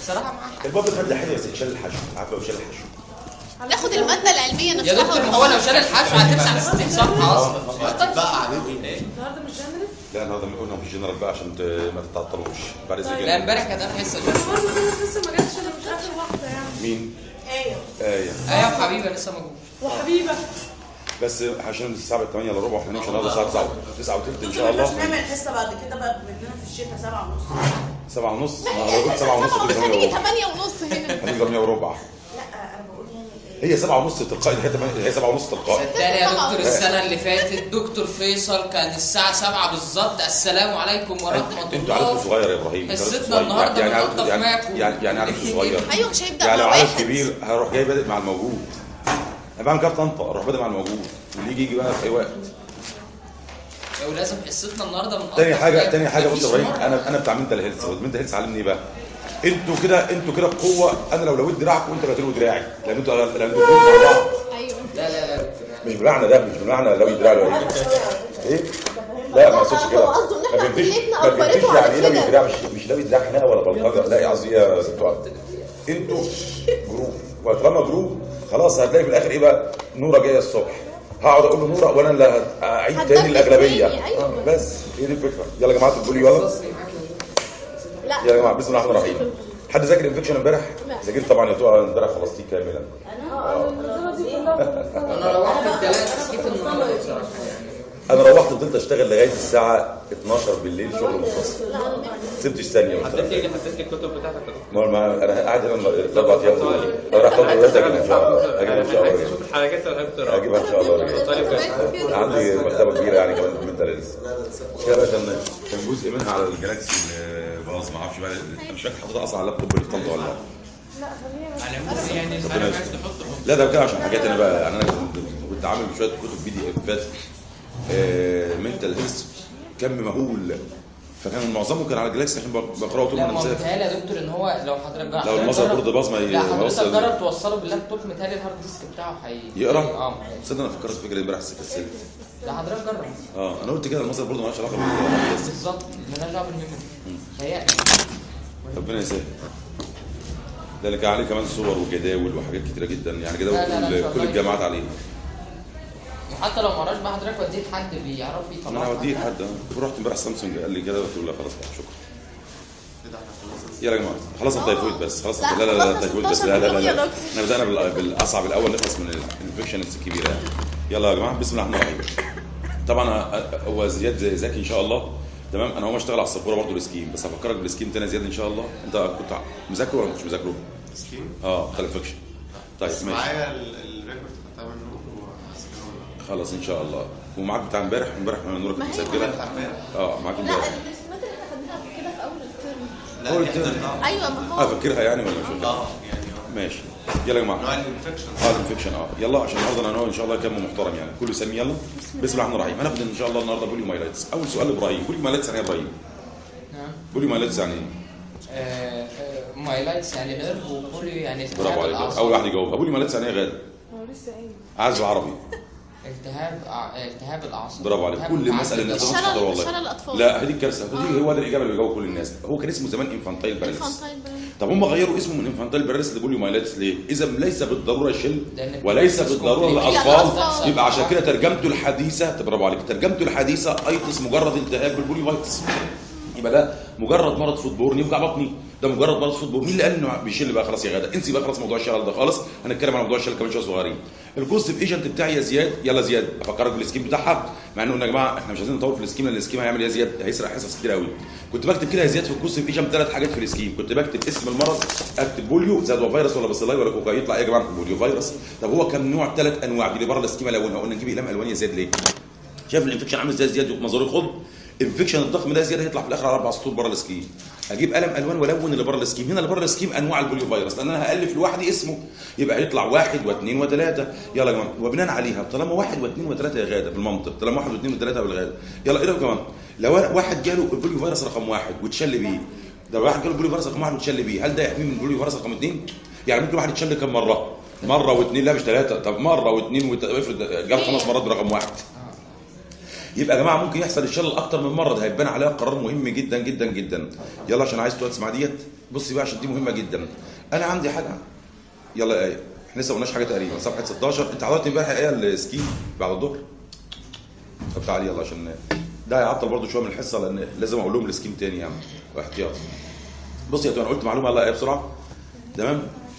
بصراحه معاك حق. الباب المادة حلو بس يتشال الحشو عارفه لو شال الحشو ناخد الماده العلميه يا نفسها دكتور ما هو لو شال الحشو هتمسح على 60 صفحه اصلا هتبقى عليهم ايه؟ النهارده مش جنرال لا النهارده قلنا مفيش جنرال بقى عشان ت- ما تتعطلوش بعد اذنك لا امبارح كانت اخر حصه بس برضه في ناس لسه ما جاتش انا مش اخر واحده يعني مين؟ ايه آية ايوه حبيبي لسه موجود وحبيبه بس عشان الساعة 8 الا ربع احنا هنمشي النهارده الساعة 9 9 وثلث ان شاء ما ينفعش الله نعمل حصه بعد كده بقى بدنا في الشتاء سبعة ونص 7 ونص ما لو قلت 7 ونص بس هتبقى هنيجي 8 وربع 8 ونص هنا هتبقى 8 وربع لا انا بقول يعني هي 7 ونص تلقائي هي 8 هي 7 ونص تلقائي صدقني يا دكتور السنه اللي فاتت دكتور فيصل كان الساعه 7 بالظبط السلام عليكم ورحمه انتوا عددكم الله صغير يا ابراهيم انتوا عددكم حصتنا صغير. النهارده يعني بننضف يعني معاكم. يعني يعني عددكم صغير ايوه مش هيبدا يعني لو مع عدد واحد كبير هروح جاي بادئ مع الموجود انا بعمل كده في طنطا اروح بادئ مع الموجود واللي يجي يجي بقى في اي وقت ولازم حصتنا النهارده بننضف تاني حاجه معاكم. تاني حاجه بص مفيش يا ابراهيم مرة. انا انا بتاع منتال هيلث منتال هيلث علمني ايه بقى انتوا كده انتوا كده بقوه انا لو لويت دراعكم وانت لو تلوي دراعي لان انتوا لان انتوا بتقولوا مع بعض ايوه لا لا لا دكتور مش بمعنى ده مش بمعنى لوي دراعي ولا ايه ايه لا ما اقصدش كده هو قصده إن إحنا ما فهمتش كلتنا ما فهمتش أجبرته على يعني ايه لوي كده. دراع مش مش لوي دراع خناقه ولا بلطجه لا يا قصدي يا دكتور انتوا جروب وطالما جروب خلاص هتلاقي في الاخر ايه بقى نوره جايه الصبح هقعد اقول له نوره وانا اللي هت- هعيد تاني هتدبس الاغلبيه تاني، أيوة. آه، بس هي دي الفكره يلا يا جماعه تقولوا لي يلا لا يا جماعه بسم الله الرحمن الرحيم حد ذاكر انفكشن امبارح؟ لا. ذاكرت طبعا يا تقى امبارح خلصتيه كاملا المنظره دي كلها انا روحت الثلاث جيت النهارده بصراحه يعني انا روحت فضلت اشتغل لغايه الساعه 12 بالليل شغل مختصر ما سبتش ثانيه ما حددت لي حددت لي الكتب بتاعتك يا دكتور. ما ما- انا قاعد هنا الاربع ايام دول انا راح اخد دلوقتي اجيبها ان شاء الله اجيبها ان شاء عايز الله اشوف الحاجات اللي حضرتك بتقراها. اجيبها ان شاء الله طيب كويس. عندي مكتبه كبيره يعني كمان من تلاتة مش كده عشان كان جزء منها على الجلاكسي اللي باظ ما اعرفش بقى أنا مش فاكر حاططها اصلا على اللابتوب اللي في طنطا ولا لا لا خلينا بس على العموم يعني ربنا انا يستر. عايز تحط لا ده كده عشان حاجات انا بقى يعني انا كنت كنت عامل شويه كتب بي دي افات منتال هيلث كم مهول فكان معظمه كان على الجلاكسي عشان بقراه طول ما لا انا ما هو مسافر متهيألي يا دكتور ان هو لو حضرتك جرب لو المذر بورد باظ ما لا حضرتك يوصل جرب توصله باللابتوب متهيألي الهارد ديسك بتاعه هي يقرا اه تصدق انا فكرت في فكره امبارح بس كسلت لا حضرتك جرب اه انا قلت كده المذر بورد مالهاش علاقه بالهارد بالظبط مالهاش دعوه بالميموري متهيألي ربنا يسهل ده اللي كان عليه كمان صور وجداول وحاجات كتيره جدا يعني جداول لا، لا، لا، إن شاء كل, كل الله الجامعات عليه وحتى لو ما قراش بقى حضرتك وديه لحد بيعرف يطلع انا هوديه لحد آه. رحت امبارح سامسونج قال لي كده قلت له لا خلاص بقى شكرا يلا يا جماعه خلاص التيفويد بس خلاص لا، لا لا لا خلصنا التيفويد بس 16 لا لا لا, يا لا. دكتور. احنا بدانا بال- بالاصعب الاول نخلص من الانفكشن الكبيره يعني يلا يا جماعه بسم الله الرحمن الرحيم طبعا أ- هو زياد زي زكي ان شاء الله تمام انا هو اشتغل على السبوره برضه السكيم بس هفكرك بالسكيم تاني يا زياد ان شاء الله انت كنت مذاكره ولا مش مذاكره؟ سكيم اه بتاع الانفكشن طيب بس ماشي معايا ال- الريكورد بتاع منه وهسجله خلاص ان شاء الله ومعاك بتاع امبارح امبارح نورك ما كنت هي مسجله بتاع امبارح اه معاك لا امبارح الرسومات اللي احنا خدناها قبل كده في اول الترم لا هو دي التاني. حضرتها. ايوه ما هو اه فاكرها يعني ولا مش فاكرها؟ اه يعني آه. ماشي يلا يا جماعه نوع الانفكشن اه الانفكشن اه يلا عشان النهارده انا ان شاء الله كم محترم يعني كله سمي يلا بسم الله الرحمن الرحيم هنبدا ان شاء الله النهارده بوليو مايلايتس اول سؤال ابراهيم بوليو مايلايتس يعني ايه يا ابراهيم نعم بوليو مايلايتس يعني ايه آه، آه، مايلايتس يعني نيرف وبوليو يعني برافو التهاب عليك الأعصاب. اول واحد يجاوبها بوليو مايلايتس يعني ايه يا غاده هو لسه قايل عايز بالعربي التهاب أع- التهاب الاعصاب برافو عليك التهاب كل الأعصاب. مساله الناس الشلل- مش تقدر والله الشلل الأطفال. لا هذه الكارثه دي هو ده الاجابه اللي بيجاوب كل الناس هو كان اسمه زمان انفانتايل باراليس انفانتايل باراليس. طب هم غيروا اسمه من انفانتايل باراليس لبوليو مايلايتس ليه؟ اذا ليس بالضروره شل لأن وليس الباراليس بالضروره كومبليت. الاطفال الأطفال. يبقى عشان كده ترجمته الحديثه برافو عليك ترجمته الحديثه ايتس مجرد التهاب بالبوليو فايتس يبقى ده مجرد مرض فوتبورني يوجع بطني ده مجرد مرض فوتبور مين اللي قال انه بيشل بقى خلاص يا غدا انسي بقى خلاص موضوع الشلل ده خالص هنتكلم عن موضوع الشلل كمان شويه صغيرين البوزيتيف ايجنت بتاعي يا زياد يلا زياد افكرك بالسكيم بتاعها مع انه يا جماعه احنا مش عايزين نطول في السكيم لان السكيم هيعمل يا زياد هيسرق حصص كتير قوي كنت بكتب كده يا زياد في البوزيتيف ايجنت ثلاث حاجات في السكيم كنت بكتب اسم المرض اكتب بوليو زاد فيروس ولا بصلاي ولا كوكاي يطلع ايه يا جماعه بوليو فيروس طب هو كم نوع ثلاث انواع دي بره السكيما لونها قلنا نجيب اقلام الوان يا زياد ليه شايف الانفكشن عامل ازاي زياد مزار خد انفكشن الضخم ده زياد هيطلع في الاخر على اربع سطور بره السكيم اجيب قلم الوان والون اللي بره السكيم هنا اللي بره السكيم انواع البوليو فيروس لان انا هالف لوحدي اسمه يبقى هيطلع واحد واثنين وثلاثه يلا يا جماعه وبناء عليها طالما واحد واثنين وثلاثه يا غاده بالمنطق طالما واحد واثنين وثلاثه بالغاده يلا ايه رايكم كمان لو أنا واحد جاله البوليو فيروس رقم واحد واتشل بيه ده واحد جاله البوليو فيروس رقم واحد واتشل بيه هل ده يحميه من البوليو فيروس رقم اثنين؟ يعني ممكن واحد يتشل كم مره؟ مره واثنين لا مش ثلاثه طب مره واثنين وت... افرض جاب خمس مرات برقم واحد يبقى يا جماعه ممكن يحصل الشلل اكتر من مره ده هيبان عليها قرار مهم جدا جدا جدا يلا عشان عايز تقعد تسمع ديت بصي بقى عشان دي مهمه جدا انا عندي حاجه يلا يا ايه احنا لسه ما قلناش حاجه تقريبا صفحه 16 انت حضرتك امبارح ايه السكي بعد الظهر طب تعالي يلا عشان ده هيعطل برضو شويه من الحصه لان لازم اقول لهم السكيم تاني يعني واحتياط بصي يا انا قلت معلومه يلا ايه بسرعه تمام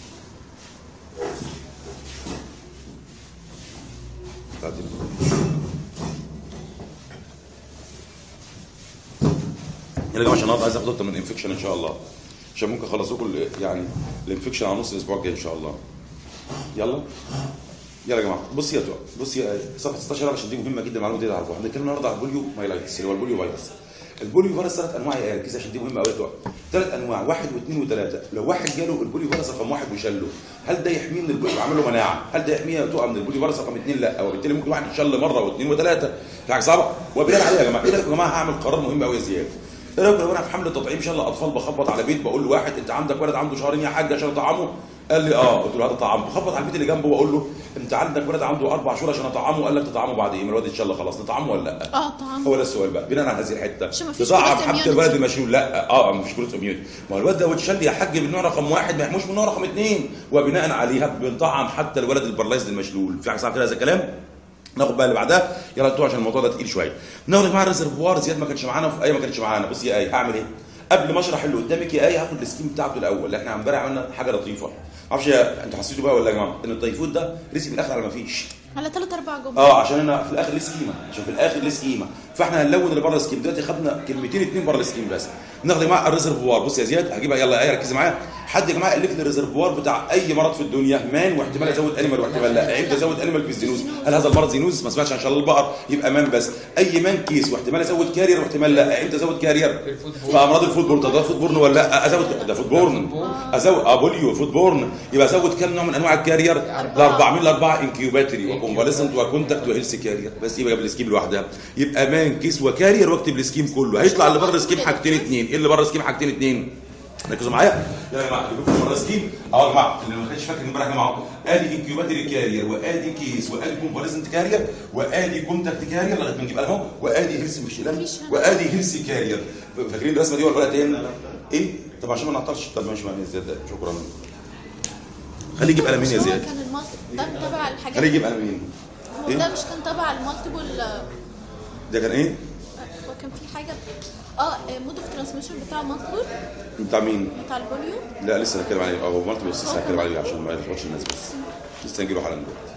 تعدي. يلا يا جماعه عشان النهارده عايز اخد اكتر من انفكشن ان شاء الله عشان ممكن اخلص لكم ال- يعني الانفكشن على نص الاسبوع الجاي ان شاء الله يلا يلا يا جماعه بصي يا تو بصي يا صفحه 16 عشان دي مهمه جدا المعلومه دي تعرفوها احنا بنتكلم النهارده على البوليو مايلايتس اللي هو البوليو فيروس البوليو فيروس ثلاث انواع يا ركز عشان دي مهمه قوي يا تو ثلاث انواع واحد واثنين وثلاثه لو واحد جاله البوليو فيروس رقم واحد وشله هل ده يحميه من البوليو عمل له مناعه هل ده يحميه يا تو من البوليو فيروس رقم اثنين لا وبالتالي ممكن واحد يشل مره واثنين وثلاثه في حاجه صعبه وبناء عليه يا جماعه ايه رايكم يا جماعه هعمل قرار مهم قوي يا زياد ايه رايكم لو انا في حمله تطعيم شل اطفال بخبط على بيت بقول له واحد انت عندك ولد عنده شهرين يا حاج عشان اطعمه قال لي اه قلت له هذا طعام بخبط على البيت اللي جنبه واقول له انت عندك ولد عنده اربع شهور عشان اطعمه قال لك تطعمه بعد ايه ما الواد ان شاء الله خلاص نطعمه ولا لا اه طعام هو ده السؤال بقى بناء على هذه الحته عشان ما فيش تطعم جلوس حتى immunity. الولد المشلول لا اه مش جلوس اميونيتي ما هو الواد ده وتشل يا حاج من نوع رقم واحد ما يحموش من نوع رقم اثنين وبناء عليها بنطعم حتى الولد البرلايزد المشلول في حاجه صعبه كده هذا الكلام ناخد بقى اللي بعدها يلا انتوا عشان الموضوع ده تقيل شويه ناخد يا جماعه الريزرفوار زياد ما كانش معانا في اي ما كانش معانا بص يا ايه هعمل ايه قبل ما اشرح اللي قدامك يا ايه هاخد السكيم بتاعته الاول لان احنا امبارح عملنا حاجه لطيفه معرفش يا- انتوا حسيتوا بقى ولا يا جماعه ان التيفود ده رسي في الاخر على ما فيش على ثلاث اربع جمل اه عشان انا في الاخر ليه سكيمه عشان في الاخر ليه سكيمه فاحنا هنلون اللي بره السكيم دلوقتي خدنا كلمتين اتنين بره السكيم بس ناخد يا جماعه الريزرفوار بص يا زياد هجيبها يلا ايه ركز معايا حد يا جماعه الف لي الريزرفوار بتاع اي مرض في الدنيا مان واحتمال ازود انيمال واحتمال لا امتى ازود انيمال في الزينوز هل هذا المرض زينوز ما سمعتش عن شلال البقر يبقى مان بس اي مان كيس واحتمال ازود كارير واحتمال لا امتى ازود كارير في امراض الفوتبول طب ده فوتبورن ولا لا ازود ده فوتبورن ازود اه بوليو فوتبورن يبقى ازود كام نوع من انواع الكارير الاربعه من الاربعه انكيوباتري وكونفاليسنت وكونتاكت وهيلث كارير بس يبقى جاب السكيم لوحدها يبقى مان كيس وكارير واكتب السكيم كله هيطلع اللي بره السكيم حاجتين اتنين ايه اللي بره السكيم حاجتين اتنين ركزوا معايا يلا يا جماعه اجيب لكم بره السكيم اهو يا جماعه اللي ما كانش فاكر امبارح يا جماعه ادي انكيوباتري كارير وادي كيس وادي كونفاليسنت كارير وادي كونتاكت كارير لغايه ما نجيب اهو وادي هيلث مش لا وادي هيلث كارير فاكرين الرسمه دي ولا ولا تاني ايه طب عشان ما نعطلش طب ماشي معايا يا زياد شكرا خليه يجيب قلمين يا مش هو زياد كان المالت ده تبع الحاجات خليه يجيب قلمين هو إيه؟ ده مش كان تبع المالتيبل ده كان ايه هو كان في حاجه اه مود اوف ترانسميشن بتاع مالتيبل بتاع مين بتاع البوليو لا لسه هنتكلم عليه اه مالتي بس لسه هنتكلم عليه عشان ما يلخبطش الناس بس لسه هنجيله حالا دلوقتي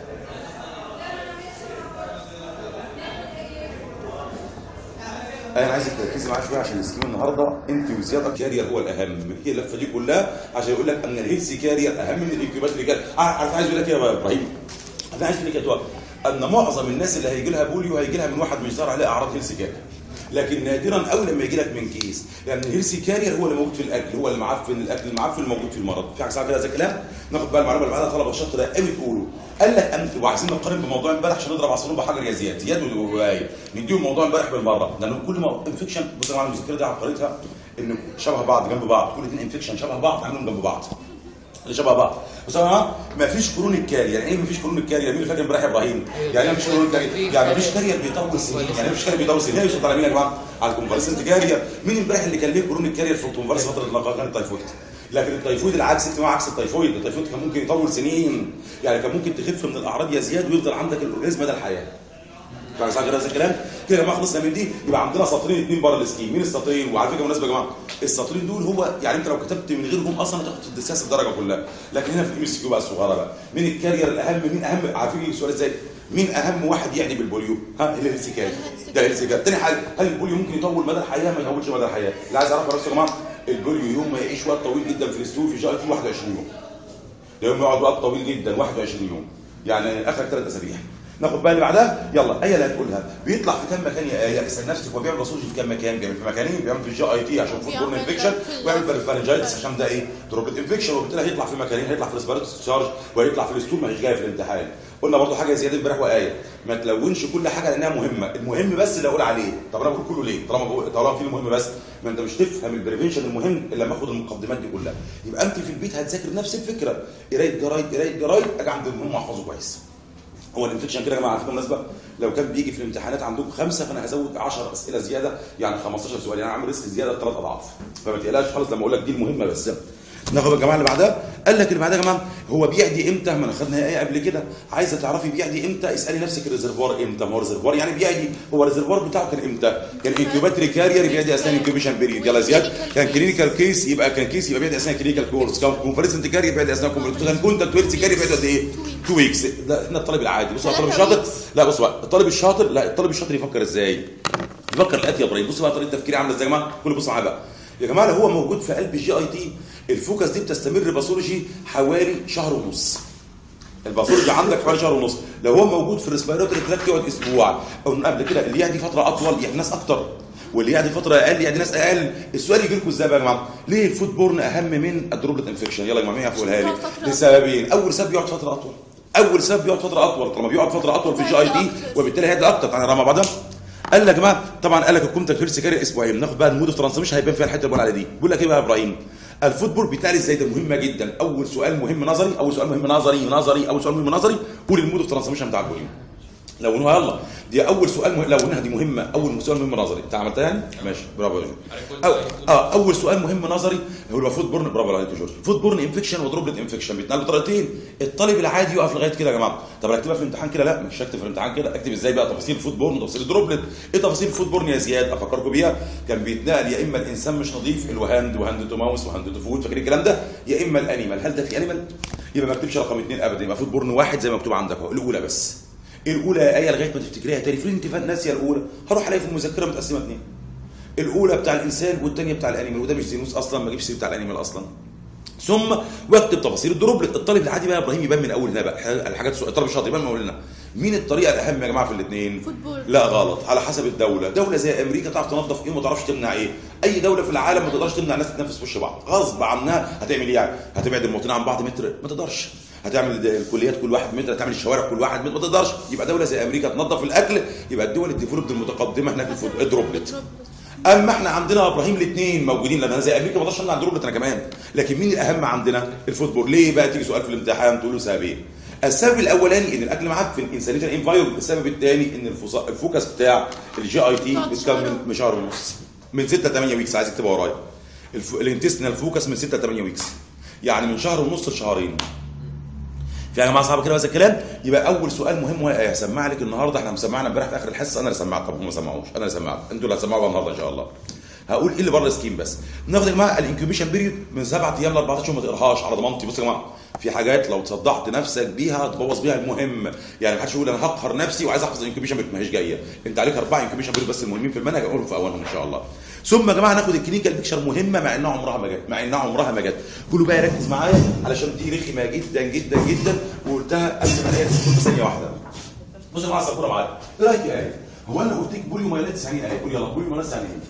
انا عايزك تركزي معايا شويه عشان السكيم النهارده انت وزياده كارير هو الاهم هي اللفه دي كلها عشان يقول لك ان الهيلث كارير اهم من الانكيوباتري كارير عارف عايز اقول لك ايه يا ابراهيم انا عايز اقول لك يا تواب ان معظم الناس اللي هيجي لها بوليو هيجي لها من واحد مش ظاهر عليه اعراض هيلث كارير لكن نادرا قوي لما يجي لك من كيس لان الهيلث كارير هو اللي موجود في الاكل هو اللي معفن الاكل المعفن الموجود في المرض في حاجه صعبه كده هذا الكلام ناخد بقى المعلومه اللي بعدها طلبه الشاطر قوي تقولوا قال لك انت وعايزين نقارن بموضوع امبارح عشان نضرب عصفورين بحجر يا زياد زياد وواي نديهم موضوع امبارح بالمره لان كل ما انفكشن بص يا جماعه المذكره دي عبقريتها ان شبه بعض جنب بعض كل اثنين انفكشن شبه بعض عاملين جنب بعض اللي شبه بعض بس يا جماعه ما فيش كرون كارير يعني ايه ما فيش كرون كارير مين اللي فاكر امبارح يا ابراهيم يعني ايه ما فيش كرون كارير يعني ما فيش كارير بيطول سنين يعني ما فيش كارير بيطول سنين يشوط على مين يا جماعه على الكونفالسنت كارير مين امبارح اللي كان ليه كرون كارير في الكونفالس فتره اللقاء كان التيفويد لكن التيفويد العكس اجتماع عكس التيفويد التيفويد كان ممكن يطول سنين يعني كان ممكن تخف من الاعراض يا زياد ويفضل عندك الاورجانيزم مدى الحياه فاهم صح كده هذا الكلام كده يا جماعه خلصنا من دي يبقى عندنا سطرين اثنين بره السكيم مين السطرين وعلى فكره بالمناسبه يا جماعه السطرين دول هو يعني انت لو كتبت من غيرهم اصلا هتاخد الدساسه الدرجه كلها لكن هنا في الام اس كيو بقى الصغيره بقى مين الكارير الاهم مين اهم عارفين السؤال ازاي مين اهم واحد يعني بالبوليو ها اللي الهلسيكاري ده الهلسيكاري تاني حاجه هل البوليو ممكن يطول مدى الحياه ما يطولش مدى الحياه اللي عايز اعرفه بس يا جماعه البوليو يوم ما يعيش وقت طويل جدا في الاستول في جي اي تي 21 يوم ده يوم يقعد وقت طويل جدا 21 يوم يعني اخر ثلاث اسابيع ناخد بقى اللي بعدها يلا ايه اللي هتقولها بيطلع في كام مكان يا ايه اسال نفسك هو بيعمل باسولوجي في كام مكان بيعمل في مكانين بيعمل في الجي اي تي عشان فوت بورن بيعمل انفكشن في ويعمل في الفارنجايتس عشان ده ايه دروبلت انفكشن وبالتالي هيطلع في مكانين هيطلع في الريسبيراتوري تشارج وهيطلع في الاستول ما هيش جاي في الامتحان قلنا برضو حاجه زياده امبارح وايه ما تلونش كل حاجه لانها مهمه المهم بس اللي اقول عليه طب انا بقول كله ليه طالما بقول طالما في المهم بس ما انت مش تفهم البريفنشن المهم الا لما اخد المقدمات دي كلها يبقى انت في البيت هتذاكر نفس الفكره قرايه جرايد قرايه جرايد اجي عند المهم احفظه كويس هو الانفكشن كده يا جماعه على فكره بالمناسبه لو كان بيجي في الامتحانات عندكم خمسه فانا هزود 10 اسئله زياده يعني 15 سؤال يعني عامل ريسك زياده ثلاث اضعاف فما تقلقش خالص لما اقول لك دي المهمه بس ناخد يا جماعه اللي بعدها قال لك اللي بعدها يا جماعه هو بيعدي امتى ما انا خدنا ايه قبل كده عايزه تعرفي بيعدي امتى اسالي نفسك الريزرفوار امتى ما هو الريزرفوار يعني بيعدي هو الريزرفوار بتاعه كان امتى كان انكيوباتري كارير بيعدي اثناء انكيوبيشن بيريد يلا زياد كان كلينيكال كيس يبقى كان كيس يبقى بيعدي اثناء كلينيكال كورس كان كونفرنسنت كارير بيعدي اثناء كونفرنسنت كان كونتاكت ويرس كارير بيعدي قد ايه 2 ويكس ده احنا الطالب العادي بصوا على الطالب الشاطر لا بص بقى الطالب الشاطر لا الطالب الشاطر يفكر ازاي يفكر الاتي يا ابراهيم بص بقى طريقه تفكيري عامله ازاي يا جماعه كل بص معايا بقى يا جماعه لو هو موجود في قلب الجي اي تي الفوكس دي بتستمر باثولوجي حوالي شهر ونص الباثولوجي عندك حوالي شهر ونص لو هو موجود في الريسبيراتوري تراكت يقعد اسبوع او من قبل كده اللي يعدي فتره اطول يعني ناس اكتر واللي يعدي فتره اقل يعني ناس اقل السؤال يجي لكم ازاي بقى يا جماعه ليه الفود بورن اهم من الدروبلت انفكشن يلا يا جماعه مين هيقولها لي بيقعد فترة لسببين اول سبب بيقعد فتره اطول اول سبب بيقعد فتره اطول طالما بيقعد فتره اطول في الجي اي تي وبالتالي هيدي اكتر تعالى نرى مع بعضها قال لك يا جماعه طبعا قال لك الكونتاكت هيرس كاري اسبوعين ناخد بقى المود اوف ترانسميشن هيبان فيها الحته اللي بقول عليها دي بيقول لك ايه بقى يا ابراهيم الفوتبول بتاعي ازاي ده مهمه جدا اول سؤال مهم نظري اول سؤال مهم نظري نظري اول سؤال مهم نظري قول المود اوف ترانسميشن بتاع الفوليوم لو انه يلا دي اول سؤال مهم لو انها دي مهمه اول سؤال مهم نظري انت عملتها يعني ماشي برافو يا جورج أو اه اول سؤال مهم نظري هو فود بورن برافو عليك يا جورج فود بورن انفكشن ودروبلت انفكشن بيتنقل بطريقتين الطالب العادي يقف لغايه كده يا جماعه طب اكتبها في الامتحان كده لا مش هكتب في الامتحان كده اكتب ازاي بقى تفاصيل الفود بورن وتفاصيل الدروبلت ايه تفاصيل الفود بورن يا زياد افكركم بيها كان بيتنقل يا اما الانسان مش نظيف الوهاند وهاند تو ماوس وهاند تو فود فاكرين الكلام ده يا اما الانيمال هل ده في انيمال يبقى ما اكتبش رقم اثنين ابدا يبقى فود بورن واحد زي ما مكتوب عندك اهو الاولى بس الاولى يا ايه لغايه ما تفتكريها تاني في انت ناسيه الاولى هروح الاقي في المذكره متقسمه اثنين الاولى بتاع الانسان والثانيه بتاع الانيمال وده مش زينوس اصلا ما اجيبش سيره بتاع الانيمال اصلا ثم واكتب تفاصيل الدروبلت الطالب العادي بقى يا ابراهيم يبان من اول هنا بقى الحاجات الطالب الشاطر يبان من اول هنا مين الطريقه الاهم يا جماعه في الاثنين فوتبول. لا غلط على حسب الدوله دوله زي امريكا تعرف تنظف ايه وما تعرفش تمنع ايه اي دوله في العالم ما تقدرش تمنع الناس تتنفس في وش بعض غصب عنها هتعمل ايه يعني هتبعد المواطنين عن بعض متر ما تقدرش هتعمل الكليات كل واحد متر هتعمل الشوارع كل واحد متر ما تقدرش يبقى دوله زي امريكا تنظف الاكل يبقى الدول الديفلوبد المتقدمه هناك في الدروبلت اما احنا عندنا يا ابراهيم الاثنين موجودين لان انا زي امريكا ما اقدرش امنع الدروبلت انا كمان لكن مين الاهم عندنا الفوتبول ليه بقى تيجي سؤال في الامتحان تقول له سببين السبب الاولاني ان الاكل معفن انسانيتال انفايرمنت السبب الثاني ان الفص- الفوكس بتاع الجي اي تي بتقعد بيتكون شهر. من شهر ونص من 6 ل 8 ويكس عايز اكتبها ورايا الف... الانتستينال فوكس من 6 ل 8 ويكس يعني من شهر ونص لشهرين في يا جماعه صعب كده هذا الكلام يبقى اول سؤال مهم هو ايه هسمع لك النهارده احنا مسمعنا امبارح في اخر الحصه انا اللي سمعت طب هم ما سمعوش انا اللي سمعت انتوا اللي هتسمعوا بقى النهارده ان شاء الله هقول ايه اللي بره السكيم بس ناخد يا جماعه الانكيوبيشن بيريود من 7 ايام ل 14 يوم ما تقراهاش على ضمانتي بصوا يا جماعه في حاجات لو تصدعت نفسك بيها تبوظ بيها المهم يعني ما حدش يقول انا هقهر نفسي وعايز احفظ الانكيوبيشن بيريود ما هيش جايه انت عليك اربع انكيوبيشن بيريود بس المهمين في المنهج اقولهم في اولهم ان شاء الله ثم يا جماعه ناخد الكلينيكال بيكشر مهمه مع انها عمرها ما جت مع انها عمرها ما جت كله بقى يركز معايا علشان دي رخمه جدا جدا جدا وقلتها قبل ما الاقي تدخل في ثانيه واحده بصوا يا جماعه السبوره معايا ايه رايك يا ايه هو انا قلت لك بوليو مايلاتس يعني ايه قول يلا بوليو مايلاتس يعني ايه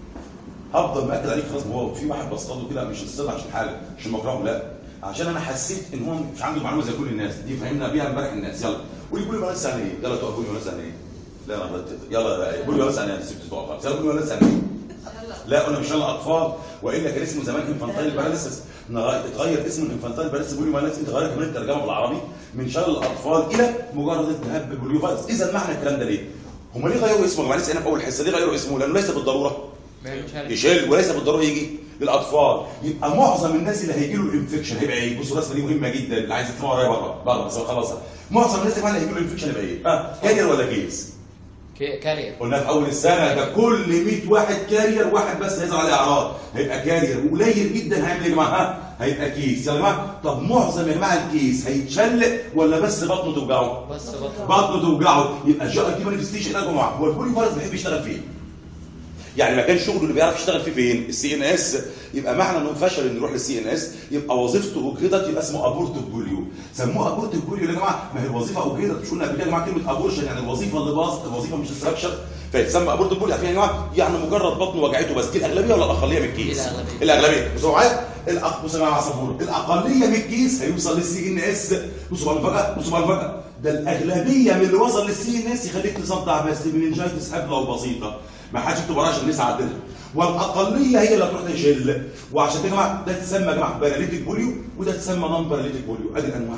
هفضل مأكد عليك خلاص هو في واحد بصطاده كده مش هتصطاد عشان حاجه عشان مكرهه لا عشان انا حسيت ان هو مش عنده معلومه زي كل الناس دي فهمنا بيها امبارح الناس يلا قولي بوليو مايلاتس يعني ايه يلا تقول بوليو مايلاتس يعني ايه لا انا غلطت يلا بوليو مايلاتس يعني ايه سبت تقف خالص يلا بوليو مايلاتس يعني ايه لا قلنا مش يلا اطفال والا كان اسمه زمان انفانتايل باراليسيس اتغير اسم الانفانتايل باراليسيس بوليو مايلاتس انت غير كمان الترجمه بالعربي من شر الاطفال الى مجرد التهاب بالبوليو فيروس اذا معنى الكلام ده ليه؟ هم ليه غيروا اسمه يا جماعه لسه هنا في اول حصه ليه غيروا اسمه؟ لانه ليس بالضروره يشيل وليس بالضروره يجي للاطفال يبقى معظم الناس اللي هيجي له الانفكشن هيبقى ايه؟ بصوا الرسمه دي مهمه جدا اللي عايز يسمعها ورايا بره بره بس خلصها معظم الناس اللي هيجي له الانفكشن هيبقى ايه؟ ها كارير ولا كيس؟ كارير قلنا في اول السنه ده كل 100 واحد كارير واحد بس هيظهر عليه اعراض هيبقى كارير وقليل جدا هيعمل ايه يا جماعه ها هيبقى كيس يا جماعه طب معظم يا جماعه الكيس هيتشل ولا بس بطنه توجعه بس بطل بطنه توجعه يبقى جي اي تي مانيفستيشن يا جماعه هو البولي فيروس بيحب يشتغل فين يعني مكان شغله اللي بيعرف يشتغل فيه فين السي ان اس يبقى معنى انه فشل انه يروح للسي ان اس يبقى وظيفته اجهضت يبقى اسمه ابورتيف بوليو سموه ابورتيف بوليو يا جماعه ما هي الوظيفه اجهضت مش قلنا قبل كده يا جماعه كلمه ابورشن يعني الوظيفه اللي باظت الوظيفه مش ستراكشر فيتسمى ابورتيف بوليو عارفين يا جماعه يعني مجرد بطنه وجعته بس دي الاغلبيه ولا الاقليه من الكيس الأغلبية. الاغلبيه بصوا معايا الأق... بصوا يا جماعه عصفور الاقليه من الكيس هيوصل للسي ان اس بصوا بقى المفاجاه بصوا بقى المفاجاه ده الاغلبيه من اللي وصل للسي ان اس يخليك تصدع بس مننجايتس هبله وبسيطه ما حدش يكتب وراها عشان لسه عدلها والاقليه هي اللي هتروح تشيل وعشان كده يا جماعه ده تسمى يا جماعه باراليتيك بوليو وده تسمى نون باراليتيك بوليو ادي الانواع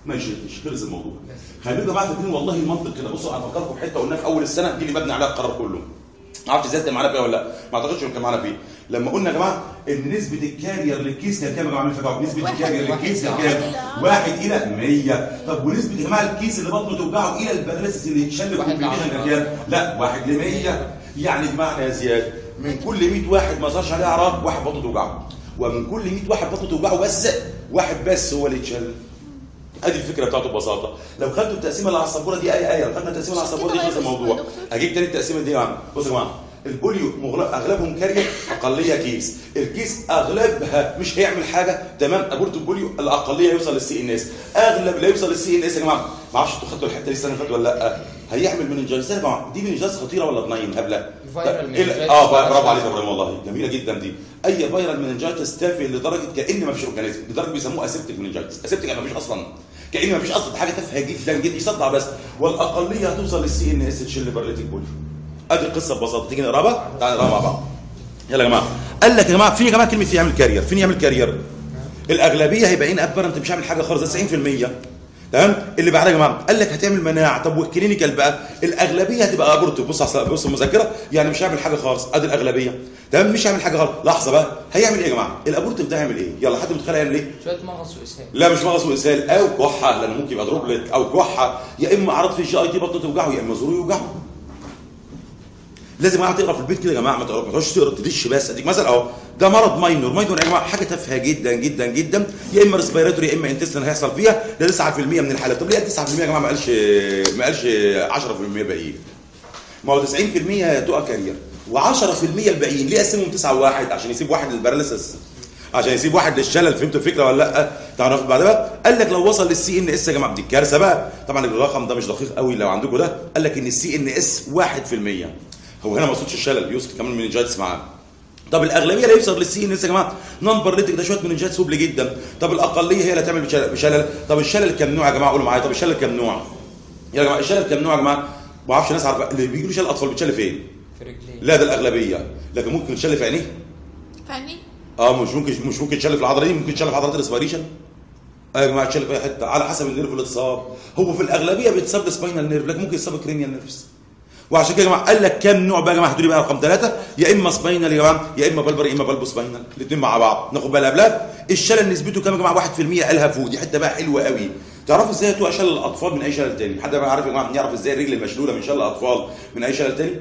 ما يشدش خلص الموضوع خليكم يا جماعه فاكرين والله المنطق كده بصوا انا فكركم بحته قلناها في اول السنه دي اللي مبني عليها القرار كله ما اعرفش ازاي كان معانا فيها ولا لا ما اعتقدش انه كان معانا فيه لما قلنا يا جماعه ان نسبه الكارير للكيس كان كام يا جماعه من فاكر نسبه واحد- الكارير للكيس كان واحد كام إلى- واحد الى 100 طب ونسبه يا جماعه الكيس اللي بطنه توجعه الى الباراليسيس اللي يتشل واحد بالكومبليكيشن كان لعشرة. كام لا واحد ل 100 يعني بمعنى يا زياد من كل 100 واحد ما ظهرش عليه اعراض واحد بطنه توجعه ومن كل 100 واحد بطنه توجعه بس واحد بس هو اللي يتشل ادي الفكره بتاعته ببساطه لو خدتوا التقسيمه اللي على السبوره دي اي ايه لو خدنا التقسيمه اللي على السبوره دي كده خلص ما يبقاش الموضوع يا دكتور. اجيب تاني التقسيمه دي يا جماعه بصوا يا جماعه البوليو مغل- اغلبهم كارير اقليه كيس الكيس اغلبها مش هيعمل حاجه تمام ابورت البوليو الاقليه يوصل للسي ان اس اغلب لا يوصل للسي ان اس يا جماعه ما اعرفش انتوا خدتوا الحته دي السنه اللي فاتت ولا لا هيعمل مننجايتس يا جماعه دي مننجايتس خطيره ولا بنين هبله فيرال إيه- مننجايتس. اه برافو عليك يا ابراهيم والله جميله جدا دي اي فيرال مننجايتس تافه لدرجه كان ما فيش اورجانيزم لدرجه بيسموه اسيبتيك مننجايتس اسيبتيك يعني ما فيش اصلا كان ما فيش اصلا حاجه تافهه جدا جدا يصدع بس والاقليه هتوصل للسي ان اس تشيل بارليتيك بوليو ادي القصه ببساطه تيجي نقراها بقى تعالى نقراها مع بعض يلا يا جماعه قال لك يا جماعه فين يا جماعه كلمه يعمل كارير فين يعمل كارير الاغلبيه هيبقى ان اكبر انت مش هعمل حاجه خالص ده 90% تمام اللي بعدها يا جماعه قال لك هتعمل مناعه طب والكلينيكال بقى الاغلبيه هتبقى ابورتيف بص على بص المذاكره يعني مش هعمل حاجه خالص ادي الاغلبيه تمام مش هعمل حاجه خالص لحظه بقى هيعمل ايه يا جماعه الابورتيف ده هيعمل ايه يلا حد متخيل هيعمل ايه شويه مغص واسهال لا مش مغص واسهال او كحه لان ممكن يبقى دروبلت او كحه يا اما اعراض في الجي اي تي بطنه توجعه يا اما زوره يوجعه لازم قاعد تقرا في البيت كده يا جماعه ما تقرا- ما تقعدش تقرا تدش بس اديك مثلا اهو ده مرض ماينور ماينور يا جماعه حاجه تافهه جدا جدا جدا يا اما ريسبيراتوري يا اما انتستين هيحصل فيها ده 9% من الحالات طب ليه قال 9% يا جماعه ما قالش ما قالش 10% باقيين ما هو 90% هتبقى كارير و10% الباقيين ليه قسمهم 9 وواحد عشان يسيب واحد للباراليسيس عشان يسيب واحد للشلل فهمتوا الفكره ولا لا تعرف بعدها بقى قال لك لو وصل للسي ان اس يا جماعه دي الكارثه بقى طبعا الرقم ده مش دقيق قوي لو عندكم ده قال لك ان السي ان اس 1% هو هنا ما وصلش الشلل بيوصل كمان مننجايتس معاه طب الاغلبيه لا يوصل للسي ان اس يا جماعه نمبر ريتنج ده شويه مننجايتس هبل جدا طب الاقليه هي اللي هتعمل بشلل, بشلل. طب الشلل كام نوع يا جماعه قولوا معايا طب الشلل كام نوع يا جماعه الشلل كام نوع يا جماعه ما اعرفش ناس عارفه اللي بيجي له شلل اطفال بتشل فين في رجليه لا ده الاغلبيه لكن ممكن تشل في عينيه فاهمني؟ اه مش ممكن مش ممكن تشل في العضله دي ممكن تشل في عضلات الاسبيريشن اه يا جماعه تشل في اي حته على حسب النيرف اللي اتصاب هو في الاغلبيه بيتصاب السباينال نيرف لكن ممكن يتصاب الكرينيال نيرفز وعشان كده يا جماعه قال لك كام نوع بقى يا جماعه هتقولي بقى رقم ثلاثه يا اما سباينال يا جماعه يا اما بلبر يا اما بلبو سباينال الاثنين مع بعض ناخد بالنا قبلها الشلل نسبته كام يا جماعه 1% قالها فوق دي حته بقى حلوه قوي تعرفوا ازاي تبقى شلل الاطفال من اي شلل تاني حد بقى عارف يا جماعه يعرف ازاي الرجل المشلوله من شلل الاطفال من اي شلل تاني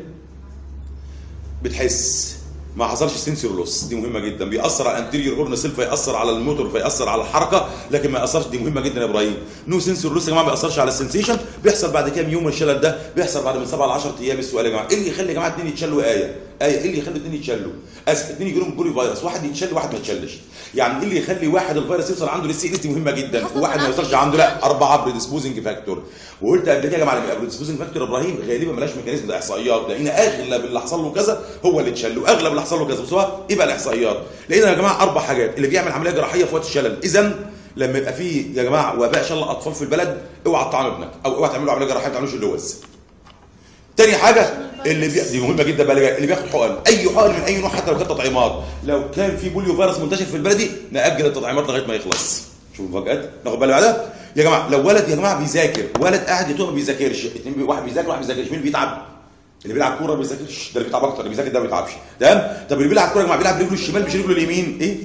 بتحس ما حصلش سنسور لوس دي مهمه جدا بيأثر على الانتيريور هورن سيل فيأثر على الموتور فيأثر على الحركه لكن ما يأثرش دي مهمه جدا يا ابراهيم نو سنسور لوس يا جماعه ما بيأثرش على السنسيشن بيحصل بعد كام يوم الشلل ده بيحصل بعد من 7 ل 10 ايام السؤال يا جماعه ايه اللي يخلي يا جماعه اثنين يتشلوا ايه ايه ايه اللي يخلي اثنين يتشلوا اسف اثنين يجي لهم بولي فيروس واحد يتشل واحد ما يتشلش يعني ايه اللي يخلي واحد الفيروس يوصل عنده للسي ان دي مهمه جدا حسب وواحد ما مناعة يوصلش الجسم عنده لا يعني. اربعه بريدسبوزنج فاكتور وقلت قبل كده يا جماعه البريدسبوزنج فاكتور ابراهيم غالبا ملاش ميكانيزم ده احصائيات لان اغلب اللي حصل له كذا هو اللي اتشل واغلب اللي حصل له كذا بصوا ايه بقى الاحصائيات لقينا يا جماعه اربع حاجات اللي بيعمل عمليه جراحيه في وقت الشلل اذا لما يبقى في يا جماعه وباء شل اطفال في البلد اوعى تطعن ابنك او اوعى تعملوا عمليه جراحيه ما تعملوش اللوز تاني حاجه اللي بي... دي مهمه جدا بقى اللي جاي. اللي بياخد حقن اي حقن من اي نوع حتى لو كانت تطعيمات لو كان في بوليو فيروس منتشر في البلد دي ناجل التطعيمات لغايه ما يخلص شوفوا مفاجات ناخد بالنا بعدها يا جماعه لو ولد يا جماعه بيذاكر ولد قاعد يتوه ما بيذاكرش اتنين بي- واحد بيذاكر واحد ما بيذاكرش مين اللي بيتعب اللي بيلعب كوره ما بيذاكرش ده اللي بيتعب اكتر اللي بيذاكر ده ما بيتعبش تمام طب اللي بيلعب كوره يا جماعه بيلعب برجله الشمال مش رجله اليمين ايه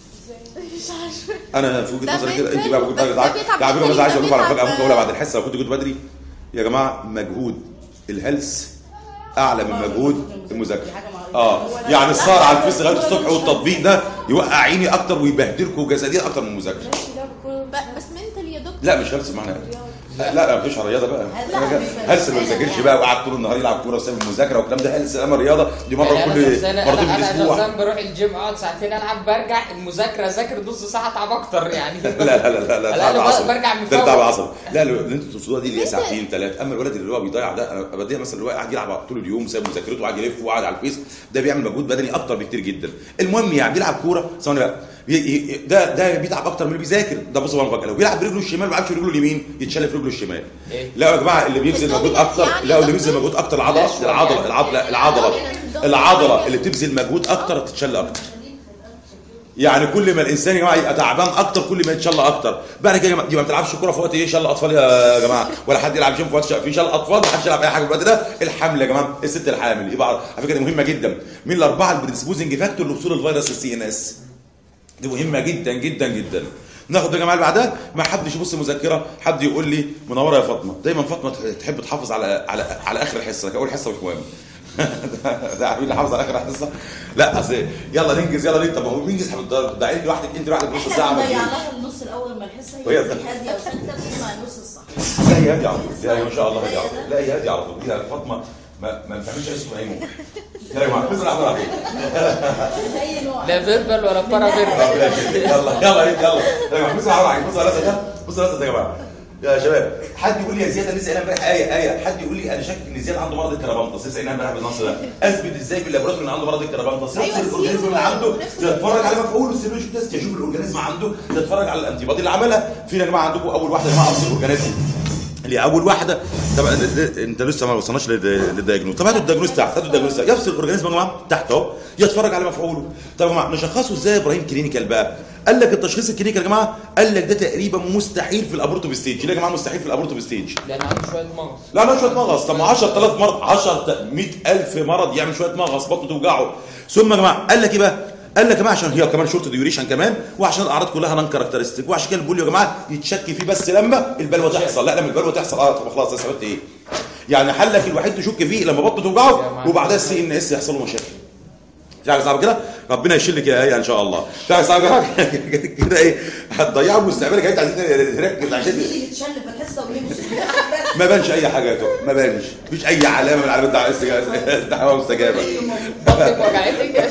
مش عارفه انا في وجهه ده نظري كده انت بيتعب، بقى وجهه بس نظرك ده تعال بيتعب يا حبيبي بس بدري، عايز ده اقول لكم على بيتعب- مفاجاه ممكن اقولها بعد الحصه لو كنت جيت بدري يا جماعه مجهود الهلس اعلى من مجهود المذاكره اه يعني السهر على الفيس لغايه الصبح والتطبيق ده يوقع عيني اكتر ويبهدلكم جسديا اكتر من المذاكره ماشي ده كله ب- بس منتال يا دكتور لا مش هلس معانا لا لا مفيش على الرياضه بقى هلس ما بيذاكرش بقى وقعد طول النهار يلعب كوره وساب المذاكره والكلام ده هلس اما الرياضه دي مره يعني كل انا شخصيا مرتين في انا انا الاسبوع شخصيا بروح الجيم اقعد ساعتين العب برجع المذاكره ذاكر نص ساعه اتعب اكتر يعني لا لا لا لا لا لا، تعب أنا عصبي برجع ده مفوق. تعب عصبي لا اللي اللي انتوا تقصدوها دي اللي هي ساعتين ثلاثه اما الولد اللي هو بيضيع ده انا بديها مثلا اللي هو قاعد يلعب طول اليوم سايب مذاكرته وقاعد يلف وقاعد على الفيس ده بيعمل مجهود بدني اكتر بكتير جدا المهم يعني بيلعب كوره ثواني بقى ي- ي- ده ده بيتعب اكتر من اللي بيذاكر ده بص بقى مفاجاه لو بيلعب برجله الشمال ما بيلعبش برجله اليمين يتشل في رجله الشمال إيه؟ لا يا جماعه اللي بيبذل مجهود اكتر يعني لا اللي دكتور؟ بيبذل مجهود اكتر العضله العضله العضله العضله العضله اللي بتبذل مجهود اكتر تتشل اكتر يعني كل ما الانسان يا جماعه يبقى تعبان اكتر كل ما يتشل اكتر بعد كده يا جماعه يبقى ما تلعبش كوره في وقت ايه شل اطفال يا جماعه ولا حد يلعب جيم في وقت في شل اطفال ما حدش يلعب اي حاجه في الوقت ده الحمل يا جماعه الست الحامل يبقى على فكره دي مهمه جدا من الاربعه البريدسبوزنج فاكتور لوصول الفيروس السي ان اس دي مهمه جدا جدا جدا ناخد يا جماعه اللي بعدها ما حدش يبص مذكره حد يقول لي منوره يا فاطمه دايما فاطمه تحب تحافظ على على على اخر الحصه لكن اول حصه مش مهم ده عارفين اللي حافظ على اخر حصه لا اصل يلا ننجز يلا ننجز طب هو مين ينجز ده انت لوحدك انت لوحدك نص ساعه احنا ما نضيع تجيش. لها النص الاول من الحصه وهي هي ده. هاديه وساكته بتسمع النص الصح لا هي هاديه على طول لا هي ما شاء الله هاديه على طول لا هي هاديه على طول هي فاطمه ما ما بتعملش اسمه ايمون يلا يا جماعه بسم الله الرحمن الرحيم اي نوع لا فيربال ولا بارا فيربال يلا يلا يلا يلا يا جماعه بصوا على بصوا على الاسد ده بصوا على الاسد ده يا جماعه يا شباب حد يقول لي يا زياد انا لسه قايلها امبارح ايه ايه حد يقول لي انا شاك ان زياد عنده مرض الكربانتس لسه قايلها امبارح بالنص ده اثبت ازاي في اللابوراتوري ان عنده مرض الكربانتس أيوة، يفصل الاورجانيزم اللي عنده تتفرج على مفعول السيرولوجي تيست يشوف الاورجانيزم عنده تتفرج على الانتي بودي اللي عملها فينا يا جماعه عندكم اول واحده يا جماعه اصل الاورجانيزم اللي اول واحده طبعا انت لسه ما وصلناش لل- للدياجنوز طب هاتوا الدياجنوز تحت هاتوا الدياجنوز تحت يفصل الاورجانيزم يا جماعه تحت اهو يتفرج على مفعوله طب يا جماعه نشخصه ازاي يا ابراهيم كلينيكال بقى قال لك التشخيص الكلينيكال يا جماعه قال لك ده تقريبا مستحيل في الابورتوف ستيج ليه يا جماعه مستحيل في الابورتوف ستيج لان عنده شويه مغص لا لا شويه مغص طب ما 10000 مرض 10 100000 مرض يعمل شويه مغص بطنه توجعه ثم يا جماعه قال لك ايه بقى قال لك يا جماعه عشان هي كمان شورت ديوريشن كمان وعشان الاعراض كلها نان كاركترستيك وعشان كده البوليو يا جماعه يتشك فيه بس لما البلوه تحصل لا لما البلوه تحصل اه طب خلاص استفدت ايه يعني حلك الوحيد تشك فيه لما بطنه توجعه وبعدها السي ان اس يحصل له مشاكل في حاجه صعبه كده ربنا يشيلك يا ايه ان شاء الله في حاجه صعبه كده كده ايه هتضيعوا مستقبلك انت عايزين نركز عشان يجي يتشل في الحصه ويمشي ما بانش اي حاجه يا توب ما بانش مفيش اي علامه من علامات الدعوه الاستجابه الدعوه مستجابه بطنك وجعتك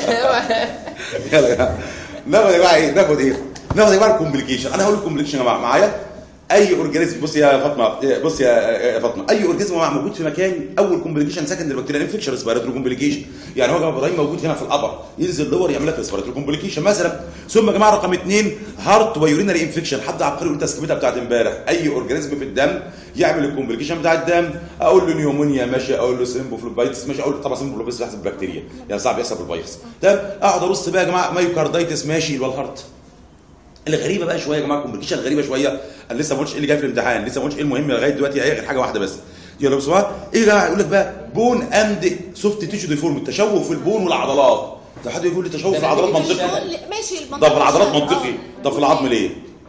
يلا يا جماعه ناخد يا جماعه ايه ناخد ايه ناخد يا جماعه الكومبليكيشن انا هقول الكومبليكيشن يا جماعه معايا اي اورجانيزم بص يا فاطمه بص يا يا فاطمه اي اورجانيزم يا جماعه موجود في مكان اول كومبليكيشن سكندري بكتيريال انفكشن ريسبيراتوري كومبليكيشن يعني هو يا جماعه ابراهيم موجود هنا في الابر ينزل دور يعمل لك ريسبيراتوري كومبليكيشن مثلا ثم يا جماعه رقم اثنين هارت ويورينري انفكشن حد عبقري وانت سكبتها بتاعت امبارح اي اورجانيزم في الدم يعمل الكومبليكيشن بتاع الدم اقول له نيومونيا ماشي اقول له سيمبوفلوبايتس ماشي اقول له طبعا سيمبوفلوبايتس بيحصل بكتيريا يعني صعب يحصل بالفيروس تمام اقعد ارص بقى يا جماعه مايوكاردايتس ماشي والهارت الغريبه بقى شويه يا جماعه الكومبليكيشن غريبه شويه انا لسه ما قلتش ايه اللي جاي في الامتحان لسه ما قلتش ايه المهم لغايه دلوقتي ايه غير حاجه واحده بس يلا بصوا ايه يا جماعه يقول لك بقى بون اند سوفت تيشو ديفورم التشوه في البون والعضلات طب حد يقول لي تشوه في العضلات منطقي ماشي طب في العضلات منطقي طب في العظم ليه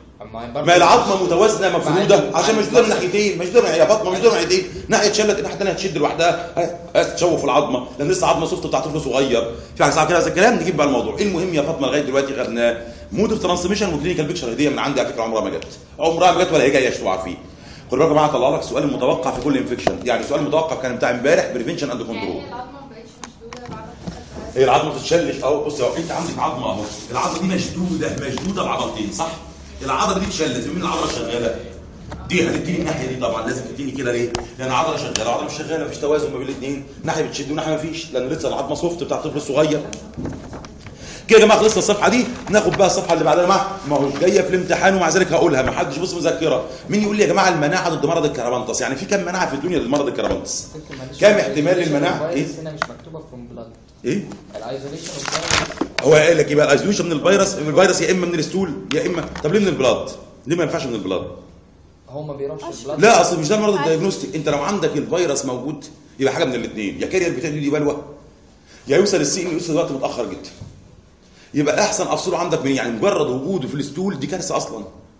ما العظمه متوازنه مفروده عشان مشدوده من ناحيتين مشدوده من يا فاطمه مشدوده من ناحيتين ناحيه اتشلت الناحيه الثانيه هتشد لوحدها عايز تشوه في العظمه لان لسه عظمه سوفت بتاع طفل صغير في حاجه صعبه كده هذا الكلام نجيب بقى الموضوع المهم يا فاطمه لغايه دلوقتي خدنا مود اوف ترانسميشن وكلينيكال بيكشر هديه من عندي على فكره عمرها ما جت عمرها ما جت ولا هي جايه اشتوع فيه خد بالك يا جماعه طلع لك سؤال المتوقع في كل انفكشن يعني سؤال متوقع كان بتاع امبارح بريفنشن اند كنترول يعني العظمه ما بقتش مشدوده بعد هي العظمه ما بتتشلش اهو بص اهو انت عندك عظمه اهو العظمه دي مشدوده مشدوده بعضلتين صح العضله دي اتشلت مين العضله شغاله دي هتديني الناحيه دي طبعا لازم تديني كده ليه لان العضله شغاله العضله مش شغاله مفيش توازن ما بين الاثنين ناحيه بتشد وناحيه ما فيش لان لسه العظمه سوفت بتاع الطفل الصغير كده يا جماعه خلصنا الصفحه دي ناخد بقى الصفحه اللي بعدها يا جماعه ما هوش جايه في الامتحان ومع ذلك هقولها ما حدش بص مذكره مين يقول لي يا جماعه المناعه ضد مرض الكربنطس يعني في كم مناعه في الدنيا ضد مرض الكربنطس كم احتمال للمناعه ايه هنا مش مكتوبه في بلاد ايه الايزوليشن هو قال لك يبقى الايزوليشن من الفيروس من الفيروس يا اما من الستول يا اما طب ليه من البلاد ليه ما ينفعش من البلاد هو ما بيروحش البلاد لا اصل مش ده المرض الدايجنوستيك انت لو عندك الفيروس موجود يبقى حاجه من الاثنين يا كارير بتاعي دي بلوى يا يوصل السي ان يوصل وقت متاخر جدا يبقى احسن افصله عندك من يعني مجرد وجوده في الستول دي كارثه اصلا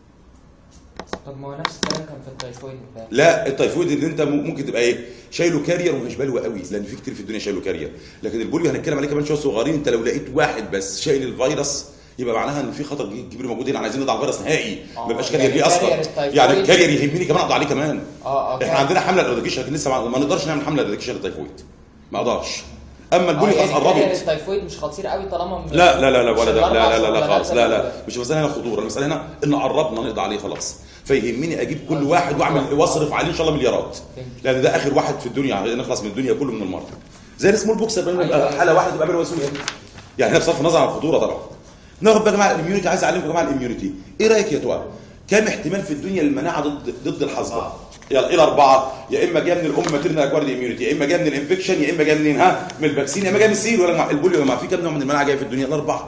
طب ما هو نفس الكلام كان في التايفويد بتاع لا التيفويد اللي انت ممكن تبقى ايه شايله كارير ومش بلوى قوي لان في كتير في الدنيا شايله كارير لكن البوليو هنتكلم عليه كمان شويه صغيرين انت لو لقيت واحد بس شايل الفيروس يبقى معناها ان في خطر كبير موجود هنا عايزين نقضي على الفيروس نهائي ما آه، يبقاش كارير يعني ليه اصلا كارير التيفويد- يعني الكارير يهمني كمان اقضي عليه كمان اه اه احنا عندنا حمله الاراديكيشن لكن لسه ما ما نقدرش نعمل حمله الاراديكيشن للتيفويد ما اقدرش اما البوليو خلاص كارير قربت التيفويد مش خطير قوي طالما م- لا لا لا لا مش ولا ده لا الأربع لا لا, لا ولا خالص لا لا ولا- مش المساله هنا خطوره المساله هنا ان قربنا نقضي عليه خلاص فيهمني اجيب كل واحد واعمل واصرف عليه ان شاء الله مليارات لان ده اخر واحد في الدنيا نخلص من الدنيا كله من المرض زي السمول بوكس يبقى حاله واحده تبقى بلا وسيله يعني هنا بصرف النظر عن الخطوره طبعا ناخد بقى يا جماعه الاميونيتي عايز اعلمكم يا جماعه الاميونيتي ايه رايك يا توأم كم احتمال في الدنيا للمناعه ضد ضد الحصبه يلا ايه الاربعه يا اما جايه من الام ماتيرنال اكوارد اميونيتي يا اما جايه من الانفكشن يا اما جايه منين ها من الفاكسين يا اما جايه من السيل ولا البوليو يا جماعه في كم نوع من المناعه جايه في الدنيا الاربعه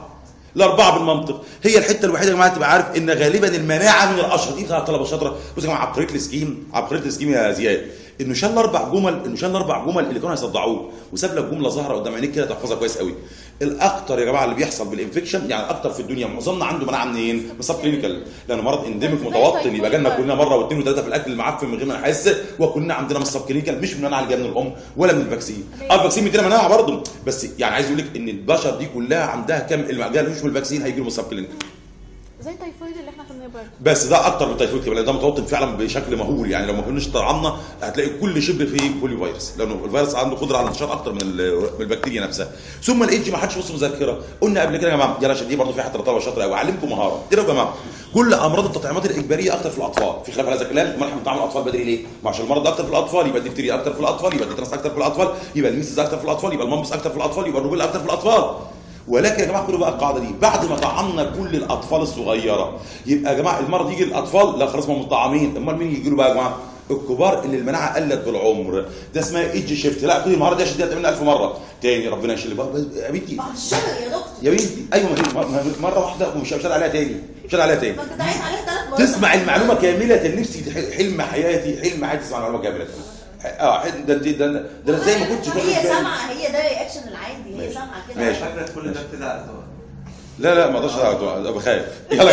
الاربعه بالمنطق هي الحته الوحيده يا جماعه تبقى عارف ان غالبا المناعه من الاشهر دي بتاع الطلبه الشاطره بص يا جماعه عبقريه السكيم عبقريه السكيم يا زياد انه شال اربع جمل انه شال اربع جمل اللي كانوا هيصدعوه وساب لك جمله ظاهره قدام عينيك كده تحفظها كويس قوي الاكتر يا جماعه اللي بيحصل بالانفكشن يعني الاكتر في الدنيا معظمنا عنده مناعه منين؟ من سب كلينيكال لانه مرض انديميك متوطن يبقى جالنا كلنا مره واثنين وثلاثه في الاكل المعفن من غير ما نحس وكلنا عندنا من السب كلينيكال مش من المناعه اللي جايه من الام ولا من الفاكسين اه الفاكسين بيدينا مناعه برضه بس يعني عايز اقول لك ان البشر دي كلها عندها كم اللي ما جالوش من الفاكسين هيجي له من السب كلينيكال زي التايفويد اللي احنا خدناه برضه بس ده اكتر من التيفويد كمان لان ده متوطن فعلا بشكل مهول يعني لو ما كناش طعمنا هتلاقي كل شبه فيه بوليو فيروس لانه الفيروس عنده قدره على الانتشار اكتر من ال- من البكتيريا نفسها ثم الايدج ما حدش بص مذكره قلنا قبل كده يا جماعه يلا عشان دي برضه في حته طلبه شاطره قوي اعلمكم مهاره ايه يا جماعه كل امراض التطعيمات الاجباريه اكتر في الاطفال في خلاف على هذا الكلام امال احنا بنطعم الاطفال بدري ليه؟ ما عشان المرض اكتر في الاطفال يبقى الدفتيريا اكتر في الاطفال يبقى التترس اكتر في الاطفال يبقى الميسز اكتر في الاطفال يبقى المامبس اكتر في الاطفال يبقى الروبيلا اكتر في الاطفال ولكن يا جماعه خدوا بقى القاعده دي بعد ما طعمنا كل الاطفال الصغيره يبقى يا جماعه المرض يجي للاطفال لا خلاص ما هم مطعمين امال مين يجي له بقى يا جماعه الكبار اللي المناعه قلت بالعمر ده اسمها ايدج شيفت لا خدي المهاره دي عشان دي هتعملها 1000 مره تاني ربنا يشيل بقى يا بنتي بعد الشر يا دكتور يا بنتي ايوه ما هي مره- مره واحده ومش مش عليها تاني مش عليها تاني ما انت دعيت عليها ثلاث مرات تسمع المعلومه كامله نفسي تح- حلم حياتي حلم حياتي تسمع المعلومه كامله اه حد- ده ده ده, ده انا زي ما كنت واخد هي بالي. سامعه هي ده رياكشن العادي هي ماشي. سامعه كده ماشي. فاكرة كل ده ابتدى على طول لا لا ما اقدرش أقعد، أنا بخاف يلا يا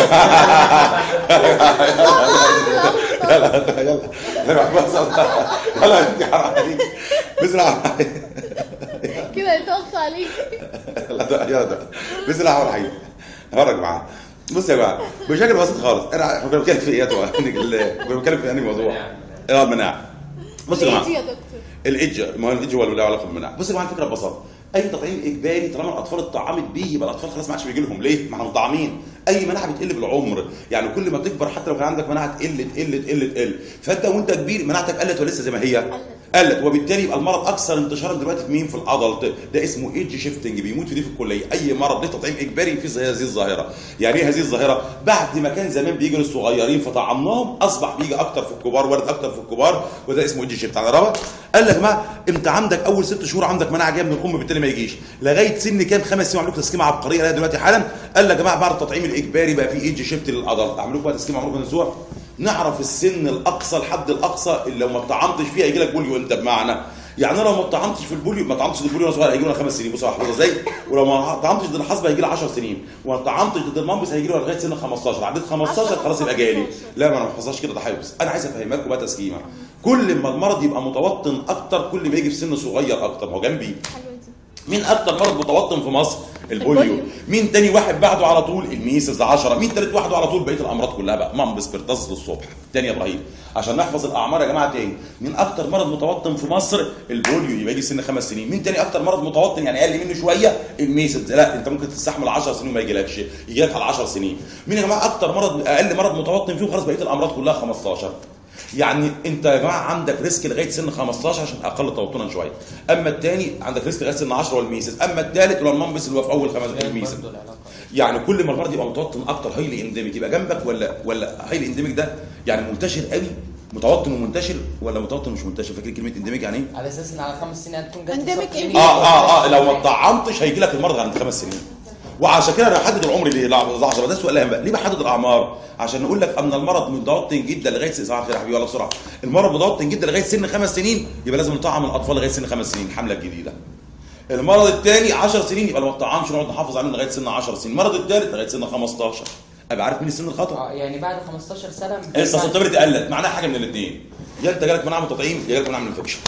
جماعة. يلا يلا يلا يلا بس يلا انت حرام عليك بسم الله الرحمن الرحيم. كده يتوقع عليك يلا ده يلا ده بسم الله الرحمن الرحيم هفرج معاه بص يا جماعه بشكل بسيط خالص انا احنا كنا بنتكلم في ايه يا طبعا كنا بنتكلم في انهي موضوع اه المناعه بص يا جماعه ليه دي يا دكتور الايدج ما هو الايدج هو اللي له علاقه بالمناعه بص يا جماعه الفكره ببساطه اي تطعيم اجباري طالما الاطفال اتطعمت بيه يبقى الاطفال خلاص ما عادش بيجي لهم ليه؟ ما احنا مطعمين اي مناعه بتقل بالعمر يعني كل ما تكبر حتى لو كان عندك مناعه تقل تقل تقل تقل فانت وانت كبير مناعتك قلت ولا لسه زي ما هي؟ قلت وبالتالي يبقى المرض اكثر انتشارا دلوقتي في مين في الادلت ده اسمه ايدج شيفتنج بيموت في دي في الكليه اي مرض له تطعيم اجباري في هذه الظاهره يعني ايه هذه الظاهره بعد ما كان زمان بيجي للصغيرين فطعمناهم اصبح بيجي اكتر في الكبار وارد اكتر في الكبار وده اسمه ايدج شيفت على رابط قال لك يا جماعه انت عندك اول ست شهور عندك مناعه جايه من الام بالتالي ما يجيش لغايه سن كام خمس سنين عملوا لكم تسكيمه عبقريه لها دلوقتي حالا قال لك يا جماعه بعد التطعيم الاجباري بقى في ايدج شيفت للادلت عملوا لكم بقى تسكيمه عمركم نسوها نعرف السن الاقصى الحد الاقصى اللي لو ما اتطعمتش فيه هيجي لك بوليو انت بمعنى يعني انا لو ما اتطعمتش في البوليو ما اتطعمتش ضد البوليو وانا صغير هيجي لي خمس سنين بصوا هحفظها ازاي ولو ما اتطعمتش ضد الحصبه هيجي لي 10 سنين وما اتطعمتش ضد المنبس هيجي لي لغايه سن 15 عديت 15 خلاص يبقى جالي لا ما انا ما بحفظهاش كده ده حفظ انا عايز افهمكم بقى تسكيمه كل ما المرض يبقى متوطن اكتر كل ما يجي في سن صغير اكتر ما هو جنبي حلوه دي مين اكتر مرض متوطن في مصر البوليو البوليو. مين تاني واحد بعده على طول الميسز 10 مين تالت واحد على طول بقيه الامراض كلها بقى مامبس بيرتز للصبح تاني يا ابراهيم عشان نحفظ الاعمار يا جماعه تاني مين اكتر مرض متوطن في مصر البوليو يبقى يجي سن خمس سنين مين تاني اكتر مرض متوطن يعني اقل منه شويه الميسز لا انت ممكن تستحمل 10 سنين وما يجيلكش يجي لك على 10 سنين مين يا جماعه اكتر مرض اقل مرض متوطن فيه وخلاص بقيه الامراض كلها 15 يعني انت يا جماعه عندك ريسك لغايه سن 15 عشان اقل توطنا شويه اما الثاني عندك ريسك لغايه سن 10 والميسز اما الثالث اللي هو المنبس اللي هو في اول خمس الميسز برضه العلاقة. يعني كل ما المرض يبقى متوطن اكتر هايلي انديميك يبقى جنبك ولا ولا هايلي انديميك ده يعني منتشر قوي متوطن ومنتشر ولا متوطن مش منتشر فاكر كلمه انديميك يعني ايه؟ على اساس ان على خمس سنين هتكون جت Endemic الصف in- اه اه اه لو ما اتطعمتش هيجي لك المرض عند خمس سنين وعشان كده انا بحدد العمر ليه؟ لا 10 ده سؤال اهم بقى ليه بحدد الاعمار؟ عشان نقول لك ان المرض متوطن جدا لغايه سن صباح الخير يا حبيبي يلا بسرعه المرض متوطن جدا لغايه سن خمس سنين يبقى لازم نطعم الاطفال لغايه سن خمس سنين الحمله الجديده المرض الثاني 10 سنين يبقى لو ما اتطعمش نقعد نحافظ عليه لغايه سن 10 سنين المرض الثالث لغايه سن 15 ابقى عارف مين السن الخطر اه يعني بعد 15 سنه السسبتابيلتي قلت معناها حاجه من الاثنين يا انت جالك مناعه من التطعيم يا جالك مناعه من الانفكشن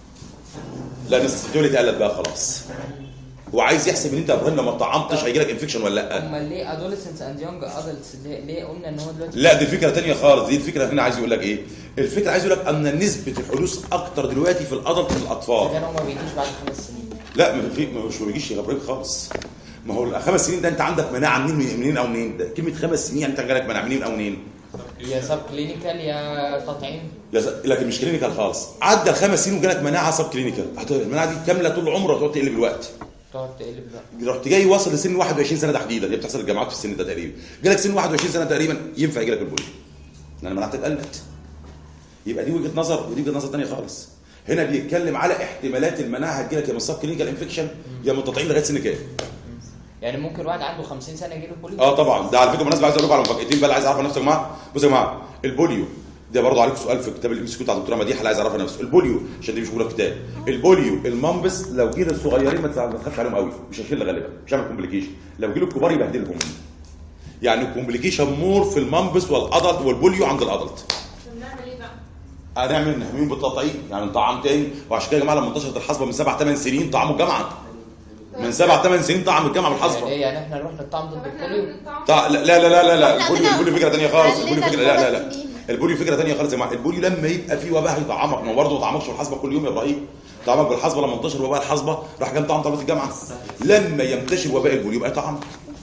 لان السسبتابيلتي قلت بقى خلاص هو عايز يحسب ان انت يا ابراهيم لو ما اتطعمتش هيجي لك انفكشن ولا لا امال ليه ادوليسنس اند يونج ادلتس ليه, ليه قلنا ان هو دلوقتي لا دي فكره تانية خالص دي الفكره هنا عايز يقول لك ايه الفكره عايز يقول لك ان نسبه الحدوث اكتر دلوقتي في الادلت من الاطفال كان هو ما بيجيش بعد خمس سنين لا ما في ما مش ما بيجيش يا ابراهيم خالص ما هو الخمس سنين ده انت عندك مناعه منين منين او منين ده كلمه خمس سنين يعني انت جالك مناعه منين او منين يا سب كلينيكال يا تطعيم يا س- لكن مش كلينيكال خالص عدى الخمس سنين وجالك مناعه سب كلينيكال هت- المناعه دي كامله طول عمرك وتقعد تقلب الوقت تقعد تقلب بقى رحت جاي واصل لسن 21 سنه تحديدا اللي بتحصل الجامعات في السن ده تقريبا جالك سن 21 سنه تقريبا ينفع يجي لك البوليو لان مناعتك قلت يبقى دي وجهه نظر ودي وجهه نظر ثانيه خالص هنا بيتكلم على احتمالات المناعه هتجي لك يا من السب كلينيكال انفكشن يا من التطعيم لغايه سن كام يعني ممكن واحد عنده 50 سنه يجيله بوليو اه طبعا ده على فكره بالمناسبه عايز اقول لكم على مفاجاتين بقى اللي عايز اعرفها نفسه يا جماعه بصوا يا جماعه البوليو ده برضه عليكم سؤال في كتاب الام سي كيو بتاع الدكتوره مديحه اللي عايز اعرفها نفسه البوليو عشان دي مش موجوده في الكتاب البوليو المنبس لو جه للصغيرين ما تزعل- ما تخافش عليهم قوي مش هيشيل غالبا مش هيعمل كومبليكيشن لو جه للكبار يبهدلهم يعني الكومبليكيشن مور في المنبس والادلت والبوليو عند الادلت طب نعمل ايه بقى؟ هنعمل نحميهم بالتطعيم يعني نطعم تاني وعشان كده يا جماعه لما انتشرت الحصبه من سبع ثمان سنين طعموا الجامعه من سبع ثمان سنين طعم الجامعه يعني بالحصبه ايه يعني احنا نروح نطعم طب ضد احنا البوليو نعمل الطعم طع... لا لا لا لا لا احنا البوليو عندنا- البوليو فكره ثانيه خالص البوليو عندنا فكره لا لا لا الخمس سنين. البوليو فكره ثانيه خالص يا جماعه البوليو لما يبقى في وباء هيطعمك ما هو برضه ما طعمكش بالحصبه كل يوم يا ابراهيم طعمك بالحصبه لما انتشر وباء الحصبه راح جاب طعم طلبه الجامعه لما ينتشر وباء البوليو يبقى يطعم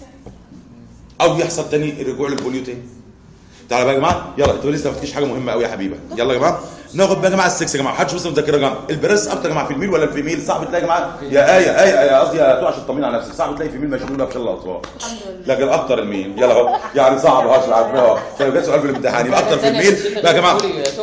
او يحصل تاني الرجوع للبوليو تاني تعالى بقى يا جماعه يلا انتوا لسه ما فتكيش حاجه مهمه قوي يا حبيبه يلا يا جماعه ناخد بقى يا جماعه السكس يا جماعه محدش بص مذاكره يا جماعه البريس اكتر يا جماعه في الميل ولا الفيميل صعب تلاقي يا جماعه يا ايه ايه يا قصدي يا تو عشان تطمين على نفسك صعب تلاقي فيميل مشغوله بشل الاطفال لكن اكتر الميل يلا اهو يعني صعب هاش عارفها لو جه سؤال في الامتحان يبقى اكتر في الميل بقى يا جماعه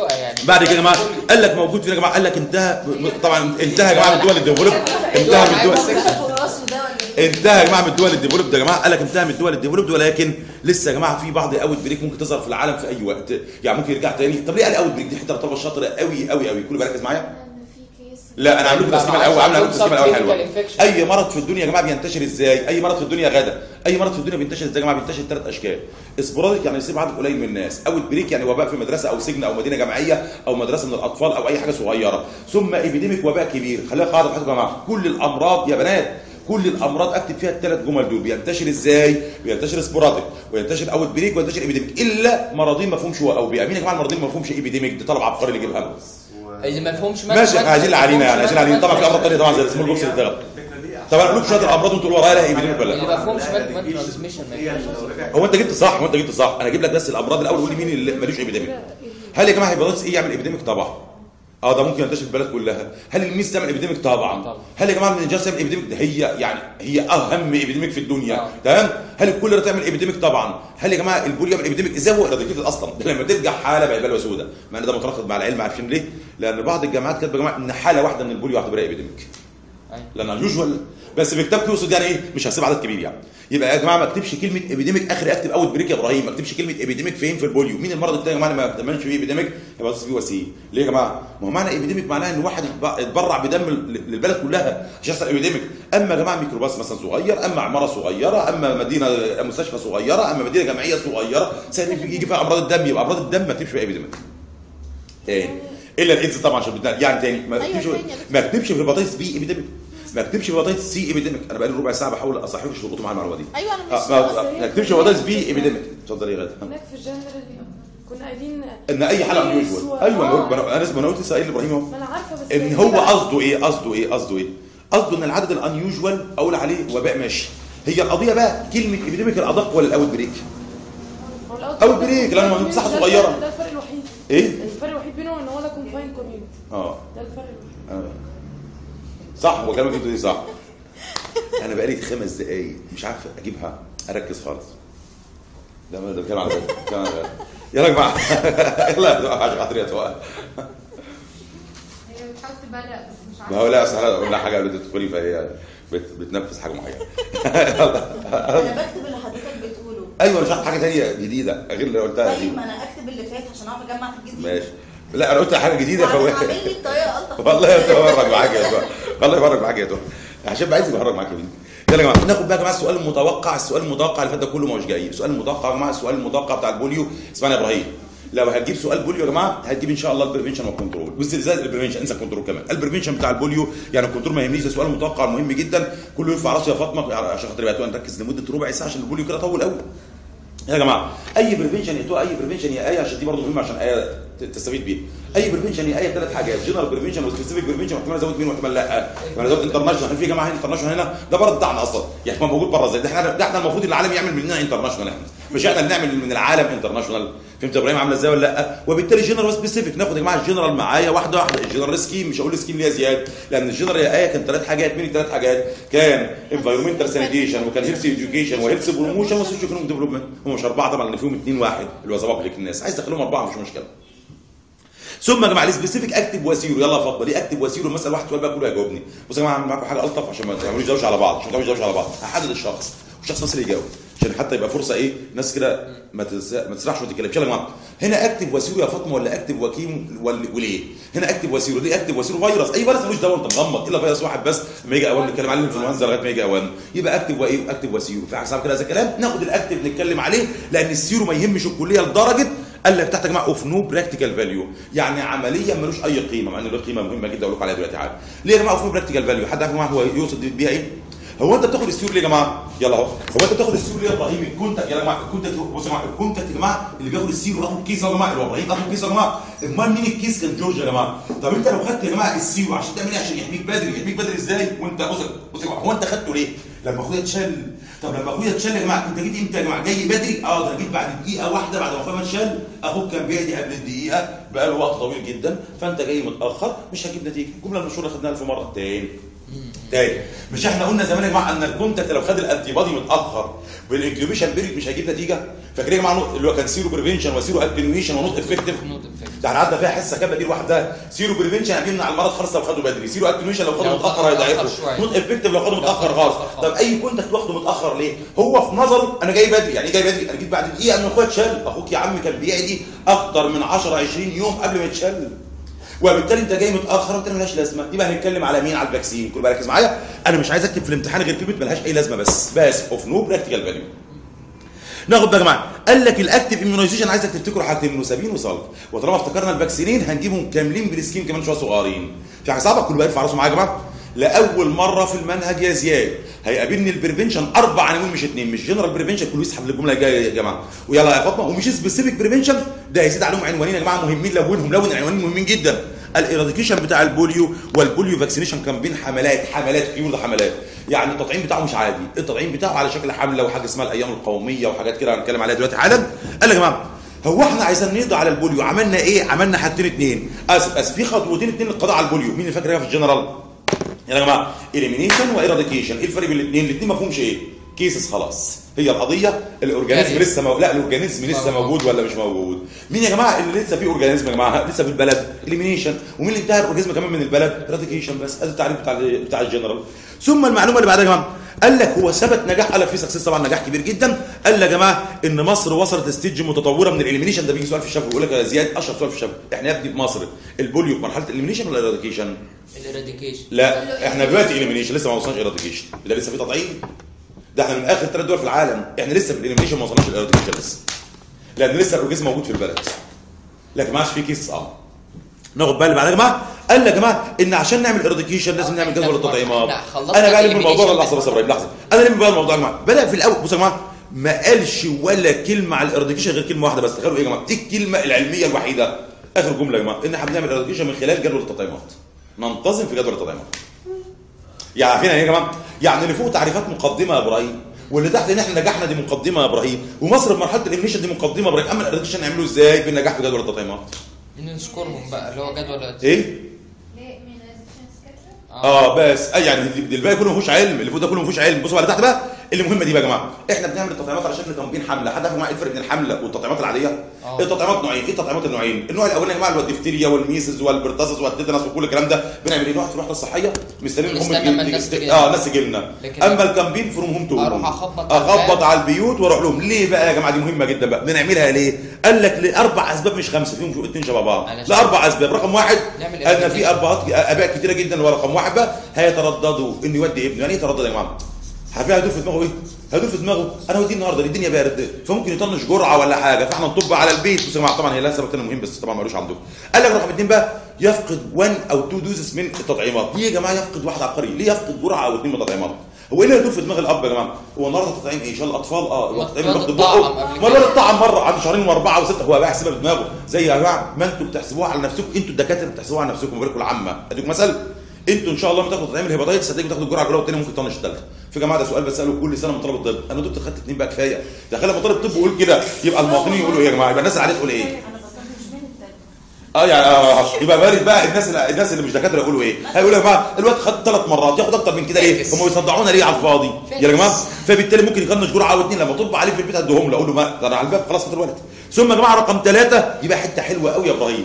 بعد كده يا جماعه قال لك موجود فين يا جماعه قال لك انتهى طبعا انتهى يا جماعه من الدول الديفلوب انتهى من الدول فوق راسه ده ولا ايه؟ انتهى يا جماعه من الدول الديفلوبد يا جماعه قال لك انتهى من الدول الديفلوبد ولكن لسه يا جماعه في بعض اوت بريك ممكن تظهر في العالم في اي وقت يعني ممكن يرجع تاني طب ليه قال اوت بريك دي حته الطلبه الشاطره قوي قوي قوي كله بيركز معايا ان في كيس لا انا عامل لكم تسليمه الاول عامل لكم تسليمه الاول حلوه Subclinical infection. اي مرض في الدنيا يا جماعه بينتشر ازاي اي مرض في الدنيا غدا اي مرض في الدنيا بينتشر ازاي يا جماعه بينتشر ثلاث اشكال اسبوراديك يعني يصيب عدد قليل من الناس اوت بريك يعني وباء في مدرسه او سجن او مدينه جامعيه او مدرسه من الاطفال او اي حاجه صغيره ثم ايبيديميك وباء كبير خليها قاعده في يا جماعه كل الامراض يا بنات كل الامراض اكتب فيها الثلاث جمل دول بينتشر ازاي بينتشر سبوراديك وينتشر اوت بريك وينتشر ايبيديميك الا مرضين ما فيهمش او بي مين يا جماعه المرضين ما فيهمش ايبيديميك ده طلب عبقري اللي يجيبها اللي ما فيهمش ماشي احنا عايزين علينا يعني عايزين علينا طبعا في امراض ثانيه طبعا زي السمول بوكس اللي اتلغى طب انا بقول لكم شويه الامراض وانتوا تقولوا ورايا لا ايبيديميك ولا اللي لا ما فيهمش ماد ترانسميشن ما ينفعش هو انت جبت صح هو انت جبت صح انا اجيب لك بس الامراض الاول قول لي مين اللي ملوش ايبيديميك هل يا جماعه هيباتيتس ايه يعمل ايبيديميك طبعا اه ده ممكن ينتشر في البلد كلها هل الميس تعمل ايبيديميك طبعا طبعا. هل يا جماعه المنجاز تعمل ايبيديميك ده هي يعني هي اهم ايبيديميك في الدنيا آه. تمام هل الكوليرا تعمل ايبيديميك طبعا هل يا جماعه البوليو يعمل ايبيديميك ازاي هو اراديكيتد اصلا ده لما ترجع حاله بقى بلوى سوداء مع ان ده متناقض مع العلم عارفين ليه لان بعض الجامعات كاتبه يا جماعه ان حاله واحده من البوليو هتبقى ايبيديميك أيوة. لان يوجوال بس في كتابك يقصد يعني ايه مش هسيب عدد كبير يعني يبقى يا جماعه ما اكتبش كلمه ابيديميك اخر اكتب اوت بريك يا ابراهيم ما اكتبش كلمه ابيديميك فين في البوليو مين المرض الثاني يا جماعه اللي ما بتعملش فيه ابيديميك يبقى بي وسي ليه يا جماعه ما هو معنى ابيديميك معناها ان واحد يتب- يتبرع بدم ل- للبلد كلها عشان يحصل ابيديميك اما يا جماعه ميكروباص مثلا صغير اما عماره صغيره اما مدينه مستشفى صغيره اما مدينه جامعيه صغيره سهل يجي فيها امراض الدم يبقى امراض الدم ما تكتبش فيها ابيديميك تاني الا الايدز طبعا عشان بتنقل يعني تاني ما أيوة تكتبش تاني يا دكتور. ما اكتبش في الهيباتيتس بي ايبيديميك ما اكتبش في الهيباتيتس سي ايبيديميك انا بقالي ربع ساعه بحاول اصححكم تلقطوا معايا المعلومه دي ايوه انا مش آه، ما ما اكتبش هيباتيتس بي ايبيديميك اتفضلي يا غاده هناك في الجنرال كنا قايلين ان اي حاله كيس unusual و- ايوه آه. انا انا انا اسمه انا قلت لسه قايل لابراهيم اهو ما انا عارفه بس ان يعني هو بقى- قصده ايه قصده ايه قصده ايه قصده ان العدد الانيوجوال اقول عليه وباء ماشي هي القضيه بقى كلمه ايبيديميك الادق ولا الاوت بريك هو الأوت أوت بريك بريك، ده- لأنه ده- مساحة ده صغيرة. الفرق- ده الفرق الوحيد ايه الفرق الوحيد بينهم ان هو ده كونفاين كوميونتي اه ده الفرق الوحيد آه. صح هو كلامك انتوا دي صح انا بقالي خمس دقايق مش عارف اجيبها اركز خالص ده ده بتكلم على ده بتكلم على ده. يلا يا جماعه يلا عشان خاطر يا توقع هي بتحاول تبرق بس مش ما عارفه هو لا اصل انا اقول لها حاجه قبل ما تدخلي فهي بت- بتنفذ حاجه معينه انا بكتب اللي حضرتك بتقوله ايوه انا شرحت حاجه ثانيه جديده غير اللي قلتها دي طيب ما انا اكتب اللي فات عشان اعرف اجمع في الجديد ماشي لا انا قلت حاجه جديده وعشان فهو عامل لي الطريقه الطف والله يتفرج معاك يا تو والله يفرج معاك يا تو عشان عايز يفرج معاك يا بنتي يلا يا جماعه ناخد بقى يا جماعه السؤال المتوقع السؤال المتوقع اللي فات ده كله مش جاي السؤال المتوقع يا جماعه السؤال المتوقع بتاع البوليو اسمعني يا ابراهيم لو هتجيب سؤال بوليو يا جماعه هتجيب ان شاء الله البريفنشن والكنترول بس زي البريفنشن انسى الكنترول كمان البريفنشن بتاع البوليو يعني الكنترول ما يهمنيش ده سؤال متوقع مهم جدا كله يرفع راسه يا فاطمه عشان خاطر يبقى نركز لمده ربع ساعه عشان البوليو كده طول قوي يا جماعه اي بريفنشن يا تو اي بريفنشن يا ايه عشان دي برضه مهمه عشان ايه ت- تستفيد بيها اي بريفنشن يا ايه ثلاث حاجات جنرال بريفنشن وسبيسيفيك بريفنشن واحتمال ازود مين واحتمال لا وانا ازود انترناشونال في جماعه هنا انترناشونال هنا ده برضه بتاعنا اصلا يعني ما موجود بره زي ده احنا ده احنا المفروض العالم يعمل مننا انترناشونال احنا مش احنا اللي نعمل من العالم انترناشونال فهمت يا ابراهيم عامله ازاي ولا لا وبالتالي جنرال وسبيسيفيك ناخد يا جماعه الجنرال معايا واحده واحده الجنرال سكيم مش هقول سكيم ليها زياد لان الجنرال يا ايه كان ثلاث حاجات مين الثلاث حاجات كان انفايرمنتال سانيتيشن وكان هيلث اديوكيشن وهيلث بروموشن وسوشيو ايكونوميك ديفلوبمنت هم مش اربعه طبعا اللي فيهم اثنين واحد اللي هو سبب لك الناس عايز تخليهم اربعه مش مشكله ثم يا جماعه السبيسيفيك اكتب وسيله يلا اتفضل ليه اكتب وسيله مثلا واحد سؤال بقى كله هيجاوبني بصوا يا جماعه هعمل معاكم حاجه الطف عشان ما تعملوش دوشه على بعض عشان ما تعملوش دوشه على بعض هحدد الشخص شخص بس اللي يجاوب عشان حتى يبقى فرصه ايه ناس كده ما تس- ما تسرحش وما تتكلمش يلا يا جماعه هنا اكتب وسيرو يا فاطمه ولا اكتب وكيم ولا وليه هنا اكتب وسيرو ليه اكتب وسيرو فيروس اي فيروس ملوش دواء انت مغمض الا فيروس واحد بس لما يجي اوان نتكلم عليه الانفلونزا لغايه ما يجي اوان يبقى اكتب وايه اكتب وسيرو في حاجه صعبه كده هذا الكلام ناخد الاكتب نتكلم عليه لان السيرو ما يهمش الكليه لدرجه قال لك تحت يا جماعه اوف نو براكتيكال فاليو يعني عمليا ملوش اي قيمه مع ان له قيمه مهمه جدا اقول لكم عليها دلوقتي عادي ليه يا جماعه اوف نو براكتيكال فاليو حد عارف يا جماعه هو يقصد بيها ايه هو انت بتاخد السيور ليه يا جماعه يلا اهو هو انت بتاخد السيور ليه يا ابراهيم الكونتاكت يا جماعه الكونتاكت بصوا يا جماعه الكونتاكت يا جماعه اللي بياخد السيور واخد كيس يا جماعه اللي هو ابراهيم اخد كيس يا جماعه امال مين الكيس كان جورج يا جماعه طب انت لو خدت يا جماعه السيور عشان تعمل ايه عشان يحميك بدري يحميك بدري ازاي وانت بص بص يا جماعه هو انت خدته ليه لما اخويا اتشل طب لما اخويا اتشل يا جماعه انت جيت امتى يا جماعه جاي بدري اه ده أنا جيت بعد دقيقه واحده بعد ما اخويا ما اتشل اخوك كان بيعدي قبل الدقيقه بقى له وقت طويل جدا فانت جاي متاخر مش هجيب نتيجه الجمله المشهوره خدناها الف مره تاني تاني مش احنا قلنا زمان يا جماعه ان الكونتاكت لو خد الانتي بادي متاخر بالانكيوبيشن بيريد مش هيجيب نتيجه فاكرين يا جماعه نقط- اللي هو كان سيرو بريفنشن وسيرو اتنويشن ونوت افكتيف نوت افكت ده احنا قعدنا فيها حصه كامله دي لوحدها سيرو بريفنشن هيمنع المرض خالص لو خده بدري سيرو اتنويشن لو خده لو متاخر خده هيضعفه متأخر شوية. نوت افكتيف لو خده متاخر خالص متأخر طب اي كونتاكت واخده متاخر ليه هو في نظره انا جاي بدري يعني ايه جاي بدري انا جيت بعد دقيقه من اخويا اتشل اخوك يا عم كان بيعدي اكتر من 10 20 يوم قبل ما يتشل وبالتالي انت جاي متاخر وانت ملهاش لازمه يبقى هنتكلم على مين على الفاكسين كل بالك معايا انا مش عايز اكتب في الامتحان غير كلمه ملهاش اي لازمه بس بس اوف نو براكتيكال فاليو ناخد بقى يا جماعه قال لك الاكتيف اميونيزيشن عايزك تفتكروا حاجتين نوسابين وصلب وطالما افتكرنا الفاكسينين هنجيبهم كاملين بالسكيم كمان شويه صغيرين في حاجه صعبه كل بقى يرفع راسه معايا يا جماعه لاول مره في المنهج يا زياد هيقابلني البريفنشن اربع عناوين مش اثنين مش جنرال بريفنشن كله يسحب للجمله الجايه يا جماعه ويلا يا فاطمه ومش سبيسيفيك بريفنشن ده هيزيد عليهم عنوانين يا جماعه مهمين لونهم لون العنوانين مهمين جدا الاراديكيشن بتاع البوليو والبوليو فاكسينيشن كان بين حملات حملات كيور ده حملات يعني التطعيم بتاعه مش عادي التطعيم بتاعه على شكل حمله وحاجه اسمها الايام القوميه وحاجات كده هنتكلم عليها دلوقتي حالا قال يا جماعه هو احنا عايزين نقضي على البوليو عملنا ايه عملنا حاجتين اتنين اسف اسف في خطوتين اتنين للقضاء على البوليو مين اللي فاكر في الجنرال يا جماعه اليمينيشن وإيراديكيشن ايه الفرق بين الاثنين الاثنين ما فيهمش ايه كيسز خلاص هي القضيه الاورجانيزم يعني- لسه مو... لا الاورجانيزم لسه موجود. موجود ولا مش موجود مين يا جماعه اللي لسه فيه اورجانيزم يا جماعه لسه في البلد اليمينيشن ومين اللي انتهى الاورجانيزم كمان من البلد إيراديكيشن بس ادي التعريف بتاع ال- بتاع الجنرال ثم المعلومه اللي بعدها يا جماعه قال لك هو ثبت نجاح قال لك في سكسس طبعا نجاح كبير جدا قال يا جماعه ان مصر وصلت ستيج متطوره من الاليمينيشن ده بيجي سؤال في الشفوي يقول لك يا زياد اشهر سؤال في الشفوي احنا يا ابني في مصر البوليو في مرحله الاليمينيشن ولا الإيراديكيشن الاراديكيشن لا احنا دلوقتي اليمينيشن لسه ما وصلناش ايراديكيشن لا لسه في تطعيم ده احنا من اخر ثلاث دول في العالم احنا لسه في الاليمينيشن ما وصلناش الايراديكيشن لسه لان لسه الاورجازم موجود في البلد لكن ما عادش في كيس اه ناخد بالي بعد يا جماعه قال لي يا جماعه ان عشان نعمل ايراديكيشن لازم نعمل جدول التطعيمات احنا خلصنا انا بقى لم الموضوع elimination ده لحظه بس يا ابراهيم لحظه انا لم بقى الموضوع يا جماعه بدا في الاول بصوا يا جماعه ما قالش ولا كلمه على الايراديكيشن غير كلمه واحده بس تخيلوا ايه يا جماعه دي الكلمه العلميه الوحيده اخر جمله يا جماعه ان احنا بنعمل ايراديكيشن من خلال جدول التطعيمات ننتظم في جدول التطعيمات يعني عارفين يعني ايه يا جماعه يعني اللي فوق تعريفات مقدمه يا ابراهيم واللي تحت ان احنا نجحنا دي مقدمه يا ابراهيم ومصر في مرحله الامنيشن دي مقدمه يا ابراهيم اما الايراديكيشن نعمله ازاي بالنجاح في جدول التطعيمات نذكرهم بقى اللي هو جدول ايه ليه immunization schedule؟ اه بس آه يعني اللي- الباقي كله ما فيهوش علم اللي فوق ده كله ما فيهوش علم بصوا على تحت بقى اللي مهمه دي بقى يا جماعه احنا بنعمل التطعيمات على شكل تنظيم حمله حد عارف يا جماعه ايه الفرق بين الحمله والتطعيمات العاديه آه. التطعيمات نوعين ايه التطعيمات النوعين النوع الاولاني يا جماعه اللي هو الدفتيريا والميسز والبرتاسس والتيتانس وكل الكلام ده بنعمل ايه نروح في الوحده الصحيه مستنيين هم نستنى ما الناس تجي لنا. اه الناس تجي لنا لكن اما الكامبين فروم هوم تو أروح أخبط على اخبط الباب. على البيوت واروح لهم ليه بقى يا جماعه دي مهمه جدا بقى بنعملها ليه قال لك لاربع اسباب مش خمسه فيهم اثنين شبه بعض علشان- لاربع اسباب رقم واحد نعمل ان في education. ابهات اباء كتيره جدا اللي هو رقم واحد بقى هيترددوا ان يودي ابنه يعني ايه يتردد يا جماعه عارفين هيدور في دماغه ايه هيدور في دماغه انا ودي النهارده الدنيا بارد فممكن يطنش جرعه ولا حاجه فاحنا نطب على البيت بس يا جماعه طبعا هي لها سبب تاني مهم بس طبعا ملوش عندكم قال لك رقم اثنين بقى يفقد 1 او 2 دوزز من التطعيمات ليه يا جماعه يفقد واحد عبقري ليه يفقد جرعه او اثنين من التطعيمات هو ايه اللي هيدور في دماغ الاب يا جماعه هو النهارده التطعيم ايه شال الاطفال اه هو التطعيم اللي الولد باخد اتطعم بقه قبل ما كده. الولد طعم مره عنده شهرين واربعه وسته هو بقى حسبها بدماغه زي يا جماعه ما انتوا بتحسبوها على نفسكم انتوا الدكاتره بتحسبوها على نفسكم وبالكم العامه اديكم مثل انتوا ان شاء الله لما تاخدوا تطعيم الهيباتيتس هتلاقوا تاخدوا الجرعه الاولى والثانيه ممكن تطنش الثالثه في جماعه ده سؤال بساله كل سنه من طلب الطب انا دكتور خدت اثنين بقى كفايه تخيل لما طالب طب يقول كده يبقى المواطنين يقولوا ايه يا جماعه يبقى الناس اللي عليه تقول ايه انا بطلت من التالت اه يعني آه يبقى بارد بقى الناس اللي الناس اللي مش دكاتره يقولوا ايه؟ هيقولوا يا جماعه الواد خد ثلاث مرات ياخد اكتر من كده ليه؟ فاكس. هم بيصدعونا ليه على الفاضي؟ يا جماعه فبالتالي ممكن يخنش جرعه او اثنين لما طب عليه في البيت اديهم له اقول له ما ده انا على الباب خلاص خد الولد ثم يا جماعه رقم ثلاثه دي بقى حته حلوه قوي يا ابراهيم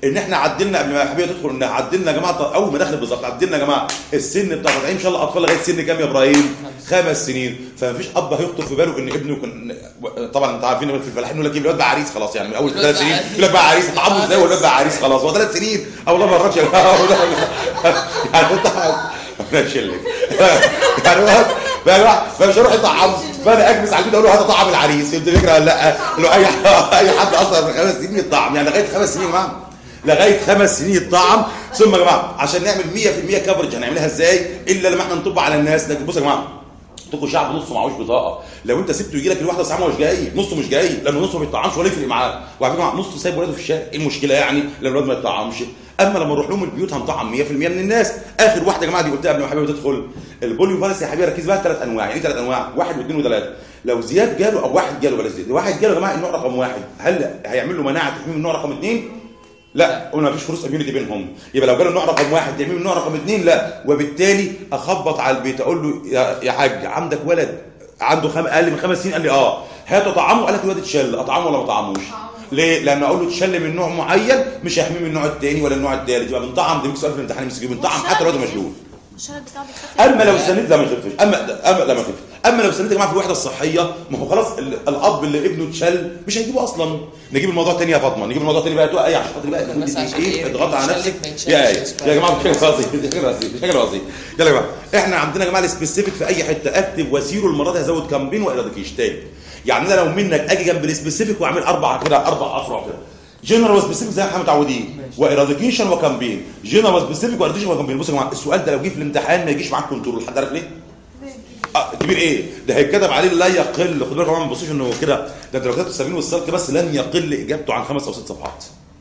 ان احنا عدلنا قبل ما الحبيبه تدخل ان عدلنا يا جماعه اول ما دخلت بالظبط عدلنا يا جماعه السن بتاع تطعيم ان شاء الله اطفال لغايه سن كام يا ابراهيم؟ خمس سنين فمفيش اب هيخطر في باله ان ابنه يكون طبعا انتوا عارفين في الفلاحين يقول لك إيه، الواد بقى عريس خلاص يعني من اول الواد ثلاث بقى سنين عريس. يقول لك بقى عريس طعمه ازاي والواد بقى عريس خلاص هو ثلاث سنين او لا مرات يا جماعه يعني انت ربنا يشيلك يعني هو بقى الواحد مش هروح يطعم فانا اجلس على البيت اقول له هذا طعم العريس فهمت الفكره ولا لا؟ لو اي اي حد اصلا من خمس سنين يطعم يعني لغايه خمس سنين يا جماعه لغايه خمس سنين يطعم ثم يا جماعه عشان نعمل 100% كفرج هنعملها ازاي؟ الا لما احنا نطبق على الناس لكن بصوا يا جماعه عندكم شعب نصه معهوش بطاقه لو انت سبته يجي لك الواحده ساعه مش جاي نصه مش جاي لانه نصه ما بيطعمش ولا يفرق معاه وعلى فكره نصه سايب ولاده في الشارع ايه المشكله يعني لما الواد ما يطعمش اما لما نروح لهم البيوت هنطعم 100% من الناس اخر واحده يا جماعه دي قلتها قبل ما حبيبي تدخل البوليو فيروس يا حبيبي ركز بقى ثلاث انواع يعني ايه ثلاث انواع واحد واثنين وثلاثه لو زياد جاله او واحد جاله بلاش زياد واحد جاله يا جماعه النوع رقم واحد هل هيعمل له مناعه تحميه من النوع رقم اثنين لا قلنا مفيش كروس اميونيتي بينهم يبقى لو جاله النوع رقم واحد تعمل النوع رقم اثنين لا وبالتالي اخبط على البيت اقول له يا, يا حاج عندك ولد عنده خم... اقل من خمس سنين قال لي اه هات اطعمه قال لك الواد اتشل اطعمه ولا ما اطعموش ليه؟ لان اقول له اتشل من نوع معين مش هيحميه من النوع الثاني ولا النوع الثالث يبقى بنطعم ده سؤال في الامتحان مسكين بنطعم حتى لو الواد مشلول الشرب بتاعه بيخفف اما لو استنيت لا ما يخفش اما اما لا ما يخفش اما لو استنيت يا جماعه في الوحده الصحيه ما هو خلاص ال- الاب اللي ابنه اتشل مش هيجيبه اصلا نجيب الموضوع تاني يا فاطمه نجيب الموضوع تاني بقى تقول اي عشان خاطر بقى بس تقول عشان ايه إيه؟ اضغط على يتشل نفسك ما يتشلش يا ايه اسمها. يا جماعه مش حاجه قصدي مش حاجه قصدي مش حاجه قصدي يلا يا جماعه احنا عندنا يا جماعه السبيسيفيك في اي حته اكتب وسيله المره دي هزود كامبين واراديكيش تاني يعني انا لو منك اجي جنب السبيسيفيك واعمل اربع كده اربع افرع كده جنرال وسبيسيفيك زي ما احنا متعودين واراديكيشن وكامبين جنرال وسبيسيفيك واراديكيشن وكامبين بصوا يا جماعه السؤال ده لو جه في الامتحان ما يجيش معاك كنترول حد عارف ليه؟ آه كبير ايه؟ ده هيتكتب عليه لا يقل خد بالك يا جماعه ما تبصوش انه كده ده انت لو كتبت السمين والسلك بس لن يقل اجابته عن خمس او ست صفحات.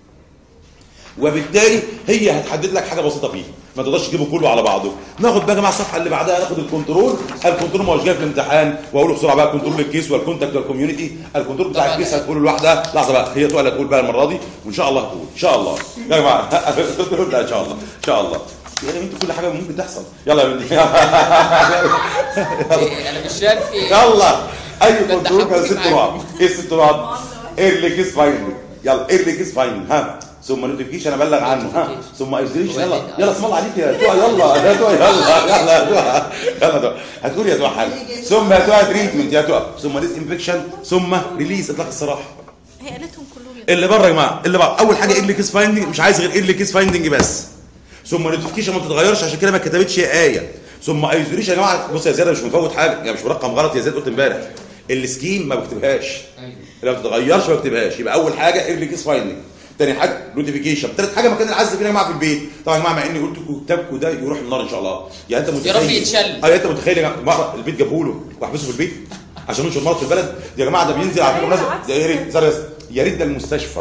وبالتالي هي هتحدد لك حاجه بسيطه فيه ما تقدرش تجيبه كله على بعضه ناخد بقى يا جماعه الصفحه اللي بعدها ناخد الكنترول الكنترول ما هوش جاي في الامتحان واقوله بسرعه بقى كنترول الكيس والكونتاكت والكوميونتي الكنترول بتاع طبعاً. الكيس هتقوله لوحدها لحظه بقى هي تقول هتقول بقى المره دي وان شاء الله هتقول ان شاء الله يا جماعه لا ان شاء الله ان شاء الله يا بنتي كل حاجه ممكن تحصل يلا يا بنتي إيه، انا مش شايف ايه يلا اي ده انت كنترول كان حبيبي ست معاك. نقط ايه ست نقط ايرلي كيس فايندنج يلا ايرلي كيس فايندنج ها ثم نوتيفيكيشن ابلغ عنه ها Notification. ثم ايزوليشن يلا وبعدين- يلا اسم الله عليك يا دعاء يلا يا دعاء يلا يلا يا دعاء يلا دعاء هتقول يا دعاء حاجه ثم يا دعاء تريتمنت يا دعاء ثم ديس انفكشن ثم ريليز اطلاق السراح هي قالتهم كلهم يا اللي بره يا جماعه اللي بره اول حاجه ايرلي كيس فايندنج مش عايز غير ايرلي كيس فايندنج بس ثم نوتيفيكيشن ما تتغيرش عشان كده ما كتبتش ايه ثم ايزوليشن يا جماعه بص يا زياد أنا مش مفوت حاجه يعني مش مرقم غلط يا زياد قلت امبارح السكيم ما بكتبهاش أيوة. لو ما تتغيرش ما بكتبهاش يبقى اول حاجه ايرلي كيس فايندنج تاني حاجه نوتيفيكيشن تالت حاجه مكان العز فينا يا جماعه في البيت طبعا يا جماعه مع اني قلت لكم كتابكم ده يروح النار ان شاء الله يعني انت متخيل رب يتشل. اه انت متخيل يا جماعه البيت جابه له واحبسه في البيت عشان ينشر مرض في البلد يا جماعه ده بينزل على فكره مناسبة- ده يا ريت ثانية بس. يا ريت ده المستشفى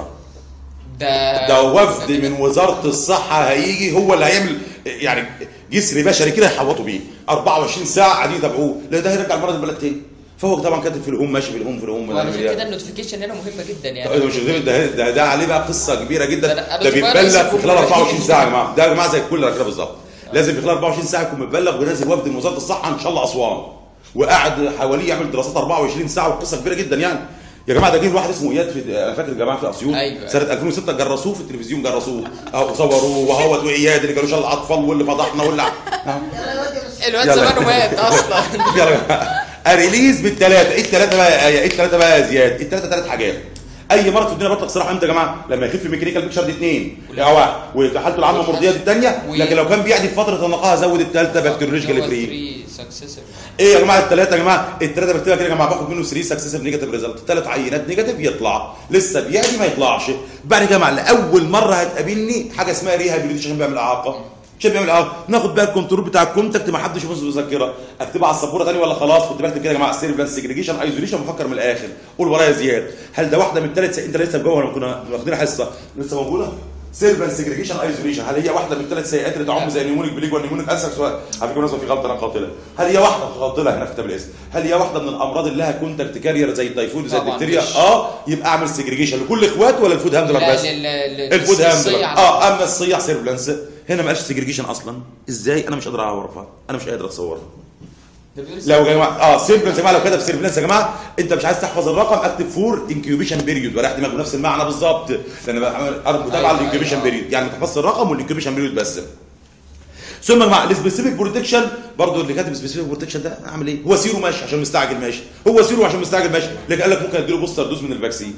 ده ده وفد من وزاره الصحه هيجي هو اللي هيعمل يعني جسر بشري كده يحوطوا بيه 24 ساعه قاعدين يتابعوه لا ده هيرجع المرض البلد تاني فهو طبعا كاتب في الام ماشي في الام في الام وعلشان كده النوتيفيكيشن هنا مهمه جدا يعني ده مش غير ده, ده ده عليه بقى قصه كبيره جدا ده أنا ده بشوف أنا بيتبلغ رئيس في خلال الجمهورية. 24 ساعه يا جماعه ده يا جماعه زي الكل كده بالظبط لازم في خلال 24 ساعه يكون متبلغ ونازل وفد من وزاره الصحه ان شاء الله اسوان وقاعد حواليه يعمل دراسات 24 ساعه وقصه كبيره جدا يعني يا جماعه ده جه واحد اسمه اياد في انا فاكر الجماعه في اسيوط أيوة. سنه 2006 جرسوه في التلفزيون جرسوه اهو صوروه وهوت واياد اللي قالوا شال الاطفال واللي فضحنا واللي أهو. الواد يلا. زمانه مات اصلا يلا يا جماعه ريليز بالثلاثه ايه الثلاثه بقى يا ايه ايه الثلاثه بقى يا زياد الثلاثه ثلاث حاجات اي مرض في الدنيا بطلق صراحه امتى يا جماعه لما يخف ميكانيكال بيكشر دي اثنين يا واحد وحالته العامه مرضيه دي الثانيه و- لكن لو كان بيعدي في فتره النقاهه زود الثالثه بكتيريولوجيكال فري فري سكسسيف ايه يا جماعه الثلاثه يا جماعه الثلاثه بكتبها كده يا جماعه باخد منه 3 سكسسيف نيجاتيف ريزلت ثلاث عينات نيجاتيف يطلع لسه بيعدي ما يطلعش بعد كده يا جماعه لاول مره هتقابلني حاجه اسمها ريهابيليتيشن عشان بيعمل اعاقه عشان بيعمل اعاقه ناخد بقى الكنترول بتاع الكونتاكت ما حدش يبص في الذاكره اكتبها على السبوره ثاني ولا خلاص كنت بكتب كده يا جماعه سيرفلانس سيجريجيشن ايزوليشن بفكر من الاخر قول ورايا زياد هل ده واحده من الثلاث انت لسه جوه ولا كنا واخدين حصه لسه موجوده سيرفلانس سيجريجيشن ايزوليشن هل هي واحده من الثلاث سيئات اللي تعم زي نيمونيك بليج والنيمونيك اسكس على فكره بالمناسبه في غلطه انا قاتله هل هي واحده قاتله هنا في كتاب الاسم هل هي واحده من الامراض اللي لها كونتاكت كارير زي التيفود زي طبعاً الدكتيريا مش. اه يبقى اعمل سيجريجيشن لكل اخوات ولا الفود هاندلر لا بس لل- لل- الفود هاندلر للصيع. اه اما الصياع سيرفلانس هنا ما قالش سيجريجيشن اصلا ازاي انا مش قادر اعرفها انا مش قادر اتصورها ده بيقول لو يا جماعه اه سيرفلنس يا جماعه لو كتب سيرفلنس يا جماعه انت مش عايز تحفظ الرقم اكتب فور انكيوبيشن بيريود وراح دماغه نفس المعنى بالظبط لان بعمل ارض متابعه أيوة، للانكيوبيشن أيوة. بيريود يعني تحفظ الرقم والانكيوبيشن بيريود بس ثم يا جماعه السبيسيفيك بروتكشن برضه اللي كاتب سبيسيفيك بروتكشن ده اعمل ايه؟ هو سيرو ماشي عشان مستعجل ماشي هو سيرو عشان مستعجل ماشي لكن قال لك ممكن اديله بوستر دوز من الفاكسين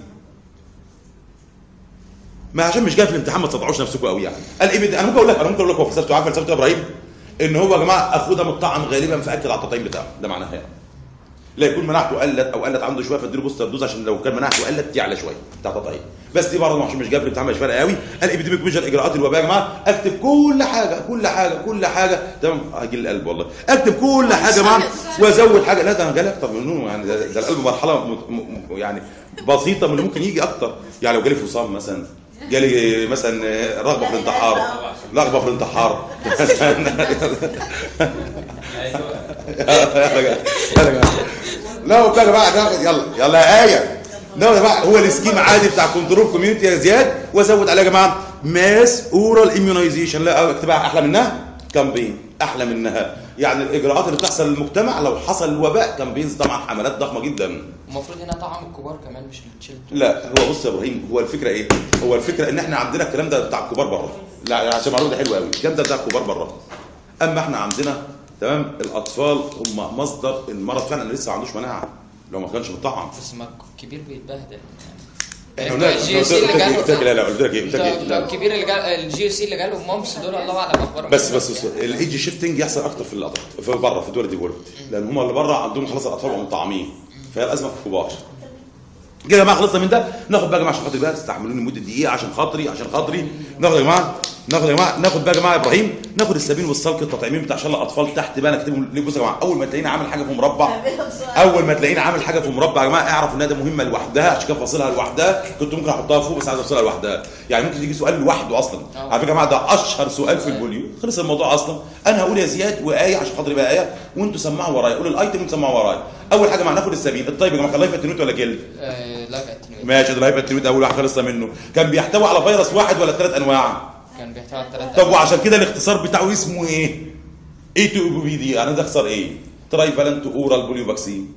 ما عشان مش جاي في الامتحان ما تصدعوش نفسكم قوي يعني قال ايه بدي انا ممكن اقول لك انا ممكن اقول لك هو فلسفته عارف فلسفته يا ابراهيم ان هو يا جماعه اخوه ده مطعم غالبا فاكد على التطعيم بتاعه ده معناها يعني لا يكون مناعته قلت او قلت عنده شويه فاديله بوستر دوز عشان لو كان مناعته قلت تعلى شويه بتاع التطعيم بس دي برضه عشان مش جاي في الامتحان مش فارقه قوي قال ايبيديميك ميجر اجراءات الوباء يا جماعه اكتب كل حاجه كل حاجه كل حاجه تمام هجي القلب والله اكتب كل حاجه يا جماعه وازود حاجه لا ده انا جالي اكتر منه يعني ده, ده القلب مرحله م... م... م- يعني بسيطه من اللي ممكن يجي اكتر يعني لو جالي فصام مثلا جالي مثلا رغبه في الانتحار رغبه في الانتحار لا وبتاع يا جماعه ده- يلا يلا يا ايه لا يا جماعه هو السكيم عادي بتاع كنترول كوميونتي يا زياد وازود عليه يا جماعه ماس اورال اميونايزيشن لا اكتبها احلى منها كامبين احلى منها يعني الاجراءات اللي بتحصل للمجتمع لو حصل الوباء كامبينز طبعا حملات ضخمه جدا المفروض هنا طعم الكبار كمان مش التشيلد لا هو بص يا ابراهيم هو الفكره ايه؟ هو الفكره ان احنا عندنا الكلام ده بتاع الكبار بره لا عشان المعلومه ده حلوه قوي الكلام ده بتاع الكبار بره اما احنا عندنا تمام الاطفال هم مصدر المرض فعلا اللي لسه ما عندوش مناعه لو ما كانش مطعم بس ما الكبير بيتبهدل احنا انت قلنا الجي قلت سي اللي لك ايه جاله قلت لك لا لا قلت لك ايه قلت لك ايه ده- لا. ده الكبير اللي جال الجي سي اللي جاله مامس دول الله اعلم اخبارهم بس بس بس الايدج شيفتنج يحصل اكتر في الأطفال في بره في الدول ديفلوبد لان هم اللي بره عندهم خلاص الاطفال بقوا مطعمين فهي الازمه في الكبار كده يا جماعه خلصنا من ده ناخد بقى يا جماعه عشان خاطري بقى تستحملوني مده دقيقه عشان خاطري عشان خاطري ناخد يا جماعه ناخد يا جماعه ناخد بقى يا جماعه يا ابراهيم ناخد السبيل والسلق التطعيمين بتاع شلة الاطفال تحت بقى نكتبهم ليه بصوا يا جماعه اول ما تلاقيني عامل حاجه في مربع نعملها بسرعه اول ما تلاقيني عامل حاجه في مربع يا جماعه اعرف ان ده مهمه لوحدها عشان كده فاصلها لوحدها كنت ممكن احطها فوق بس عايز افصلها لوحدها يعني ممكن يجي سؤال لوحده اصلا آه. على فكره يا جماعه ده اشهر سؤال في البوليو خلص الموضوع اصلا انا هقول يا زياد وايه عشان خاطري بقى ايه وانتوا سمعوا ورايا قولوا الايتم وانتوا سمعوا ورايا اول حاجه مع ناخد السبيل الطيب يا جماعه كان لايف التنوت ولا كلب آه لا التنوير ماشي ده لايف التنوت اول واحد خلصنا منه كان بيحتوي على فيروس واحد ولا ثلاث انواع كان بيحتوي على ثلاثة طب وعشان كده الاختصار بتاعه اسمه ايه اي تو بي دي انا ده اختصار ايه تراي فالنت اورال بوليو فاكسين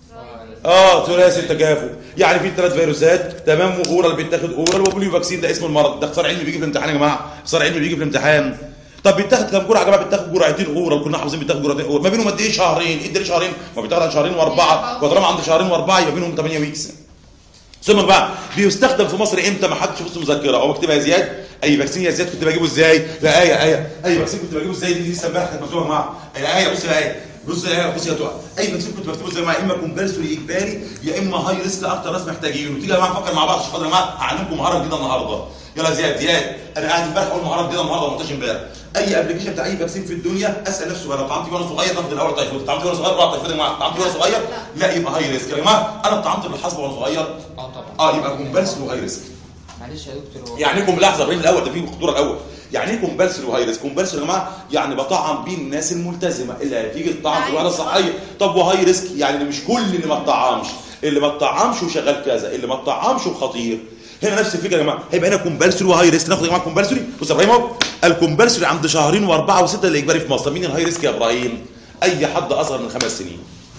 اه ثلاثي التكافؤ يعني في ثلاث فيروسات تمام واورال بيتاخد اورال وبوليو فاكسين ده اسم المرض ده اختصار علمي بيجي في الامتحان يا جماعه اختصار علمي بيجي في الامتحان طب بيتاخد كام جرعه يا جماعه بيتاخد جرعتين اورال كنا حافظين بيتاخد جرعتين اورال ما بينهم قد ايه شهرين ايه ده شهرين ما بيتاخد عن شهرين واربعه وطالما عند شهرين واربعه يبقى بينهم 8 ويكس ثم بقى بيستخدم في مصر امتى ما حدش بص مذكره او اكتبها يا زياد اي فاكسين يا زياد كنت بجيبه ازاي لا ايه ايه اي فاكسين كنت بجيبه ازاي دي لسه امبارح كانت مكتوبه يا جماعه يا ايه بص يا ايه بص يا ايه بص يا تقع اي فاكسين كنت بكتبه ازاي يا جماعه اما كومبلسوري اجباري يا اما هاي ريسك اكتر ناس محتاجينه تيجي يا جماعه نفكر مع بعض عشان خاطر يا جماعه هعلمكم مهاره جديده النهارده يلا يا زياد زياد انا قاعد امبارح اقول مهاره جديده النهارده ما قلتهاش امبارح اي ابلكيشن بتاع اي فاكسين في الدنيا اسال نفسي وانا طعمتي وانا صغير ناخد الاول تايفود طعمتي وانا صغير بقى تايفود يا جماعه طعمتي وانا صغير لا يبقى هاي ريسك يا جماعه انا طعمت بالحصبه وانا صغير اه طبعا اه يبقى كومبلسوري وهاي ريسك معلش يا دكتور هو يعني ايه كومبلحظه ابراهيم الاول ده فيه خطوره الاول يعني ايه كومبلسري وهايرس كومبلسري يا جماعه يعني بطعم بيه الناس الملتزمه اللي هتيجي تطعم في الوحده الصحيه طب وهاي ريسك يعني اللي مش كل اللي ما اتطعمش اللي ما اتطعمش وشغال كذا اللي ما اتطعمش وخطير هنا نفس الفكره يا جماعه هيبقى هنا كومبلسري وهاي ريسك ناخد يا جماعه كومبلسري بص يا ابراهيم اهو الكومبلسري عند شهرين واربعه وسته اللي اجباري في مصر طب مين الهاي ريسك يا ابراهيم اي حد اصغر من خمس سنين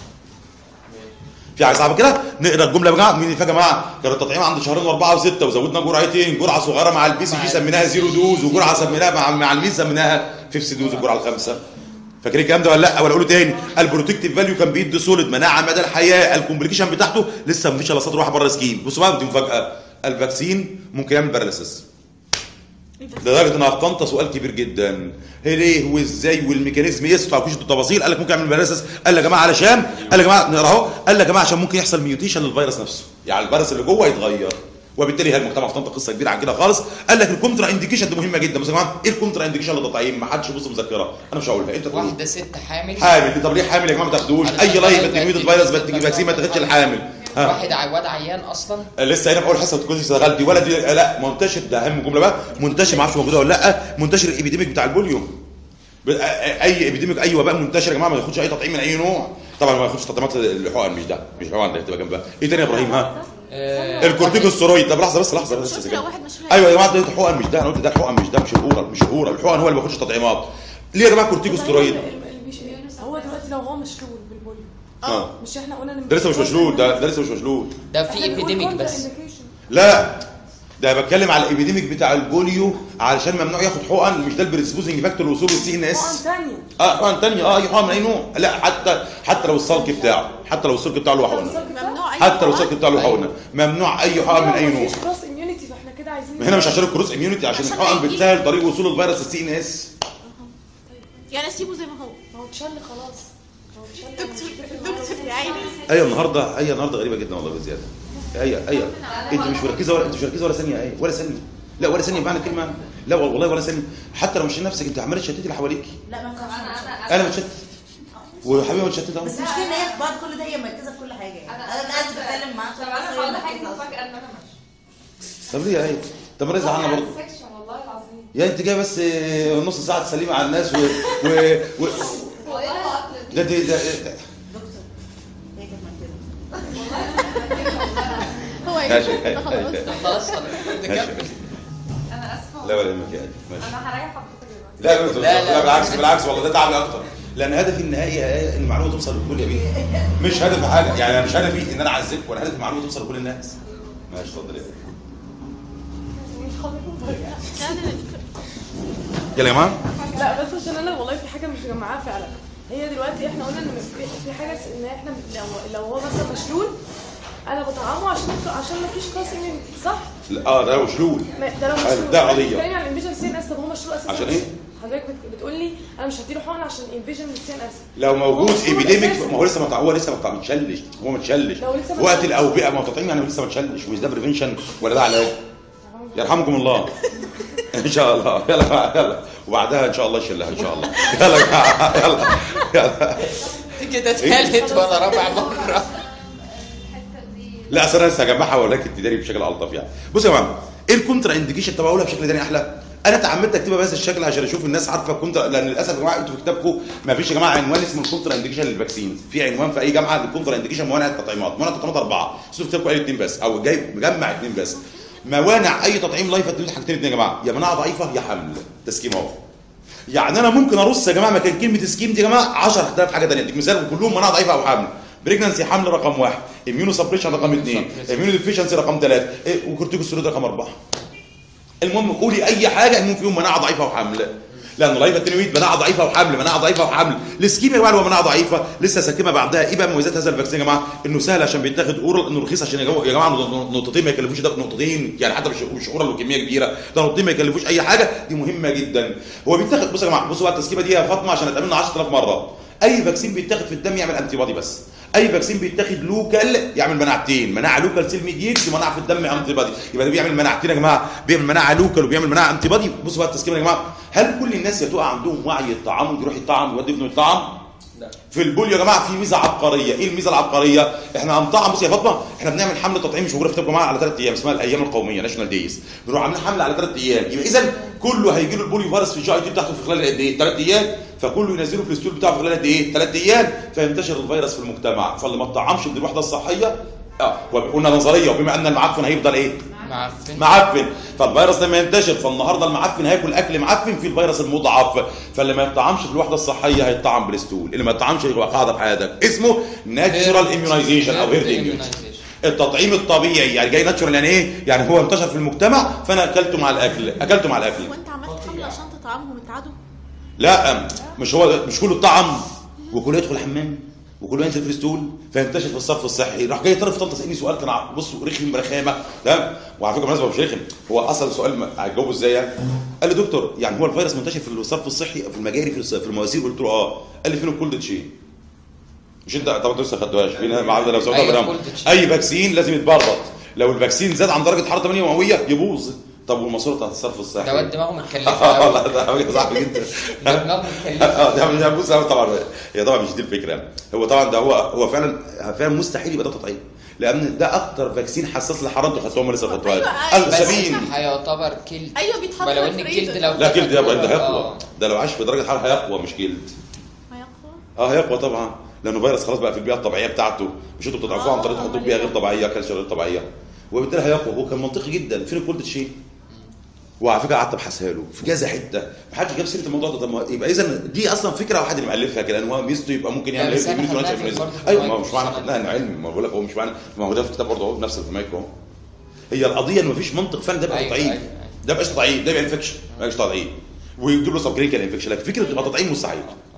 في حاجه صعبه كده نقرا الجمله يا جماعه مين اللي فيها يا جماعه كان التطعيم عند شهرين واربعه وسته وزودنا جرعتين جرعه صغيره مع البي سي جي سميناها زيرو دوز وجرعه سميناها مع مع الميز سميناها فيفس دوز الجرعه الخامسه فاكرين الكلام ده ولا لا ولا اقوله تاني البروتكتيف فاليو كان بيدي سوليد مناعه مدى الحياه الكومبليكيشن بتاعته لسه مفيش الا سطر واحد بره سكيم بصوا بقى دي مفاجاه الفاكسين ممكن يعمل باراليسيس لدرجه ان افطنت سؤال كبير جدا هي ليه وازاي والميكانيزم ايه ما فيش التفاصيل قال لك ممكن يعمل باراليسيس قال يا جماعه علشان قال يا جماعه نقرا اهو قال يا جماعه عشان ممكن يحصل ميوتيشن للفيروس نفسه يعني الفيروس اللي جوه يتغير وبالتالي هي المجتمع افطنت قصه كبيره عن كده خالص قال لك الكونترا انديكيشن دي مهمه جدا بصوا يا جماعه ايه الكونترا انديكيشن للتطعيم ما حدش يبص مذكره انا مش هقولها انت تقول واحدة ست حامل حامل طب ليه حامل يا جماعه ما تاخدوش اي لايف بتجميد الفيروس بتجي فاكسين ما تاخدش الحامل ها واحد عواد عيان اصلا لسه هنا في اول حصه كنت اشتغلت دي ولد لا منتشر ده اهم جمله بقى منتشر ما اعرفش موجوده ولا لا منتشر الابيديميك بتاع البوليو ب- اي ابيديميك اي وباء منتشر يا جماعه ما ياخدش اي تطعيم من اي نوع طبعا ما ياخدش تطعيمات الحقن مش ده مش الحقن اللي هتبقى جنبها ايه تاني يا ابراهيم ها آه الكورتيكوستيرويد طب لحظه بس لحظه بس شفت كده. لو واحد مش ايوه يا جماعه ده الحقن مش ده انا قلت ده الحقن مش ده مش الاورال مش الاورال الحقن هو اللي ما بياخدش تطعيمات ليه يا جماعه كورتيكوستيرويد هو دلوقتي لو هو مشلول اه مش احنا قلنا ان ده لسه مش مشلول ده ده لسه مش مشلول ده في ايبيديميك بس لا ده بتكلم على الايبيديميك بتاع البوليو علشان ممنوع ياخد حقن مش ده البريسبوزنج فاكتور لوصول للسي ان حقن اس ثانيه اه حقن ثانيه اه اي حقن من اي نوع لا حتى حتى لو السلك بتاعه حتى لو السلك بتاعه له حقنه ممنوع اي حتى لو حقن. السلك بتاعه له حقنه ممنوع اي حقن من اي نوع مفيش كروس اميونيتي فاحنا كده عايزين ما هنا مش عشان الكروس اميونيتي عشان عشان الحقن هيجي. بتسهل طريق وصول الفيروس للسي ان اس يعني اسيبه زي ما هو ما هو اتشل خلاص ما هو اتشل دكتور دكتور يا عيني ايه النهارده ايه النهارده غريبه جدا والله بزياده ايه ايه انت مش مركزه ولا انت مش مركزه ولا ثانيه ايه ولا ثانيه لا ولا ثانيه بمعنى الكلمه لا والله ولا ثانيه حتى لو مش نفسك انت عماله تشتتي اللي حواليكي لا ما ينفعش انا متشتت وحبيبي متشتت اهو بس مش كده ان هي في بعض كل ده هي مركزه في كل حاجه يعني انا قاعد بتكلم معاك طب انا هقول لك حاجه مفاجاه ان انا ماشيه طب ليه يا ايه طب ما رزق عنا برضه سكشن والله العظيم يا انت جاي بس آه، نص ساعه تسلمي على الناس و, و... و... والله ده ده, ده, ده دكتور هي كانت مركزه هو ماشي يا خلاص خلاص نكمل انا اسفه لا ولا يهمك يا قلبي ماشي انا هريح حضرتك دلوقتي لا لا, لا، لا, لا. بالعكس بالعكس والله ده تعب اكتر لان هدفي النهائي يا ايه ان المعلومه توصل للكل يا بيه مش هدفي حاجه يعني انا مش هدفي ان انا اعذبك ولا هدفي المعلومه توصل لكل الناس ماشي اتفضل يا بيه. يلا يا جماعه لا بس عشان انا والله في حاجه مش مجمعاها فعلا هي دلوقتي احنا قلنا ان في في حاجه س- ان احنا لو لو هو مثلا مشلول انا بطعمه عشان عشان ما فيش كروس اميونيتي صح؟ لا، اه ده وشلول ما- ده لو حلو، مشلول ده قضية. بتتكلمي عن الانفيجن سي ان اس طب هو مشلول اساسا عشان إيه؟ حضرتك بت- بتقول لي انا مش هديله حقن عشان انفيجن سي ان اس لو موجود هو مشلول ايبيديميك أساساً. ما هو لسه ما هو لسه ما متشلش هو ما تشلش لو لسه ما وقت تشلش. الاوبئه ما هو تطعيم يعني لسه ما تشلش مش ده بريفنشن ولا ده علاج يرحمكم الله ان شاء الله يلا يلا وبعدها ان شاء الله يشلها ان شاء الله يلا يا جماعة، يلا يلا كده تالت ولا رابع مره الحته دي لا اصل انا لسه هجمعها ولكن تداري بشكل الطف يعني بصوا يا جماعه ايه الكونترا انديكيشن طب اقولها بشكل تاني احلى انا تعمدت اكتبها بهذا الشكل عشان اشوف الناس عارفه الكونترا لان للاسف يا جماعه انتوا في كتابكم ما فيش يا جماعه عنوان اسمه الكونترا انديكيشن للفاكسين في عنوان في اي جامعه للكونترا انديكيشن موانع التطعيمات موانع التطعيمات اربعه بس في كتابكم قال اثنين بس او جاي مجمع اثنين بس موانع اي تطعيم لايف هتدوس حاجتين اثنين يا جماعه يا مناعه ضعيفه يا حمل تسكيم اهو يعني انا ممكن ارص يا جماعه مكان كلمه سكيم دي يا جماعه 10000 حاجه ثانيه اديك مثال وكلهم مناعه ضعيفه او حمل بريجنانسي حمل رقم واحد اميونو سبريشن رقم اثنين اميونو ديفيشنسي رقم ثلاثه وكورتيكوستيرويد رقم اربعه المهم قولي اي حاجه ان فيهم مناعه ضعيفه وحمل لان لايف التنويد مناعه ضعيفه وحمل مناعه ضعيفه وحمل السكيميا يا جماعه هو مناعه ضعيفه لسه ساكمه بعدها ايه بقى مميزات هذا الفاكسين يا جماعه انه سهل عشان بيتاخد اورال انه رخيص عشان يا جماعه يا جماعة نقطتين ما يكلفوش ده نقطتين يعني حتى مش مش اورال وكميه كبيره ده نقطتين ما يكلفوش اي حاجه دي مهمه جدا هو بيتاخد بصوا يا جماعه بصوا بقى التسكيمه دي يا فاطمه عشان اتعملنا 10000 مره اي فاكسين بيتاخد في الدم يعمل انتي بادي بس اي فاكسين بيتاخد لوكال يعمل مناعتين مناعه لوكال سيل ميديت ومناعه في الدم انتي بادي يبقى ده بيعمل مناعتين يا جماعه بيعمل مناعه لوكال وبيعمل مناعه انتي بادي بصوا بقى التسكيمه يا جماعه هل كل الناس يتوقع عندهم وعي الطعام يروح يطعم ويودي ابنه يطعم في البول يا جماعه في ميزه عبقريه ايه الميزه العبقريه احنا هنطعم بص يا فاطمه احنا بنعمل حمله تطعيم مش موجوده في كتابكم يا جماعه على ثلاث ايام اسمها الايام القوميه ناشونال دايز بنروح عاملين حمله على ثلاث ايام يبقى اذا كله هيجي له البوليو فيروس في الجي اي تي بتاعته في خلال قد ايه ثلاث ايام فكله ينزله في الستول بتاعه في خلال قد ايه ثلاث ايام فينتشر الفيروس في المجتمع فاللي ما اتطعمش من الوحده الصحيه اه وقلنا نظريه وبما ان المعفن هيفضل ايه معفن معفن فالفيروس لما ينتشر فالنهارده المعفن هياكل اكل معفن فيه الفيروس المضاعف فاللي ما يطعمش في الوحده الصحيه هيطعم بالستول اللي ما يطعمش يبقى قاعده في حياتك اسمه ناتشورال اميونايزيشن او هيرد اميونيزيشن التطعيم الطبيعي يعني جاي ناتشورال يعني ايه يعني هو انتشر في المجتمع فانا اكلته مع الاكل اكلته مع الاكل وانت عملت حمله عشان تطعمهم انت عدو لا مش هو مش كله طعم وكله يدخل الحمام وكله ينزل في الستول فينتشر في الصف الصحي راح جاي طرف طنطا سالني سؤال كان ع- بص رخم رخامه تمام وعلى فكره بالمناسبه مش رخم هو اصلا السؤال ما- هتجاوبه ازاي يعني قال لي دكتور يعني هو الفيروس منتشر في الصف الصحي في المجاري في الص- في المواسير قلت له اه قال لي فين الكولد تشين مش انت طبعا انت لسه ما خدتوهاش فين معاذ لو سويتها أيوة، برنامج. cold chain. اي فاكسين لازم يتبرد لو الفاكسين زاد عن درجه حراره 8 مئويه يبوظ طب والماسوره بتاعت الصرف الصحي ده واد دماغه متكلفه اه قوي والله ده حاجه صعبه جدا ده دماغه متكلفه اه ده مش هبص أوي طبعا هي طبعا مش دي الفكره هو طبعا ده هو هو فعلا فعلا مستحيل يبقى ده تطعيم لان ده اكتر فاكسين حساس للحراره انتوا خدتوها هم لسه خدتوها أيوة، بس السبين هيعتبر كلد ايوه بيتحط ولو في ان الفريزر. الجلد لو لا جلد يبقى ده آه. هيقوى ده لو عاش في درجه حراره هيقوى مش جلد هيقوى اه هيقوى طبعا لانه فيروس خلاص بقى في البيئه الطبيعيه بتاعته مش انتوا بتضعفوه عن طريق تحطوه في بيئه غير طبيعيه كالسيوم غير طبيعيه وبالتالي هيقوى هو كان منطقي جدا فين الكولد تشين وعلى فكره قعدت ابحثها له في كذا حته ما حدش جاب سيره الموضوع ده طب ما يبقى اذا دي اصلا فكره واحد اللي مالفها كده ان هو ميزته يبقى ممكن يعمل لا، بس ايه احنا في خدناها الفينيش في والانسان. برضه في ايوه ما هو المايكرو مش معنى السنة خدناها انه علم ما بقول لك هو مش معنى ما هو ده في الكتاب برضه اهو نفس المايكرو اهو هي القضيه ان مفيش منطق فن ده بقى أيوة، تطعيم أيوة، أيوة. ده بقاش تطعيم ده يبقى انفكشن ما يبقاش تطعيم ويجيب له سب كلينيكال انفكشن لكن فكره تبقى تطعيم مستحيل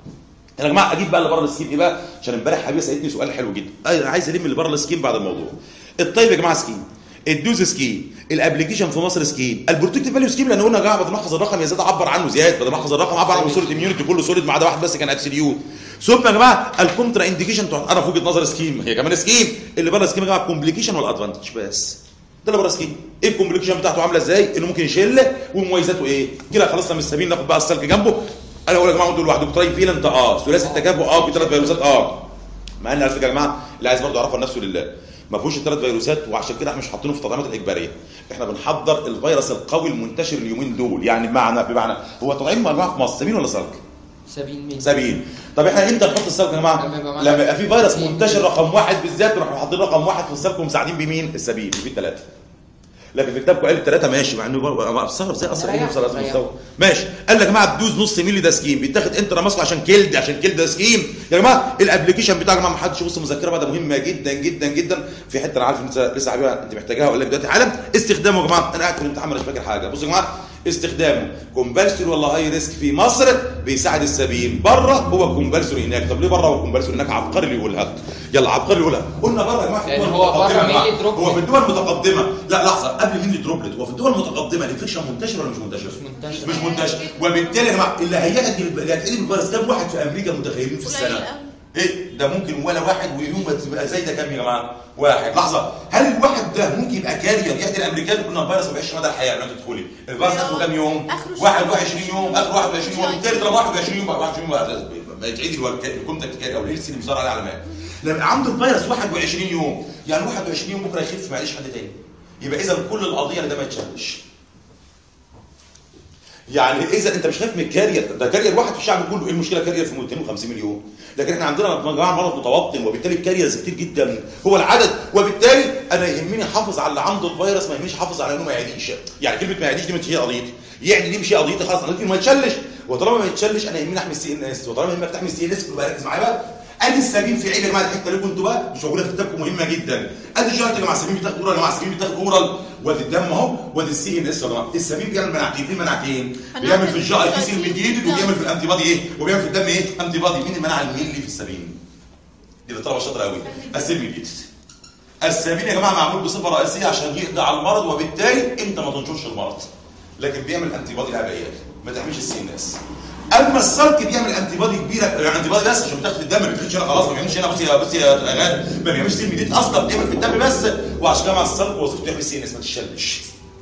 يا جماعه اجيب بقى اللي بره السكيم ايه بقى عشان امبارح حبيبي سالتني سؤال حلو جدا انا عايز الم اللي بره السكيم بعد الموضوع الطيب يا جماعه سكيم الدوز سكيم الابلكيشن في مصر سكيم البروتكتيف فاليو سكيم لان قلنا يا جماعه بدل ما احفظ الرقم يا زياد عبر عنه زياد بدل ما احفظ الرقم عبر عنه صوره اميونيتي كله سوليد ما عدا واحد بس كان ابسوليوت ثم يا جماعه الكونترا انديكيشن انا في وجهه نظر سكيم هي كمان سكيم اللي بره سكيم يا جماعه كومبليكيشن ولا ادفانتج بس ده اللي بره سكيم ايه الكومبليكيشن بتاعته عامله ازاي انه ممكن يشل ومميزاته ايه كده خلصنا من السبيل ناخد بقى السلك جنبه انا اقول يا جماعه دول لوحده تراي فيل انت اه ثلاثي التكافؤ اه بثلاث فيروسات اه مع ان على فكره يا جماعه اللي عايز برضه يعرفها لنفسه لله ما فيهوش الثلاث فيروسات وعشان كده احنا مش حاطينه في التطعيمات الاجباريه احنا بنحضر الفيروس القوي المنتشر اليومين دول يعني بمعنى بمعنى هو التطعيم يا جماعه في مصر سمين ولا سلك؟ سابين مين؟ سبيل طب احنا امتى نحط السلك يا جماعه لما يبقى معانا لما يبقى في فيروس سبيل. منتشر رقم واحد بالذات نروح حاطين رقم واحد في السلك ومساعدين بمين السبيل في الثلاثه لكن في كتابكم قال الثلاثه ماشي مع انه برضه انا استغرب زي اصلا ايه ريح- يوصل هذا ريح. المستوى ماشي قال لك يا جماعه بدوز نص مللي ده سكيم بيتاخد انترا ماسكو عشان كيلد عشان كيلد ده سكيم يا جماعه الابلكيشن بتاع يا جماعه ما حدش يبص مذكره بقى ده مهمه جدا جدا جدا في حته انا عارف انت لسه حبيبي انت محتاجاها اقول لك دلوقتي حالا استخدامه يا جماعه انا قاعد في الامتحان مش فاكر حاجه بصوا يا جماعه استخدامه كومبالسوري ولا هاي ريسك في مصر بيساعد السبيل بره هو كومبالسوري هناك طب ليه بره هو كومبالسوري هناك عبقري اللي يقولها يلا عبقري اللي يقولها قلنا بره يا جماعه في لأن الدول هو بره المتقدمة يا جماعة. ميلي دروبلت. هو في الدول المتقدمه لا لحظه قبل ميلي دروبلت هو في الدول المتقدمه الانفكشن منتشر ولا مش منتشر؟ مش منتشر. مش منتشر وبالتالي يا جماعه اللي هيأتي اللي هيتقلب الفيروس كام واحد في امريكا متخيلين في قليل السنه؟ قوي. ايه ده ممكن ولا واحد ويوم تبقى زي ده كام يا جماعه؟ واحد لحظه هل الواحد ده ممكن يبقى كارير يحدي الامريكان قلنا الفيروس ما بيعيش مدى الحياه لما تدخلي الفيروس اخره كام يوم؟ آخره 21 يوم اخره 21 يوم بالتالي طالما 21 يوم بقى 21 يوم بقى ما يتعيد الكونتاكت كاري او الهيلث اللي بيظهر عليه علامات لما عنده الفيروس 21 يوم يعني 21 يوم بكره يخف ما يعيش حد تاني يبقى اذا كل القضيه ان ده ما يتشالش يعني اذا انت مش خايف من الكارير ده كارير واحد في الشعب كله ايه المشكله كارير في 250 مليون لكن احنا عندنا يا جماعه مرض متوطن وبالتالي الكاريرز كتير جدا هو العدد وبالتالي انا يهمني احافظ على اللي عنده الفيروس ما يهمنيش احافظ على انه ما يعديش يعني كلمه ما يعديش دي مش هي قضيتي يعني دي مش هي قضيتي خلاص انا قلت ما يتشلش وطالما ما يتشلش انا يهمني احمي السي ان اس وطالما يهمك تحمي السي ان اس يبقى ركز معايا بقى ادي السبيل في عيب يا جماعه الحته اللي كنتوا بقى مش موجوده في كتابكم مهمه جدا ادي شرط يا جماعه السبيل بتاخد اورال يا جماعه السبيل بتاخد اورال وادي الدم اهو وادي السي ان اس يا جماعه السبيل بيعمل مناعتين في مناعتين بيعمل في الجي اي تي سيل ميديتد وبيعمل في الانتي بادي ايه وبيعمل في الدم ايه انتي بادي مين المناعه الميلي في السبيل دي الطلبه شاطره قوي السيل ميديتد السبيل يا جماعه معمول بصفه رئيسيه عشان يقضي على المرض وبالتالي انت ما تنشرش المرض لكن بيعمل انتي بادي لعبيات ما تعملش السي ان اس اما السلك بيعمل انتي بادي كبيره يعني انتي بادي بس عشان بتاخد في الدم ما بيفرقش هنا خلاص ما بيعملش هنا بصي يا بصي يا غاد ما بيعملش سيل ميديت اصلا بيعمل في الدم بس وعشان كده مع السلك وظيفته يعمل سي ان اس ما تشلش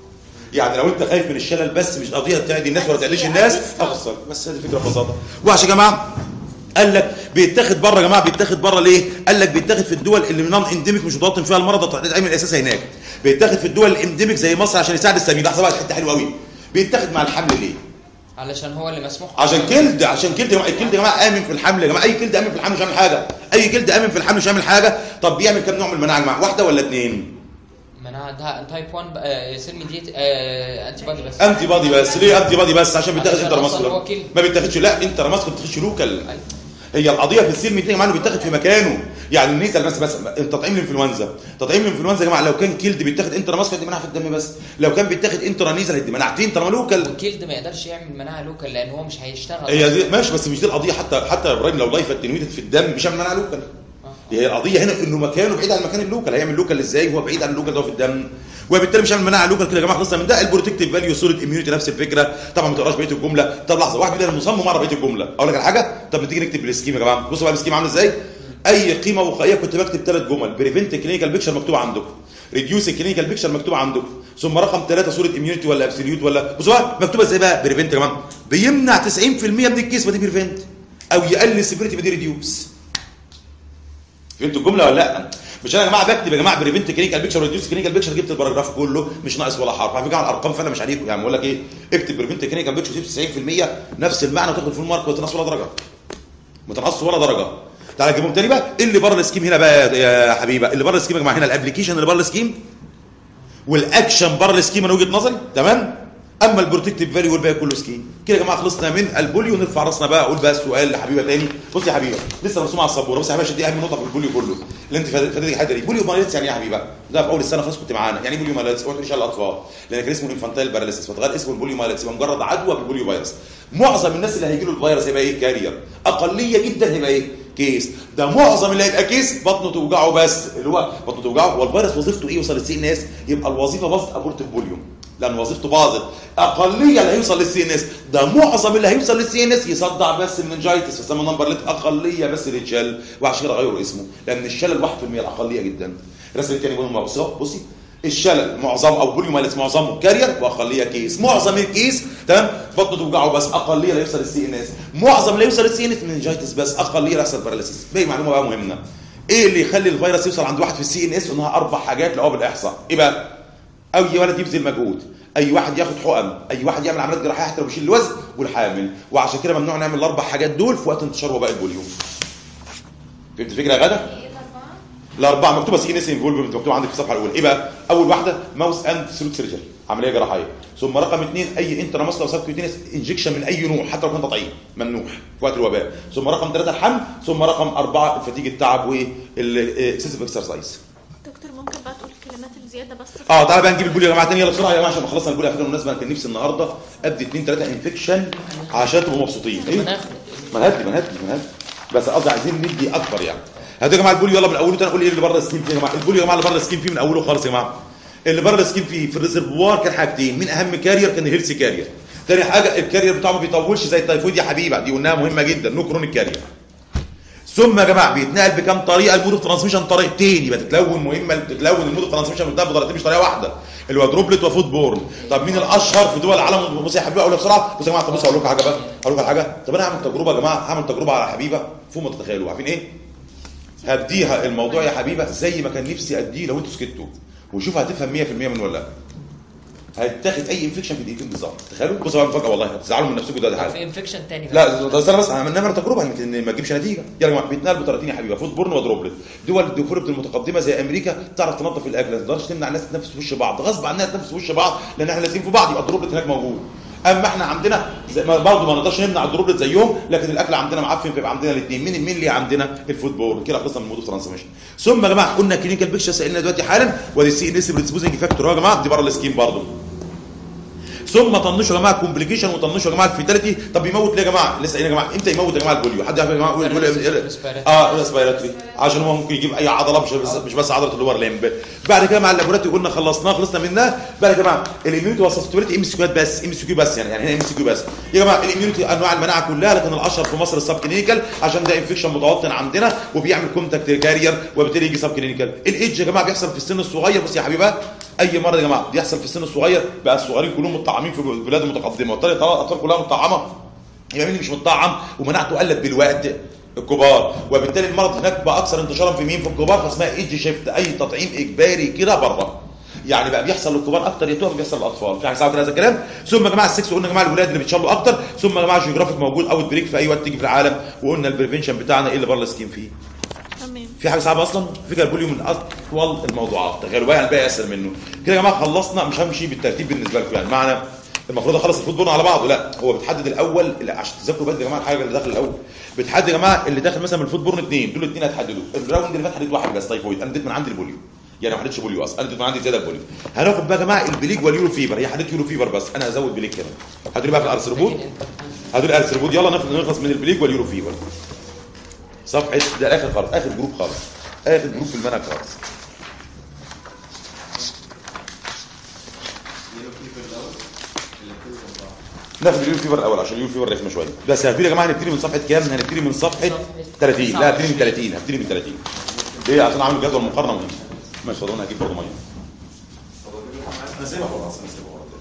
يعني لو انت خايف من الشلل بس مش قضيه تعدي الناس ولا تعديش الناس اخد السلك بس هذه الفكره ببساطه وعشان يا جماعه قال لك بيتاخد بره يا جماعه بيتاخد بره ليه؟ قال لك بيتاخد في الدول اللي نون انديميك مش متوطن فيها المرض التطعيم الاساسي هناك. بيتاخد في الدول الانديميك زي مصر عشان يساعد السبيل، لحظه بقى حته حلوه قوي. بيتاخد مع الحمل ليه؟ علشان هو اللي مسموح عشان كلد عشان كلد يا جماعه الكلد يا جماعه امن في الحمل يا جماعه اي كلد امن في الحمل مش هيعمل حاجه اي كلد امن في الحمل مش هيعمل حاجه طب بيعمل كام نوع من المناعه يا جماعه واحده ولا اثنين مناعة ده تايب 1 آه، سيل ميديت آه، انتي بادي بس انتي بادي بس ليه انتي بادي بس عشان بيتاخد عشان انتر أصلاً هو ماسكولار كلد. ما بيتاخدش لا انتر ماسكولار بتخش لوكال أيوة. هي القضيه في السيل ميتين يا جماعه إنه بيتاخد في مكانه يعني النيزل بس بس تطعيم الانفلونزا تطعيم الانفلونزا يا جماعه لو كان كيلد بيتاخد انتر ماسكولار دي مناعه في الدم بس لو كان بيتاخد انترا نيزل دي مناعتين طالما لوكال الكيلد ما يقدرش يعمل مناعة لوكال لان هو مش هيشتغل هي دي ماشي بس مش دي القضيه حتى حتى يا ابراهيم لو لايف اتنويتد في الدم مش هيعمل مناعه لوكال هي القضيه هنا انه مكانه بعيد عن مكان اللوكال هيعمل لوكال ازاي هو بعيد عن اللوكال ده في الدم وبالتالي مش هيعمل مناعه لوكال كده يا جماعه خلصنا من ده البروتكتيف فاليو سوليد اميونيتي نفس الفكره طبعا ما تقراش بقيه الجمله طب لحظه واحد بيقول انا مصمم اقرا بقيه الجمله اقول لك على حاجه طب ما تيجي نكتب السكيم يا جماعه بصوا بقى السكيم عامل ازاي اي قيمه وقائيه كنت بكتب ثلاث جمل بريفنت كلينيكال بيكشر مكتوب عندكم ريديوس كلينيكال بيكشر مكتوب عندكم ثم رقم ثلاثه صوره اميونيتي ولا ابسوليوت ولا بصوا بقى مكتوبه ازاي بقى بريفنت يا جماعه بيمنع 90% من الكيس دي بريفنت او يقلل السيفيريتي دي ريديوس فهمتوا الجمله ولا لا مش انا يا جماعه بكتب يا جماعه بريفنت كلينيكال بيكشر وريديوس كلينيكال بيكشر جبت الباراجراف كله مش ناقص ولا حرف على فكره الارقام فعلا مش عليكم يعني بقول لك ايه اكتب بريفنت كلينيكال بيكشر تجيب 90% نفس المعنى وتاخد فول مارك وتنقص ولا درجه ما تنقصش ولا درجه تعالى نجيبهم تاني بقى إيه اللي بره السكيم هنا بقى يا حبيبه اللي بره السكيم يا جماعه هنا الابلكيشن اللي بره السكيم والاكشن بره السكيم من وجهه نظري تمام اما البروتكتيف فاليو والباقي كله سكين كده يا جماعه خلصنا من البوليو نرفع راسنا بقى اقول بقى السؤال لحبيبه تاني بص يا حبيبه لسه مرسوم على السبوره بص يا حبيبه دي اهم نقطه في البوليو كله اللي انت فاتتك حاجه دي بوليو مايلتس يعني ايه يا حبيبه ده في اول السنه خلاص كنت معانا يعني ايه بوليو مايلتس قلت ان شاء الله الاطفال لان كان اسمه انفانتايل باراليسيس فتغير اسمه البوليو مايلتس يبقى مجرد عدوى بالبوليو فيروس معظم الناس اللي هيجي له الفيروس هيبقى ايه كارير اقليه جدا هيبقى ايه كيس ده معظم اللي هيبقى كيس بطنه توجعه بس اللي هو بطنه توجعه والفيروس وظيفته ايه يوصل للسي ان اس يبقى الوظيفه باظت ابورتيف فوليوم لان وظيفته باظت اقليه اللي هيوصل للسي ان اس ده معظم اللي هيوصل للسي ان اس يصدع بس مننجايتس فسمى نمبر ليت اقليه بس اللي اتشال وعشان كده غيروا اسمه لان الشلل 1% الاقليه جدا الرسم الثاني بيقول بصي بصي الشلل معظم او بوليوماليس معظمه كارير واقليه كيس معظم الكيس تمام بطنه توجعه بس اقليه اللي يوصل للسي ان اس معظم اللي يوصل للسي ان اس مننجايتس بس اقليه اللي يحصل باراليسيس باقي معلومه بقى مهمه ايه اللي يخلي الفيروس يوصل عند واحد في السي ان اس انها اربع حاجات لقوها بالاحصاء ايه بقى اي ولد يبذل مجهود اي واحد ياخد حقن اي واحد يعمل عمليات جراحيه حتى لو بيشيل الوزن والحامل وعشان كده ممنوع نعمل الاربع حاجات دول في وقت انتشار وباء البوليو فهمت الفكره يا غدا ايه الاربعه؟ الاربعه مكتوبه سي ان اس انفولفمنت مكتوبه عندك في الصفحه الاولى ايه بقى اول واحده ماوس اند سلوت سيرجري عمليه جراحيه ثم رقم اثنين اي انترا ماسكولار سبكيوتينس انجكشن من اي نوع حتى لو كان تطعيم ممنوع في وقت الوباء ثم رقم ثلاثه الحمل ثم رقم اربعه الفتيج التعب والاكسسيف اكسرسايز دكتور ممكن بقى تقول الكلمات الزياده بس اه تعالى بقى نجيب البوليو يا جماعه تاني يلا بسرعه يا جماعه عشان خلصنا البوليو على فكره بالمناسبه انا كان نفسي النهارده ادي اثنين ثلاثه انفكشن عشان تبقوا مبسوطين ايه مناخ ما أنا هات لي ما أنا هات لي ما أنا هات لي. بس قصدي عايزين ندي اكتر يعني هاتوا يا جماعه البوليو يلا من اوله تاني اقول ايه اللي بره السكين فيه يا جماعه البوليو يا جماعه اللي بره السكين فيه من اوله خالص يا جماعه اللي بره السكين فيه في الريزرفوار كان حاجتين مين اهم كارير كان الهيلثي كارير تاني حاجه الكارير بتاعه ما بيطولش زي التيفويد يا حبيبه دي قلناها مهمه جدا نو كرونيك كارير ثم يا جماعه بيتنقل بكام طريقه المود اوف ترانسميشن طريقتين يبقى تتلون مهمه بتتلون المود اوف ترانسميشن بتتلون بطريقتين مش طريقه واحده اللي هو دروبلت وفود بورن طب مين الاشهر في دول العالم بصوا يا حبيبي اقول بسرعه بصوا يا جماعه طب بصوا اقول لكم حاجه بقى اقول لكم حاجه طب انا هعمل تجربه يا جماعه هعمل تجربه على حبيبه فوق ما تتخيلوا عارفين ايه هديها الموضوع يا حبيبه زي ما كان نفسي اديه لو انتوا سكتوا وشوف هتفهم 100% من ولا لا هتاخد اي انفكشن في دقيقتين بالظبط تخيلوا بصوا بقى مفاجاه والله هتزعلوا من نفسكم ده, ده حاجه في انفكشن تاني بقى. لا ده استنى بس عملنا مره تجربه يمكن ما تجيبش نتيجه يلا يا جماعه بيتنقل بطريقتين يا حبيبي فوت بورن ودروبلت دول الديفلوبد المتقدمه زي امريكا تعرف تنظف الاكل ما تقدرش تمنع الناس تنفس في وش بعض غصب عنها تنفس في وش بعض لان احنا لازم في بعض يبقى الدروبلت هناك موجود اما احنا عندنا زي ما برضه ما نقدرش نمنع الدروبلت زيهم لكن الاكل عندنا معفن فيبقى عندنا الاثنين مين مين اللي عندنا الفوت بورن كده خلصنا من المود ترانسميشن ثم يا جماعه قلنا كلينيكال بيكشر سالنا دلوقتي حالا ودي السي ان اس بريسبوزنج فاكتور يا جماعه دي بره السكيم برضه ثم طنشوا يا جماعه كومبليكيشن وطنشوا يا جماعه الفيتاليتي طب يموت ليه يا جماعه لسه قايلين يا جماعه امتى يموت يا جماعه البوليو حد يعرف يا جماعه يقول يقول اه ريسبيراتوري عشان هو ممكن يجيب اي عضله مش بس مش بس عضله اللور ليمب بعد كده مع اللابوراتوري قلنا خلصناه خلصنا منها بعد يا جماعه الاميونيتي وصفتوريتي ام سي كيو بس ام سي كيو بس يعني يعني هنا ام سي كيو بس يا جماعه الاميونيتي انواع المناعه كلها لكن الاشهر في مصر السب كلينيكال عشان ده انفكشن متوطن عندنا وبيعمل كونتاكت كارير وبالتالي يجي سب كلينيكال الايدج يا جماعه بيحصل في السن الصغير بص يا حبيبه اي مرض يا جماعه بيحصل في السن الصغير بقى الصغيرين كلهم مطعمين في البلاد المتقدمه وبالتالي طالما الاطفال كلها مطعمه يبقى مين اللي مش مطعم ومناعته قلت بالوقت الكبار وبالتالي المرض هناك بقى اكثر انتشارا في مين في الكبار فاسمها ايدج شيفت اي تطعيم اجباري كده بره يعني بقى بيحصل للكبار اكتر يا توفى بيحصل للاطفال في حاجه صعبه كده هذا الكلام ثم يا جماعه السكس قلنا يا جماعه الولاد اللي بيتشالوا اكتر ثم يا جماعه جيوغرافيك موجود اوت بريك في اي وقت تيجي في العالم وقلنا البريفنشن بتاعنا ايه اللي بره السكيم فيه تمام في حاجه صعبه اصلا فكره البوليو من اطول الموضوعات تخيلوا بقى الباقي اسهل منه كده يا جماعه خلصنا مش همشي بالترتيب بالنسبه لكم يعني معنى المفروض اخلص الفوتبول على بعضه لا هو بتحدد الاول لا عشان تذاكروا بدري يا جماعه الحاجه اللي داخل الاول بتحدد يا جماعه اللي داخل مثلا من الفوتبول اثنين دول الاثنين هتحددوا الراوند اللي فات حددت واحد بس تايفويد انا اديت من عندي البوليو يعني ما حددتش بوليو اصلا انا اديت من عندي زياده البوليو هناخد بقى يا جماعه البليج واليورو فيبر هي حددت يورو فيبر بس انا هزود بليج كمان هاتوا لي بقى في الارثروبود هاتوا لي الارثروبود يلا نخلص نخلص من البليج واليورو فيبر صفحه ده اخر خالص اخر جروب خالص اخر جروب في المنهج خالص ناخد اليورو فيبر الاول عشان اليورو فيبر رخمه شويه بس هنبتدي يا جماعه هنبتدي من صفحه كام هنبتدي من صفحه 30 لا هنبتدي من 30 هنبتدي من 30 ليه عشان اعمل جدول مقارنه مهم ماشي فضلنا انا هجيب برضه ميه انا سايبها خلاص انا سايبها خلاص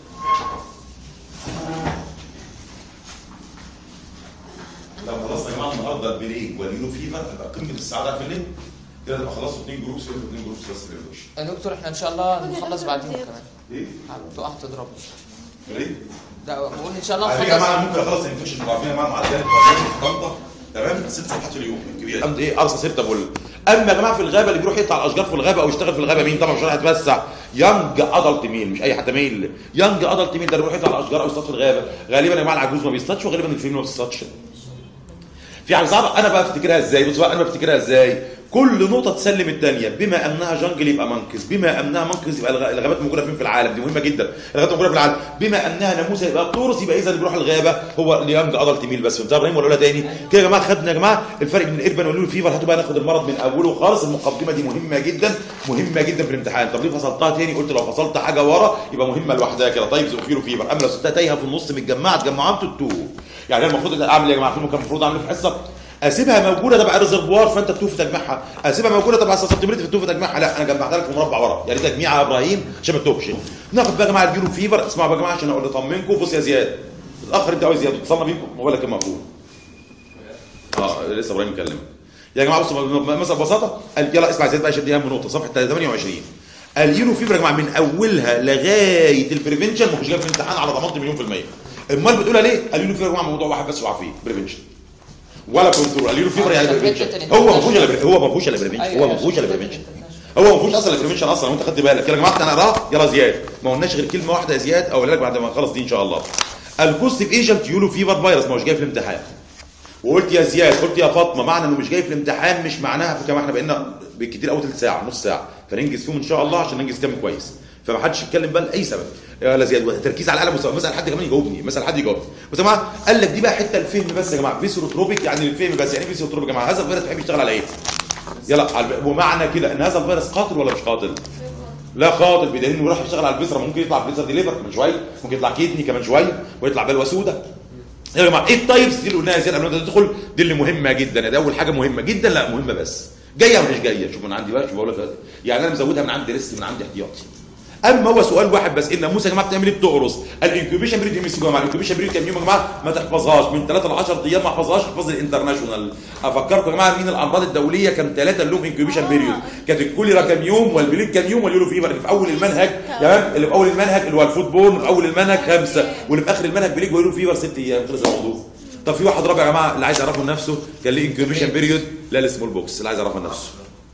لو خلصنا يا جماعه النهارده البريك واليورو فيفر تبقى قمه السعاده في الليل كده تبقى خلصوا اثنين جروبس كده اثنين جروبس بس في الوش يا دكتور احنا ان شاء الله نخلص بعدين كمان ايه؟ تقع تضرب ليه؟ ده بقول ان شاء الله على فكره يا نخلص جماعه ممكن اخلص الانفكشن عارفين يا جماعه معدل في طنطا تمام ست صفحات في اليوم كبيره قمت ايه ارصى سته بول اما يا جماعه في الغابه اللي بيروح يقطع الاشجار في الغابه او يشتغل في الغابه مين طبعا مش راح يتوسع يانج ادلت ميل مش اي حتى ميل يانج ادلت ميل ده اللي بيروح يقطع الاشجار او يصطاد في الغابه غالبا يا جماعه العجوز ما بيصطادش وغالبا الفيلم ما بيصطادش في حاجه صعبه انا بقى افتكرها ازاي بص بقى انا بفتكرها ازاي كل نقطه تسلم الثانيه بما انها جنجل يبقى منقذ بما انها منقذ يبقى الغ- الغابات موجوده فين في العالم دي مهمه جدا الغابات موجوده في العالم بما انها ناموسه يبقى الطورس يبقى اذا اللي بيروح الغابه هو اليانج ادلت ميل بس فهمت يا ابراهيم ولا لا تاني كده يا جماعه خدنا يا جماعه الفرق بين الاربن واللول فيفر هاتوا بقى ناخد المرض من اوله خالص المقدمه دي مهمه جدا مهمه جدا في الامتحان طب ليه فصلتها تاني قلت لو فصلت حاجه ورا يبقى مهمه لوحدها كده طيب زوفيرو فيفر اما لو سبتها تايهه في النص متجمعه تجمعها انتوا التوه يعني انا المفروض اعمل ايه يا جماعه فيلم كان المفروض اعمل إيه في الحصه اسيبها موجوده تبع الريزرفوار فانت تتوه في تجميعها اسيبها موجوده تبع السسبتبيليتي فتوه في تجميعها لا انا جمعتها لك في مربع ورا يعني تجميعها يا ابراهيم عشان ما تتوهش ناخد بقى يا جماعه البيرو فيفر اسمعوا بقى يا جماعه عشان اقول اطمنكم بص يا زياد متاخر انت قوي زياد اتصلنا بيكم موبايلك كان مقفول اه لسه ابراهيم مكلمك يا جماعه بصوا م- م- مثلا ببساطه قال يلا اسمع زياد بقى عشان دي اهم نقطه صفحه 28 اليونو فيفر يا جماعه من اولها لغايه البريفنشن ما كنتش جايب في الامتحان على ضمانتي مليون في الميه امال بتقولها ليه؟ اليونو فيفر يا جماعه موضوع واحد بس وعارفين بريفنشن ولا كنترول اليونو فيفر يعني بريفنشن هو ما فيهوش الا هو ما فيهوش الا بريفنشن هو ما فيهوش الا بريفنشن هو ما فيهوش اصلا بريفنشن اصلا لو انت خدت بالك يا جماعه انا اقراه يلا زياد ما قلناش غير كلمه واحده يا زياد او لك بعد ما نخلص دي ان شاء الله الكوستيف ايجنت يولو فيفر فيروس ما هوش جاي في الامتحان وقلت يا زياد قلت يا فاطمه معنى انه مش جاي في الامتحان مش معناها في كمان احنا بقينا بالكتير قوي ثلث ساعه نص ساعه فننجز فيهم ان شاء الله عشان ننجز كام كويس فما حدش يتكلم بقى لاي سبب يا لا زياد تركيز على القلم وسواء مثلا حد كمان يجاوبني مثلا حد يجاوبني بس يا جماعه قال لك دي بقى حته الفهم بس يا جماعه فيسروتروبيك يعني الفهم بس يعني ايه فيسروتروبيك يا جماعه هذا الفيروس بيحب يشتغل على ايه؟ يلا على- ومعنى كده ان هذا الفيروس قاتل ولا مش قاتل؟ لا قاتل بدليل انه يروح يشتغل على الفيسرا ممكن يطلع فيسرا دي ليفر كمان شويه ممكن يطلع كيدني كمان شويه ويطلع بلوه سودا يا جماعه ايه التايبس دي اللي قلناها زياده قبل ما انت تدخل دي اللي مهمه جدا دي اول حاجه مهمه جدا لا مهمه بس جايه ولا مش جايه شوف من عندي بقى شوف بقول لك يعني انا مزودها من عندي ريسك من عندي احتياطي اما هو سؤال واحد بس ان موسى يا جماعه بتعمل ايه بتقرص الانكيوبيشن بريد ام سي يا جماعه الانكيوبيشن بريد كام يوم يا جماعه ما تحفظهاش من 3 ل 10 ايام ما احفظهاش احفظ الانترناشونال افكركم يا جماعه مين الامراض الدوليه كان ثلاثه اللي لهم انكيوبيشن بيريود كانت الكوليرا كام يوم والبليد كام يوم واليورو فيفر اللي في اول المنهج تمام اللي في اول المنهج اللي هو الفوتبول في اول المنهج خمسه واللي في اخر المنهج بليج واليورو فيفر ست ايام خلص الموضوع طب في واحد رابع يا جماعه اللي عايز يعرفه لنفسه كان ليه انكيوبيشن بيريود لا السمول بوكس اللي عايز يعرفه لنفسه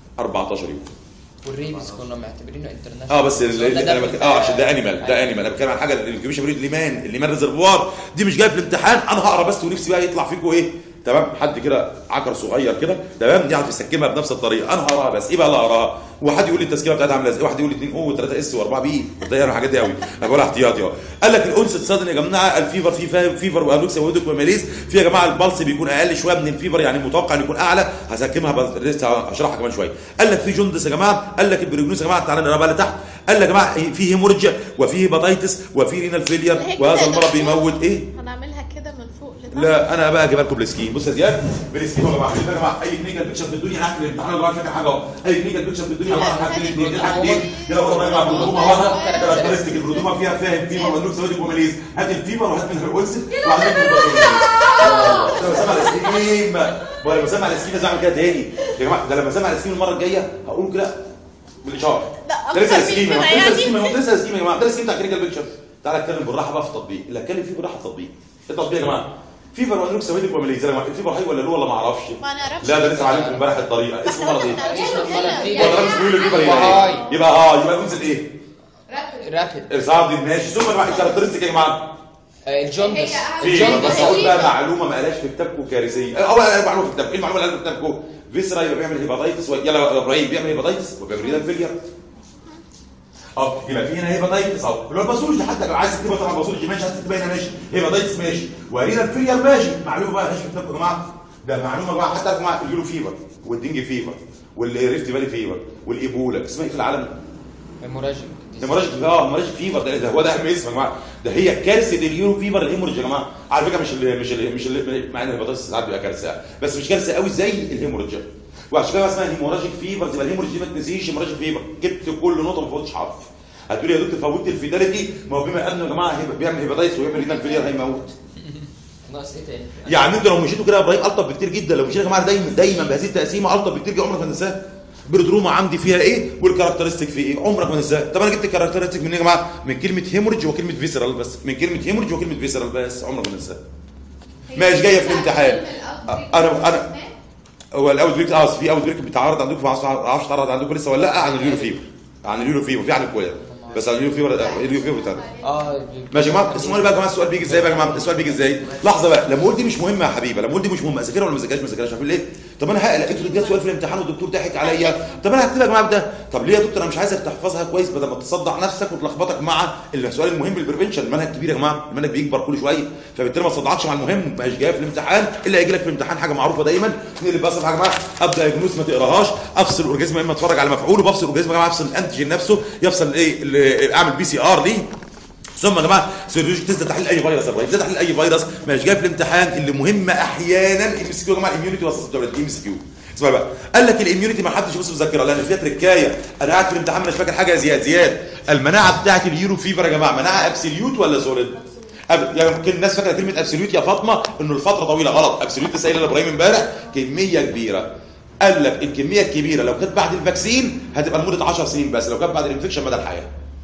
14 يوم والريبس كنا معتبرينه انترناشونال اه بس ال- ولا ال- ده انا بك... اه عشان ده انيمال ده انيمال انا بتكلم عن حاجه الانكيوبيشن بريد الليمان الليمان ريزرفوار دي مش جايه في الامتحان انا هقرا بس ونفسي بقى يطلع فيكم ايه تمام حد كده عكر صغير كده تمام يعرف يسكمها بنفس الطريقه انا هقراها بس ايه بقى اللي هقراها وحد يقول لي التسكيمه بتاعتها عامله ازاي واحد يقول لي 2 او و3 اس و4 بي ده يعني الحاجات دي قوي انا بقولها احتياطي اهو قال لك الانس تصادن يا جماعه الفيفر في فا- فيفر وانوكسيا وهيدوك وماليز في يا جماعه البلس بيكون اقل شويه من الفيفر يعني متوقع انه يكون اعلى هسكمها بس لسه هشرحها كمان شويه قال لك في جندس يا جماعه قال لك البريجنوس يا جماعه تعالى نقرا بقى لتحت قال لك يا جماعه في هيمورجيا وفي هيباتيتس وفي رينال فيلير هيك وهذا كده المرض كده. بيموت ايه هنعملها كده من فوق لتحت لا انا بقى اجيب لكم بالسكين بص يا زياد بالسكين يا جماعه يا جماعه اي كلينيكال بيكشر في الدنيا هحكي الامتحان اللي فاكر حاجه اهو اي كلينيكال بيكشر في الدنيا عباره عن حاجتين اثنين حاجتين يلا بقى يا جماعه البروتوما واحده كاركترستيك البروتوما فيها فاهم فيمر مندوب سوادي وماليز هات الفيمر وهات منها الانسل وهات منها الباثولوجي لما سمع الاسكيم ولا لما سمع الاسكيم لازم اعمل كده تاني يا جماعه ده لما سمع الاسكيم المره الجايه هقول كده بالاشاره لا، ده لسه أكتر الاسكيم من ده كده لسه يعني. الاسكيم ده لسه الاسكيم يا جماعه ده الاسكيم بتاع كلينيكال بيكشر تعالى اتكلم بالراحه بقى في التطبيق اللي اتكلم فيه بالراحه في التطبيق التطبيق يا جماعه فيفر وانلوك سويدك وماليز يا جماعه الفيفر هاي ولا لو ولا ما اعرفش ما نعرفش لا ده لسه معلمكم امبارح الطريقه اسمه مرض ايه؟ فيفر هو ده اسمه يقول يبقى هاي. ايه؟ يبقى اه يبقى انزل ايه؟ رابط رابد ارصاد ماشي ثم بقى الكاركترستيك يا جماعه الجوندس هي في بس الجوندس اقول بقى معلومه ما قالهاش في كتابكم كارثيه او معلومه في كتابكم ايه المعلومه اللي قالها في كتابكم فيسرا يبقى بيعمل هيباتيتس و- يلا يا ابراهيم بيعمل هيباتيتس وبيعمل رينال فيلير اه يبقى في هنا هيباتيتس اهو اللي هو الباثولوجي حتى لو عايز تكتبها طبعا باثولوجي ماشي عايز تكتبها هنا ماشي هيباتيتس ماشي ورينال فيلير ماشي معلومه بقى ماشي في كتابكم يا جماعه ده معلومه بقى حتى يا جماعه اليورو فيفر والدنج فيفر والريفت فالي فيفر والايبولا اسمها ايه في العالم هيموراجيك هيموراجيك اه هيموراجيك فيفر ده, ده هو ده اهم اسم يا جماعه ده هي كارثه اليورو فيفر الهيموريج يا جماعه على فكره مش ال مش ال مش ال مع ان الهيباتيتس ساعات بيبقى كارثه بس مش كارثه قوي زي الهيموريج وعشان كده اسمها هيموراجيك فيفر يبقى الهيموريج دي ما تنسيش هيموراجيك فيفر جبت كل نقطه ما فوتش حرف هتقولي يا دكتور فوتت الفيداليتي ما هو بما انه يا جماعه هيبقى بيعمل هيباتيتس ويعمل رينال فيلير هيموت ناقص ايه تاني؟ يعني انتوا لو مشيتوا كده يا ابراهيم الطف بكتير جدا لو مشينا يا جماعه دايما دايما بهذه التقسيمه الطف بكتير جدا عمرك ما تنساها برودروما عندي فيها ايه والكاركترستيك في ايه عمرك ما تنساها طب انا جبت الكاركترستيك من ايه يا جماعه من كلمه هيموريدج وكلمه فيسرال بس من كلمه هيموريدج وكلمه فيسرال بس عمرك ما تنساها مش جايه في الامتحان انا انا هو الاوت بريك اه في اوت بريك بيتعرض عندكم ما اعرفش اتعرض عندكم لسه ولا لا عن اليورو فيفر عن اليورو فيفر في عن الكوليرا بس عن اليورو فيفر اليورو فيفر بتاعنا اه ماشي يا جماعه اسمعوني بقى يا جماعه السؤال بيجي ازاي بقى يا جماعه السؤال بيجي ازاي لحظه بقى لما اقول دي مش مهمه يا حبيبه لما اقول دي مش مهمه اذاكرها ولا ما اذاكرهاش ما اذاكرهاش عارفين ليه طب انا هقلق افرض جت سؤال في الامتحان والدكتور ضحك عليا طب انا هكتبها يا جماعه بده طب ليه يا دكتور انا مش عايزك تحفظها كويس بدل ما تصدع نفسك وتلخبطك مع السؤال المهم البريفنشن المنهج كبير يا جماعه المنهج بيكبر كل شويه فبالتالي ما تصدعتش مع المهم مش جايه في الامتحان الا هيجي لك في الامتحان حاجه معروفه دايما نقلب بس يا جماعه ابدا يجنوس ما تقراهاش افصل الاورجازم اما اتفرج على مفعوله بفصل الاورجازم يا جماعه افصل الانتيجين نفسه يفصل ايه ال- اعمل بي سي ار ليه ثم يا جماعه سيرولوجي تيست ده تحليل اي فيروس يا ابراهيم ده تحليل اي فيروس مش جاي في الامتحان اللي مهمه احيانا ام اس كيو يا جماعه الاميونيتي وسط الدوله ام اس كيو اسمع بقى قال لك الاميونيتي ما حدش يبص في الذاكره لان فيها تركايه انا قاعد في الامتحان مش فاكر حاجه يا زياد زياد المناعه بتاعت اليورو فيفر يا جماعه مناعه ابسوليوت ولا سوليد أب... يعني يمكن الناس فاكره كلمه ابسوليوت يا فاطمه انه الفتره طويله غلط ابسوليوت لسه قايل لابراهيم امبارح كميه كبيره قال لك الكميه الكبيره لو كانت بعد الفاكسين هتبقى لمده 10 سنين بس لو كانت بعد الانفكشن مدى الحياه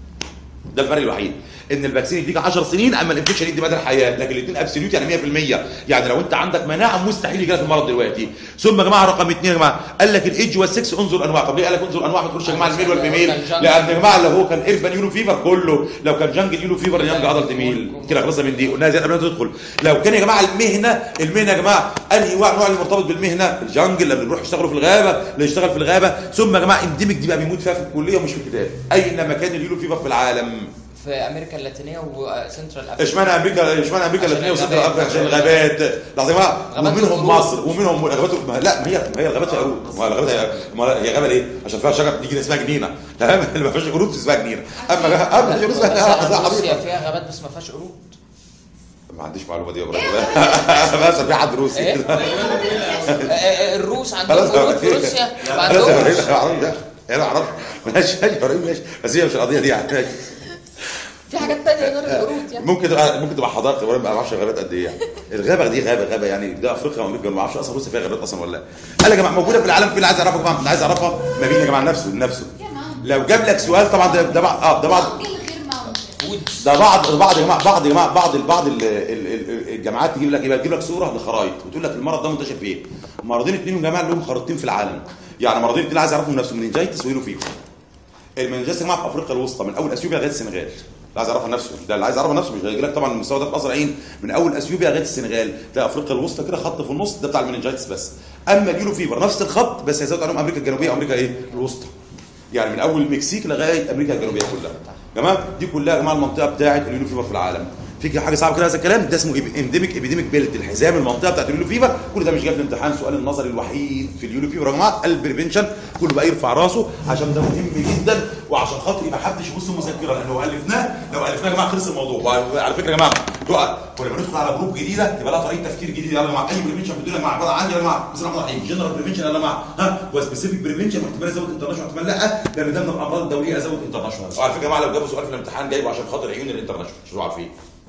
ده الفرق الوحيد ان الفاكسين يديك 10 سنين اما الانفكشن يدي مدى الحياه لكن الاثنين ابسوليوت يعني 100% يعني لو انت عندك مناعه مستحيل يجي لك المرض دلوقتي ثم يا جماعه رقم اثنين يا جماعه قال لك الايدج والسكس انظر انواع طب ليه قال لك انظر انواع ما تقولش يا جماعه الميل والفيميل لان يا جماعه لو هو كان ايربان يولو فيفر كله لو كان جنجل يولو فيفر يانج ادلت ميل كده خلصنا من دي قلناها زي قبل ما تدخل لو كان يا جماعه المهنه المهنه يا جماعه انهي نوع نوع اللي مرتبط بالمهنه الجنجل اللي بيروح يشتغلوا في الغابه اللي يشتغل في الغابه ثم يا جماعه انديميك دي بقى بيموت فيها في الكليه ومش في الكتاب اين مكان اليولو فيفر في العالم في امريكا اللاتينيه وسنترال افريقيا اشمعنى امريكا اشمعنى امريكا عشان اللاتينيه وسنترال الغابات. افريقيا عشان الغابات لحظه يا جماعه غابات ومنهم القرود. مصر ومنهم الغابات ما لا ما هي ما هي الغابات فيها قرود ما هي الغابات هي ما هي غابه ليه؟ عشان فيها شجر تيجي اسمها جنينه تمام اللي ما فيهاش قرود اسمها جنينه اما غا- اما في قرود اسمها روسيا حبيبي فيها غابات بس ما فيهاش قرود ما عنديش معلومه دي يا ابراهيم بس في حد روسي ايه كده آه، آه، الروس عندهم خلاص قرود في روسيا ما خلاص يا عندهمش ابراهيم يا عربي ده انا اعرف ماشي ماشي يا ابراهيم ماشي بس هي مش القضيه دي يعني ماشي. في حاجات تانية غير القرود يعني ممكن تبقى ممكن تبقى حضاره ابراهيم ما اعرفش الغابات قد ايه يعني الغابه دي غابه غابه يعني ده افريقيا وامريكا ما اعرفش اصلا روسيا فيها غابات اصلا ولا لا قال يا جماعه موجوده في العالم في اللي عايز يعرفها يا جماعه اللي عايز يعرفها ما بين يا جماعه نفسه لنفسه لو جاب لك سؤال طبعا ده ده بعض اه ده بعض راجل غير موجود وودز ده بعض بعض يا جماعه بعض يا جماعه بعض بعض ال- ال- ال- الجامعات تجيب لك ايه بقى؟ تجيب لك صوره لخرايط وتقول لك المرض ده منتشر فين مرضين اثنين يا جماعه لهم خريطتين في العالم يعني مرضين اثنين عايز يعرفهم نفسه مننجايتس ويلو فيفر المننجايتس يا جماعه في افريقيا الوسطى من اول اثيوبيا لغايه السنغال اللي عايز يعرفها نفسه ده اللي عايز يعرفها نفسه مش هيجي لك طبعا المستوى ده في قصر عين من اول اثيوبيا لغايه السنغال ده افريقيا الوسطى كده خط في النص ده بتاع المننجايتس بس اما اليولو فيفر نفس الخط بس هيزود عليهم امريكا الجنوبيه وامريكا ايه الوسطى يعني من اول المكسيك لغايه امريكا الجنوبيه كلها تمام دي كلها يا جماعه المنطقه بتاعه اليولو فيفر في العالم في حاجه صعبه كده هذا الكلام ده اسمه انديميك ابيديميك بيلت الحزام المنطقه بتاعت اليولو فيفر كل ده مش جاي في الامتحان سؤال النظري الوحيد في اليولو فيفر يا جماعه البريفنشن كله بقى يرفع راسه عشان ده مهم جدا وعشان خاطر ما حدش يبص المذكره لان لو الفناه لو الفناه يا جماعه خلص الموضوع وعلى فكره يا جماعه تقع ولما ندخل على جروب جديده تبقى لها طريقه تفكير جديده يلا يا جماعه اي بريفنشن في الدنيا يا جماعه عباره عن يا جماعه بسم الله الرحمن الرحيم جنرال بريفنشن يا جماعه ها وسبيسيفيك بريفنشن واحتمال ازود انترناشونال واحتمال لا لان ده من الامراض الدوليه ازود انترناشونال وعلى فكره يا جماعه لو جابوا سؤال في الامتحان جايبه عشان خاطر عيون الانترناشونال مش عارفين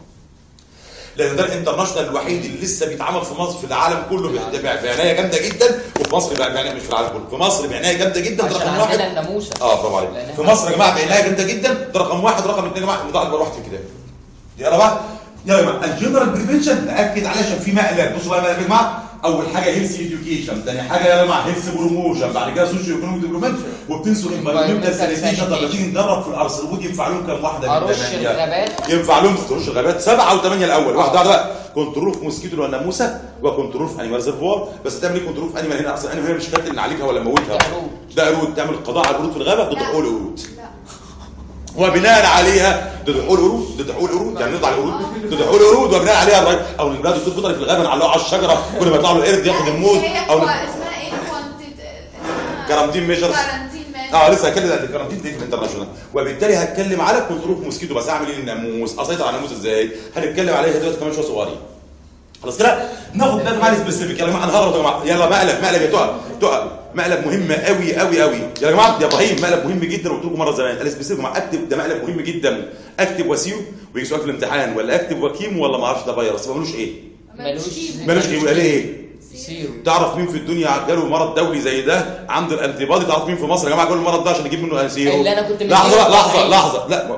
لان ده الانترناشونال الوحيد اللي لسه بيتعمل في مصر في العالم كله بعنايه بعنايه جامده جدا وفي مصر بعنايه مش في العالم كله في مصر بعنايه جامده جدا ده عشان رقم واحد عندنا الناموسه اه برافو عليك لأن في إحنا- مصر يا جماعه بعنايه جامده جدا ده رقم واحد رقم اثنين يا جماعه ده اكبر واحد في الكتاب يلا بقى يلا يا جماعه الجنرال بريفنشن ناكد عليه عشان في مقلب بصوا بقى يا جماعه اول حاجه هيلث اديوكيشن ثاني حاجه يا جماعه هيلث بروموشن بعد كده سوشيو ايكونوميك ديفلوبمنت وبتنسوا انفايرمنتال سانيتيشن طب ما تيجي نجرب في الارثروود ينفع لهم كام واحده من ارش ثمانية؟ الغابات ينفع لهم ترش الغابات سبعه وثمانيه الاول واحده واحده بقى كنترول في موسكيتو ولا ناموسه وكنترول في انيمال ريزرفوار بس تعمل ايه كنترول في انيمال هنا اصلا انيمال هنا مش كاتل نعالجها ولا نموتها ده قرود. ده قرود تعمل قضاء على القرود في الغابه ضد لا. حقوق القرود لا وبناء عليها ضد حقوق القرود ضد حقوق القرود يعني نضع القرود ضد حقوق القرود وبناء عليها الراجل او الولاد الدكتور بيطلع في الغابه نعلقه على الشجره كل ما يطلع له القرد ياخد الموز هي او هو اسمها ايه كوانتيت كارانتين ميجرز كارانتين ميجرز اه لسه هتكلم عن الكارانتين دي في الانترناشونال وبالتالي هتكلم على كنترول في موسكيتو بس اعمل ايه للناموس اسيطر على الناموس ازاي هنتكلم عليها دلوقتي كمان شويه صغيرين خلاص كده ناخد ده معانا سبيسيفيك يا جماعه انا هغلط يا جماعه يلا مقلب مقلب يا تقى تقى مقلب مهم قوي قوي قوي يا جماعه يا ابراهيم مقلب مهم جدا قلت لكم مره زمان السبيسيفيك مع اكتب ده مقلب مهم جدا اكتب وسيو ويجي سؤال في الامتحان ولا اكتب وكيم ولا ما اعرفش ده فيروس ما ملوش ايه ملوش ملوش ايه ولا ايه سيرو تعرف مين في الدنيا جاله مرض دولي زي ده عنده الانتي بادي تعرف مين في مصر يا جماعه جاله المرض ده عشان نجيب منه انسيرو اللي أنا كنت لحظه بقى مديله لحظه التطعيم. لحظه لا ما-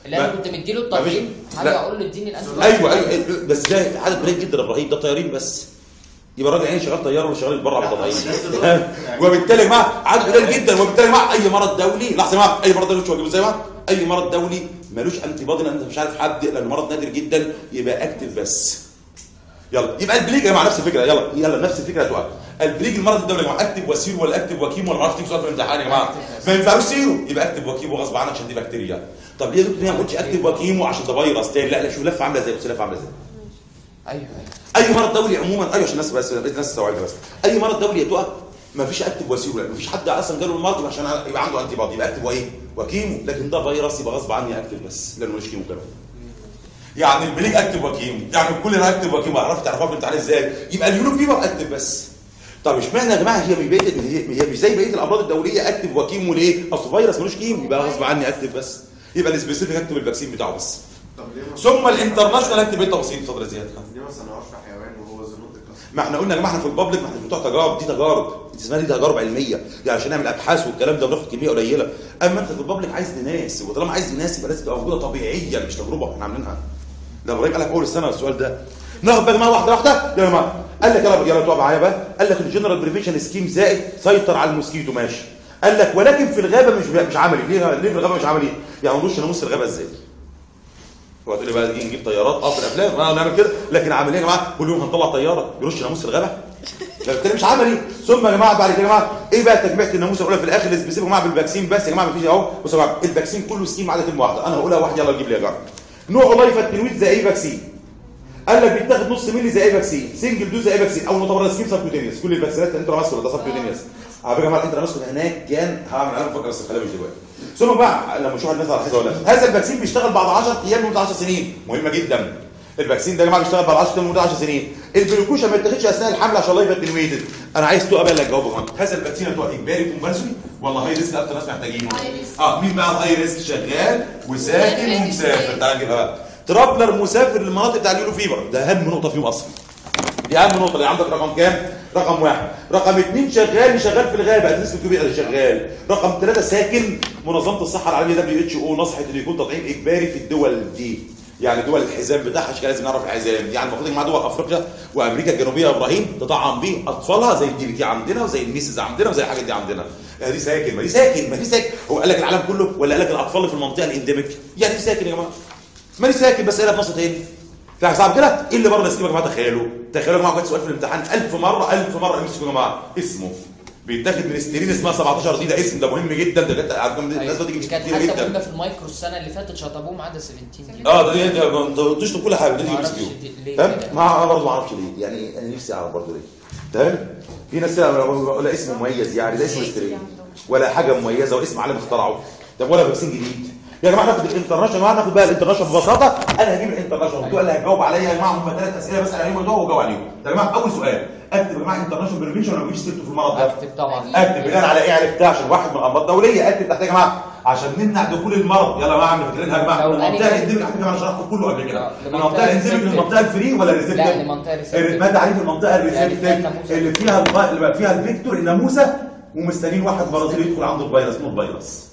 اللي انا ما- كنت مديله ما فيش- التقييم لا. هرجع اقول له اديني الانتي ايوه ايوه بس ده عدد قليل جدا يا ابراهيم ده طيارين بس يبقى الراجل يعني شغال طيار ولا شغال بره على الطيارين وبالتالي يا جماعه عدد قليل جدا وبالتالي يا جماعه اي مرض دولي لحظه يا جماعه اي مرض دولي مش واجبه زي ما اي مرض دولي ملوش انتي بادي لان انت مش عارف حد لانه مرض نادر جدا يبقى اكتف بس يلا يبقى البليج يا جماعه نفس الفكره يلا يلا نفس الفكره يا جماعه البليج المرض الدولي يا جماعه اكتف وسيرو ولا اكتف وكيمو ولا ما اعرفش تيجي سؤال في الامتحان يا جماعه ما ينفعوش سيرو يبقى اكتف وكيمو غصب عنك عشان دي بكتيريا طب ليه يا دكتور ليه ما قلتش اكتف وكيمو عشان ده فيروس تاني لا لا شوف لفه عامله ازاي بص لفه عامله ازاي ايوه ايوه اي مرض دولي عموما ايوه عشان الناس بس الناس تستوعبها بس اي مرض دولي يتوقف ما فيش اكتف وسيله ما فيش حد اصلا جاله المرض عشان يبقى عنده انتي بادي يبقى اكتف وايه وكيمو لكن ده فيروس يبقى غصب عني اكتف بس لانه مش كيمو كمان يعني البليج اكتف وكيمو يعني كل ده اكتف وكيمو عرفت تعرفها في الامتحان ازاي يبقى اليورو فيبر اكتف بس طب اشمعنى يا جماعه هي من بقيه هي هي مش زي بقيه الامراض الدوليه اكتف وكيمو ليه؟ اصل فيروس ملوش كيمو يبقى غصب عني اكتف بس يبقى السبيسيفيك اكتف الفاكسين بتاعه بس طب ليه ما ثم الانترناشونال اكتف انت بسيط اتفضل يا زياد ليه ما صنعوش في حيوان وهو زنوت الكسر ما احنا قلنا يا جماعه احنا في البابليك ما احنا بتوع تجارب دي تجارب دي اسمها دي تجارب علميه يعني عشان نعمل ابحاث والكلام ده بناخد كميه قليله اما انت في البابليك عايز ناس وطالما عايز ناس يبقى لازم تبقى موجوده طبيعيه مش تجربه احنا عاملينها ده ابراهيم قال لك اول السنه السؤال ده ناخد بقى يا جماعه واحده واحده يا جماعه قال لك يلا يلا تقع معايا بقى قال لك الجنرال بريفيشن سكيم زائد سيطر على الموسكيتو ماشي قال لك ولكن في الغابه مش مش عملي ليه ليه في الغابه مش عملي يعني ما نروحش ناموس الغابه ازاي هو هتقول لي بقى نيجي نجيب طيارات اه في الافلام اه نعمل كده لكن عمليه يا جماعه كل يوم هنطلع طياره يرش ناموس في الغابه ده بالتالي مش عملي ثم يا جماعه بعد كده يا جماعه ايه بقى تجميع الناموس الاولى في الاخر سبيسيفيك يا جماعه بالفاكسين بس يا جماعه مفيش اهو بصوا يا جماعه الفاكسين كله سكيم ما عدا كلمه واحده انا هقولها واحد يلا جيب لي يا جماعه نوع لايف التنويت زي اي فاكسين قال لك بيتاخد نص مللي زي اي فاكسين سنجل دوز زي اي فاكسين اول نقطه سكيم سبكوتينيوس كل الفاكسينات انترا ده سبكوتينيوس على فكره يا جماعه الانترا هناك كان هعمل علامه فكره بس خليها مش دلوقتي ثم بقى لما نشوف الناس على حساب ولا لا. هذا الفاكسين بيشتغل بعد 10 ايام لمده 10 سنين مهمه جدا الفاكسين ده يا جماعه بيشتغل بعد 10 ايام لمده 10 سنين الجلوكوشا ما يتاخدش اثناء الحمل عشان الله يبقى اتنويتد انا عايز تقى بقى اللي هتجاوبه كمان هذا الفاكسين هتبقى اجباري كومبالسوني ولا هاي ريسك اكتر ناس محتاجينه اه مين بقى الهاي ريسك شغال وساكن ومسافر تعال نجيبها بقى ترابلر مسافر للمناطق بتاع اليورو فيبر ده اهم نقطه فيهم اصلا دي اهم نقطه اللي عندك رقم كام رقم واحد رقم اثنين شغال شغال في الغابه ادريس الكبير اللي شغال رقم ثلاثه ساكن منظمه الصحه العالميه دبليو اتش او نصحت انه يكون تطعيم اجباري في الدول دي يعني دول الحزام بتاعها عشان كده لازم نعرف الحزام يعني المفروض يا جماعه دول افريقيا وامريكا الجنوبيه يا ابراهيم تطعم بيه اطفالها زي الدي بي تي عندنا وزي الميسز عندنا وزي الحاجات دي عندنا يعني دي ساكن ما دي ساكن ما دي ساكن هو قال لك العالم كله ولا قال لك الاطفال اللي في المنطقه الانديميك يعني دي ساكن يا جماعه ما دي ساكن بس قالها بنص تاني في حاجه صعب كده ايه اللي بره السكيما يا جماعه تخيلوا تخيلوا يا جماعه كويس سؤال في الامتحان 1000 مره 1000 مره امسكوا يا جماعه اسمه بيتاخد من استرين اسمها 17 دي ده اسم ده مهم جدا ده جت عندكم الناس دي دي تيجي كانت كتير حتى جدا مهمه في المايكرو السنه اللي فاتت شطبوه ما عدا 17 دي اه ده دي ده انت تشطب كل حاجه دي تيجي معرفش مسكيو دي- ليه فاهم كده. ما انا برضه ما اعرفش ليه يعني انا نفسي اعرف برضه ليه تمام في ناس كده ولا اسم مميز يعني ده اسم استرين ولا حاجه مميزه واسم عالم اخترعه طب ولا فاكسين جديد يا جماعه ناخد الانترناشونال يا جماعه ناخد بقى الانترناشونال ببساطه انا هجيب الانترناشونال الدول اللي هتجاوب عليا يا جماعه هم ثلاث اسئله بس انا هجيبهم دول وجاوب عليهم يا جماعه اول سؤال اكتب يا جماعه انترناشونال بريفيشن ولا مفيش سيرته في المرض ده اكتب طبعا اكتب بناء على ايه عرفتها عشان واحد من الامراض الدوليه اكتب تحت يا جماعه عشان نمنع دخول المرض يلا يا جماعه اعمل فاكرينها يا جماعه لو من المنطقه أنا- الانديميك على فكره انا شرحته كله قبل كده آه، من لمنطقة المنطقه الانديميك الريسبتيف. للمنطقه الفري ولا الريسبتيف لا لمنطقه ريسبتيف. ما تعريف المنطقه الريسبتيف يعني الناموسة. اللي فيها الغ- اللي بقى فيها الفيكتور الناموسه ومستنيين واحد برازيلي يدخل عنده الفيروس اسمه الفيروس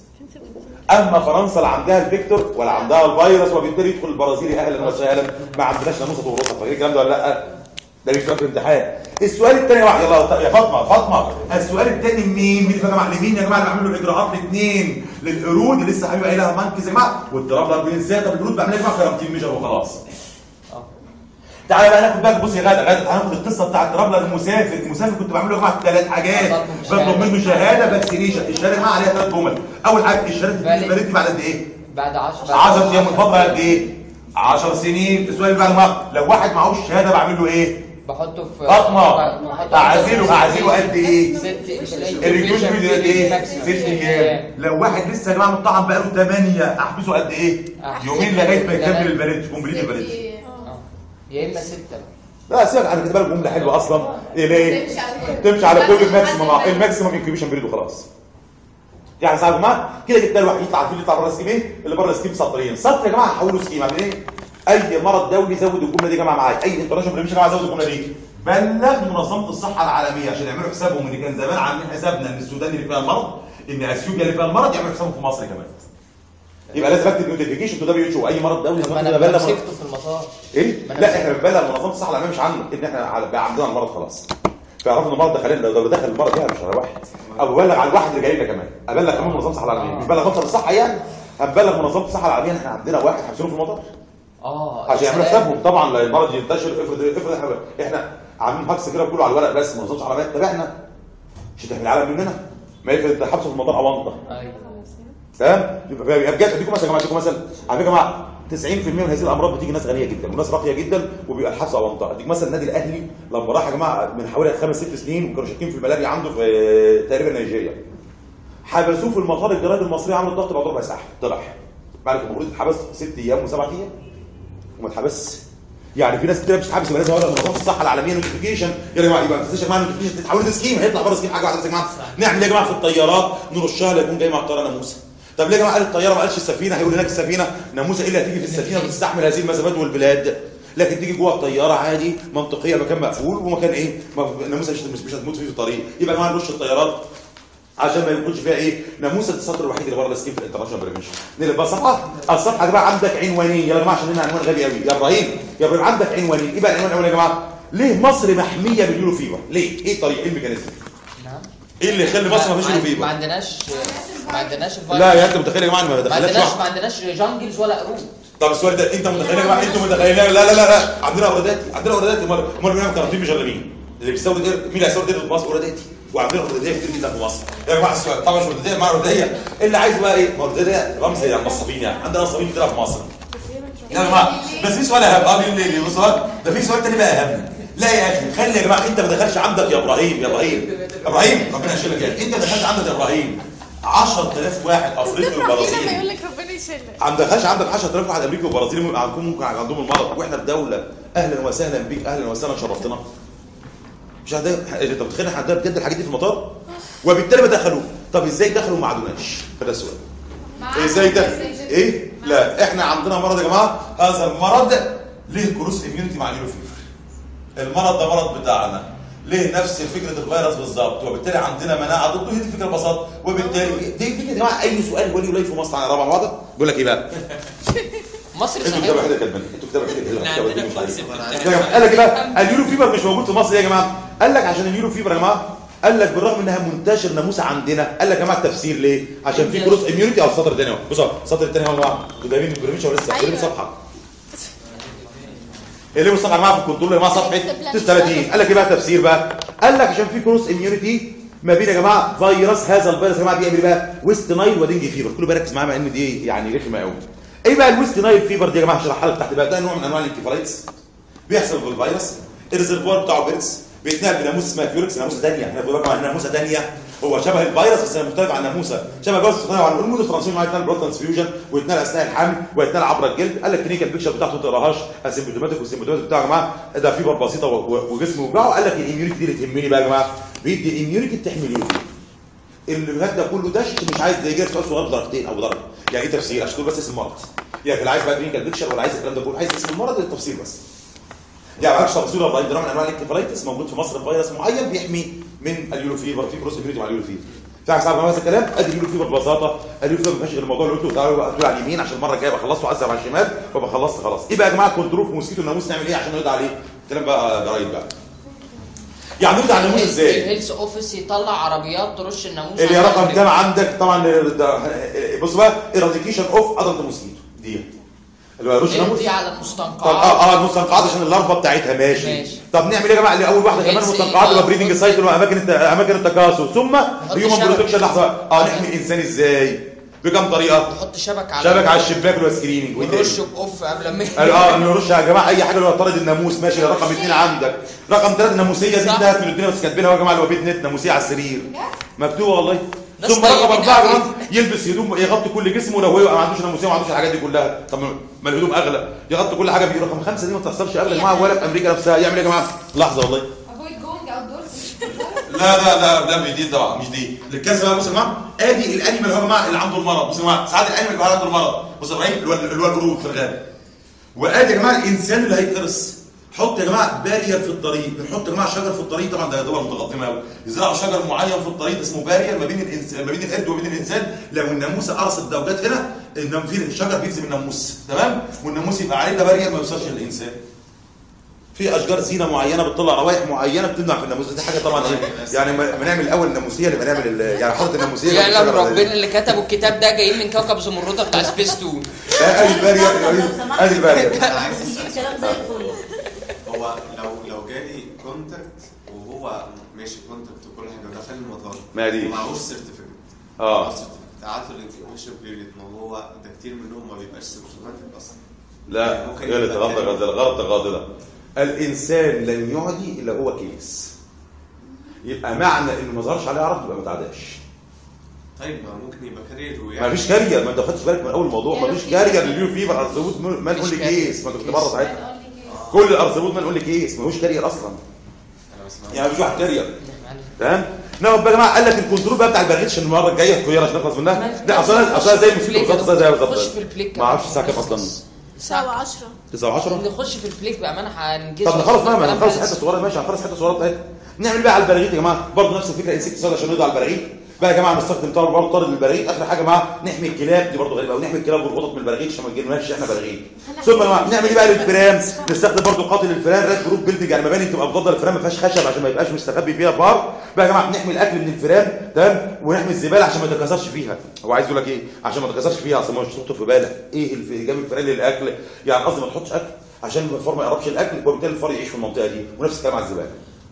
اما فرنسا اللي عندها الفيكتور ولا عندها الفيروس وبالتالي يدخل البرازيلي اهلا وسهلا ما عندناش ناموسه تورطها فاكرين الكلام ده ولا لا ده بيجي في الامتحان السؤال الثاني واحد يلا يا فاطمه فاطمه السؤال الثاني مين مين يا جماعه لمين يا جماعه اللي عملوا الاجراءات الاثنين للقرود اللي لسه حبيبي قايلها مانكيز يا جماعه والدرابلر بينزل طب القرود بعملها يا جماعه كارانتين ميجر وخلاص اه تعالى بقى ناخد بالك بص يا غاده غاده هناخد القصه بتاعت الرابلر المسافر المسافر كنت بعمل له يا جماعه ثلاث حاجات بطلب بطلب منه شهاده فاكسينيشن الشهاده يا جماعه عليها ثلاث جمل اول حاجه الشهاده دي Valid. validity بعد قد ايه؟ بعد 10 10 ايام من فتره قد ايه؟ 10 سنين السؤال اللي بعد ما لو واحد معهوش شهاده بعمل له ايه؟ بحطه في فاطمه بحطه في- اعزله اعزله قد ايه؟ ست الريجوش بيدي قد ايه؟ ست ايام لو واحد لسه يا جماعه مطعم بقاله 8 احبسه قد ايه؟ أحبسه يومين لغايه ما يكمل تمام. البريد كومبليت البريد اه يا اما ستة لا سيبك انا كاتبها لك جمله حلوه اصلا ايه ليه؟ تمشي على كل الماكسيمم الماكسيمم انكيوبيشن بيريد وخلاص يعني صعب يا جماعه كده جبت الواحد يطلع عارفين يطلع بره السكيم ايه اللي بره السكيم سطرين سطر يا جماعه حولوا سكيم عامل ايه اي مرض دولي زود الجمله دي يا جماعه معايا اي انترناشونال بريميشن يا جماعه زود الجمله دي بلغ منظمه الصحه العالميه عشان يعملوا حسابهم ان كان زمان عاملين حسابنا ان السودان اللي فيها المرض ان اثيوبيا اللي فيها المرض يعملوا حسابهم في مصر كمان يبقى لازم اكتب نوتيفيكيشن تو دبليو اتش او اي مرض دولي طب لازم ما اكتب انا ابلغ مسكته في المطار ايه؟ ما أنا لا مسكت. احنا بنبلغ منظمه الصحه العالميه مش عنه ان احنا على- بقى عندنا المرض خلاص فعرفنا ان المرض ده خلينا لو دخل المرض فيها مش على واحد او ببلغ على الواحد اللي جاي لنا كمان ابلغ كمان منظمه الصحه العالميه مش بلغ مصر الصحه يعني هنبلغ منظمه الصحه العالميه ان احنا عندنا واحد حابسينه في المطار اه عشان يعملوا سلام. حسابهم طبعا لا المرض ينتشر افرض افرض احنا احنا عاملين هاكس كده كله على الورق بس منظمه الصحه العالميه تابعنا مش هتحمي العالم مننا ما يفرض انت حابسه في المطار اونطه ايوه تمام يبقى يبقى بجد اديكم مثلا يا جماعه اديكم مثلا على فكره يا جماعه 90% من هذه الامراض بتيجي ناس غنيه جدا وناس راقيه جدا وبيبقى الحبس اونطه اديك مثلا النادي الاهلي لما راح يا جماعه من حوالي خمس ست سنين وكانوا شاكين في الملاريا عنده في تقريبا نيجيريا حبسوه في المطار الجرايد المصريه عملوا ضغط بعد ربع ساعه طلع بعد كان المفروض يتحبس ست ايام وسبع ايام وما اتحبسش يعني في ناس كتير مش تحبس يبقى لازم اقول منظمه الصحه العالميه نوتيفيكيشن يا جماعه يبقى ما تنساش يا جماعه نوتيفيكيشن تتحول لسكيم هيطلع بره سكيم حاجه واحده بس يا جماعه نعمل ايه يا جماعه في الطيارات نرشها لا يكون جاي مع الطياره ناموسه طب ليه يا جماعه قال الطياره ما قالش السفينه هيقول هناك السفينه ناموسه ايه اللي هتيجي في السفينه وتستحمل هذه المسافات والبلاد لكن تيجي جوه الطياره عادي منطقيه مكان مقفول ومكان ايه ما- ناموسه مش مش هتموت فيه في الطريق يبقى يا جماعه نرش الطيارات عشان ما يكونش فيها ايه ناموسه السطر الوحيد اللي بره السكيم في الانترناشونال بريفنشن نقلب بقى صفحه الصفحه دي بقى عندك عنوانين يا جماعه عشان لنا عنوان غبي قوي يا ابراهيم يا ابراهيم عندك عنوانين ايه بقى العنوان الاول يا جماعه ليه مصر محميه باليورو فيفر ليه ايه الطريقه ايه الميكانيزم نعم ايه اللي يخلي مصر ما فيش يورو ما فيفر عندناش ما عندناش الفيروس. لا يا انت متخيل يا جماعه إن ما ما دخلناش عندناش واحد ما عندناش جانجلز ولا قرود طب السؤال ده انت متخيل يا جماعه انتوا متخيلين لا لا لا لا عندنا اورداتي عندنا اورداتي امال امال بنعمل كراتين مجربين اللي بيستورد إيه؟ مين اللي هيستورد إيه في مصر اورداتي وعندنا اورداتيه كتير جدا في مصر يا جماعه السؤال طبعا مش اورداتيه مع اورداتيه اللي عايز بقى ايه ما اورداتيه رمز زي النصابين يعني عندنا نصابين كتير في مصر يا جماعه بس في سؤال اهم اه ليه ليه بص بقى، ده في سؤال تاني بقى اهم لا يا اخي خلي يا جماعه انت ما دخلش عندك يا ابراهيم يا ابراهيم ابراهيم ربنا يشيلك يعني انت ما دخلش عندك يا ابراهيم 10000 واحد افريقي لما وبرازيلي يقول لك ربنا يشيلك ما دخلش عندك 10000 واحد امريكي وبرازيلي ممكن عندهم ممكن عندهم المرض واحنا في دوله اهلا وسهلا بيك اهلا وسهلا شرفتنا مش عندنا انت متخيل احنا عندنا بجد الحاجات دي في المطار وبالتالي ما دخلوا طب ازاي دخلوا ما عدوناش ده السؤال ازاي ده ايه لا احنا عندنا مرض يا جماعه هذا المرض ليه كروس اميونيتي مع اليورو فيفر المرض ده مرض بتاعنا ليه نفس فكره الفيروس بالظبط وبالتالي عندنا مناعه ضده هي دي الفكره ببساطه وبالتالي دي فكره يا جماعه اي سؤال ولي ولاي في مصر على رابع واضح بيقول لك ايه بقى مصر انتوا صحيح كتابه كده كاتبين انتوا كتابه كده احنا كده عندنا مش concept عارف. بتاع- يا جماعة، قال لك ايه بقى اليورو فيفر مش موجود في مصر يا جماعه قال لك عشان اليورو فيفر يا جماعه قال لك بالرغم انها منتشر ناموسه عندنا قال لك يا جماعه التفسير ليه عشان في كروس اميونيتي او السطر الثاني اهو بص اهو السطر الثاني اهو يا جماعه انتوا جايبين البريميشن ولا لسه أيوة. اللي صفحه اللي الصفحه يا جماعه في الكنترول يا جماعه صفحه 39 قال لك ايه بقى التفسير بقى قال لك عشان في كروس اميونيتي ما بين يا جماعه فيروس هذا الفيروس يا جماعه بيعمل ايه بقى ويست نايل ودينجي فيفر كله بيركز معايا مع ان دي يعني رخمه قوي ايه بقى الويست نايل فيفر دي يا جماعه هشرحها لك تحت بقى ده نوع من انواع الانكفالايتس بيحصل في الفيروس الريزرفوار بتاعه بيركس بيتنقل بناموسه اسمها فيوركس ناموسه ثانيه احنا بنقول لكم عن ناموسه ثانيه هو شبه الفيروس بس مختلف عن الناموسه شبه الفيروس مختلف عن الهرمون الفرنسي معاه يتنقل بلاد ترانسفيوجن ويتنقل اثناء الحمل ويتنقل عبر الجلد قال لك الكلينيكال بيكشر بتاعته ما تقراهاش اسيمبتوماتيك والسيمبتوماتيك بتاعه يا جماعه ده فيبر بسيطه و- و- وجسم وجعه قال لك الاميونيتي دي اللي تهمني بقى يا جماعه بيدي اميونيتي بتحمي اليوتيوب اللي هات ده كله دش مش عايز يجي لك سؤال صغير بدرجتين او درجه يعني ايه تفسير عشان تقول بس اسم المرض يعني لا عايز بقى كلينيكال بيكشر ولا عايز الكلام ده كله عايز اسم المرض التفسير بس يعني معلش تفصيل ولا ده نوع من انواع الانكفالايتس موجود في مصر فيروس معين بيحمي من اليورو فيفر في كروس اميونيتي مع اليورو فيفر في حاجه صعبه هذا الكلام ادي اليورو فيفر ببساطه اليورو فيفر ما فيهاش غير الموضوع اللي قلته تعالوا بقى تقول على اليمين عشان المره الجايه بخلصه وعزم على الشمال وابقى خلصت خلاص ايه بقى يا جماعه كنترول في موسكيتو الناموس نعمل ايه عشان نقضي عليه الكلام بقى جرايد بقى يعني نقضي على الناموس ازاي الهيلث اوفيس يطلع عربيات ترش الناموس اللي هي على رقم الأمريكا. كام عندك طبعا ده- بص بقى ايراديكيشن اوف ادلت موسكيتو دي اللي هو يرش ناموس دي على طب المستنقعات اه اه المستنقعات عشان اللارفا بتاعتها ماشي, ماشي. طب نعمل ايه يا جماعه اللي اول واحده كمان هيلث المستنقعات اللي هو بريدنج هيلث. سايكل واماكن الت... اماكن التكاثر ثم هيومن شبكة. بروتكشن لحظه بقى. اه نحمي الانسان ازاي بكم طريقه تحط شبك على شبك على الشباك اللي هو سكريننج وإيه تاني؟ ونرش باوف قبل ما قال اه نرش يا جماعه اي حاجه اللي هو طارد الناموس ماشي ده رقم اثنين عندك رقم ثلاثه ناموسيه دي صح. انتهت من الدنيا بس كاتبينها يا جماعه اللي هو بيت نت ناموسيه على السرير مكتوبه والله ناس ثم رقم طيبين اربعه قوي. كمان يلبس هدوم يغطي كل جسمه لو هو ما عندوش ناموسيه وما عندوش الحاجات دي كلها طب ما الهدوم اغلى يغطي كل حاجه بيه رقم خمسه دي ما تحصلش اغلى يا جماعه ولا في امريكا نفسها يعمل ايه يا جماعه لحظه والله avoid going outdoors لا لا لا لا مش دي طبعا مش دي الكاس بقى بص يا جماعه ادي الانيمال هو يا جماعه اللي عنده المرض بص يا جماعه ساعات الانيمال اللي عنده المرض بص يا ابراهيم اللي هو اللي هو القرود في الغابه وادي يا جماعه الانسان اللي هيتقرص حط يا جماعه بارير في الطريق بنحط يا جماعه شجر في الطريق طبعا ده دول متقدمه قوي يزرعوا شجر معين في الطريق اسمه بارير ما بين الانسان ما بين القرد وما بين الانسان لو الناموسه قرصت ده وجت هنا النام- في الشجر بيجذب الناموس تمام والناموس يبقى عليه ده بارير ما يوصلش للانسان في اشجار زينه معينه بتطلع روائح معينه بتمنع في الناموس دي حاجه طبعا ايه يعني ما ما نعمل الاول الناموسيه نبقى نعمل ال- يعني حاطط الناموسيه يعلم جنب الشجرة ربنا دي. اللي كتبوا الكتاب ده جايين من كوكب زمردة بتاع سبيس تون ده ادي البارير ادي البارير تجيب كلام زي الفل هو لو لو جالي كونتاكت وهو ماشي كونتاكت وكل حاجه ودخل المطار ما دي. ومعهوش سيرتيفيكت اه قعدت الانكيوبيشن بيريد ما هو ده كتير منهم ما بيبقاش سيمبتوماتيك اصلا لا ممكن غلط يبقى غلط كده. غلط غلط غلط الانسان لن يعدي الا هو كيس يبقى معنى انه ما ظهرش عليه عرض يبقى ما تعداش طيب ما ممكن يبقى كارير ما ويعني فيش كارير ما انت خدتش بالك من اول الموضوع ما فيش كارير لليو فيفر ارثبوت ما نقول لي كيس ما انت كنت بره ساعتها كل الارثبوت ما نقول لي كيس ما فيهوش كارير اصلا انا بسمع يعني مفيش واحد كارير تمام نقعد بقى يا جماعه قال لك الكنترول بقى بتاع البرغيتش المره الجايه الكويره عشان نخلص منها لا اصلا اصلا زي الموسيقى بالظبط زي زي بالظبط نخش في البليك ما اعرفش الساعه كام اصلا ساعة وعشرة 9 و10 نخش في البليك بامانه هنجز طب نخلص بقى ما نخلص حته صغيره ماشي هنخلص حته صغيره بتاعتها نعمل بقى على البراغيث يا جماعه برضه نفس الفكره انسكت سايد عشان نقضي على البراغيث بقى يا جماعه نستخدم طار برضه طارد للبراغيث اخر حاجه معاه نحمي الكلاب دي برضه غريبه قوي نحمي الكلاب والقطط من البراغيث عشان ما تجيلناش احنا براغيث ثم يا جماعه نعمل ايه بقى للفئران نستخدم برضه قاتل الفئران ريد جروب بيلدنج يعني مباني تبقى بتفضل الفئران ما فيهاش خشب عشان ما يبقاش مستخبي فيها فار بقى يا جماعه نحمي الاكل من الفئران تمام ونحمي الزباله عشان ما يتكاثرش فيها هو عايز يقول لك ايه عشان ما يتكاثرش فيها اصل مش تحطه في بالك ايه اللي جاب الفئران للاكل يعني قصدي ما تحطش اكل عشان الفار ما يقربش الاكل وبالتالي الفار يعيش في المنطقه دي ونفس الكلام على الزباله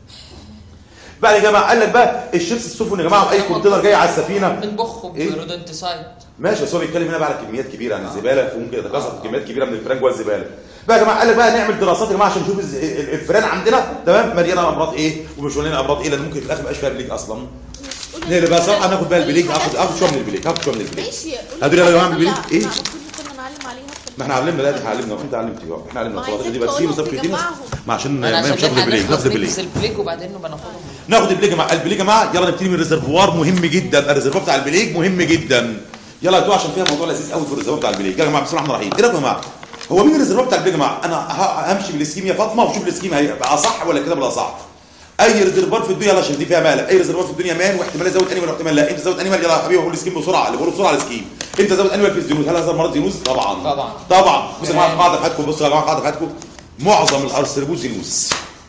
بعد يا جماعه قال لك بقى الشيبس السفن يا جماعه واي كونتينر جاي على السفينه بنبخه إيه؟ برودنتسايد ماشي بس هو بيتكلم هنا بقى على كميات كبيره عن الزباله فممكن يتكاثر في كميات كبيره من الفئران جوه الزباله بقى يا جماعه قال لك بقى نعمل دراسات يا جماعه عشان نشوف الز- ال- الفئران عندنا تمام مليانه امراض ايه ومش مليانه امراض ايه لان ممكن في الاخر ما يبقاش فيها بليج اصلا نقل بقى صح هناخد بقى البليج هاخد هاخد شويه من البليج هاخد شويه من البليج ماشي هدول يا جماعه بالبليج ايه المفروض كنا نعلم عليها في ما احنا علمنا لا احنا علمنا انت علمتي اه احنا علمنا ما خلاص عايزين دي بس تقولوا سيبوا صفقتين تجمعهم. ما عشان انا ما مش عشان هاخد البليج احنا ناخد البليج نلبس البليك وبعدين نبقى ناخدهم ناخد البليج يا جماعه البليج يا جماعه يلا نبتدي من الريزرفوار مهم جدا الريزرفوار بتاع البليج مهم جدا يلا يا عشان فيها موضوع لذيذ قوي في الريزرفوار بتاع البليج يا جماعه بسم الله الرحمن الرحيم ايه رايكم يا جماعه هو مين الريزرفوار بتاع البليج يا جماعه انا ه- همشي بالسكيم يا فاطمه وشوف السكيم هيبقى صح ولا كده ولا صح اي ريزرفوار في الدنيا يلا عشان دي فيها مالك اي ريزرفوار في الدنيا مان واحتمال ازود انيمال واحتمال لا انت زود انيمال يلا يا حبيبي قول السكيم بسرعه اللي بقوله بسرعه على السكيم انت زود انيمال في الزينوز هل هذا مرض زينوز طبعا طبعا. طبعا بصوا يا جماعه القاعده بتاعتكم بصوا يا جماعه القاعده بتاعتكم معظم الارثروبوز زينوز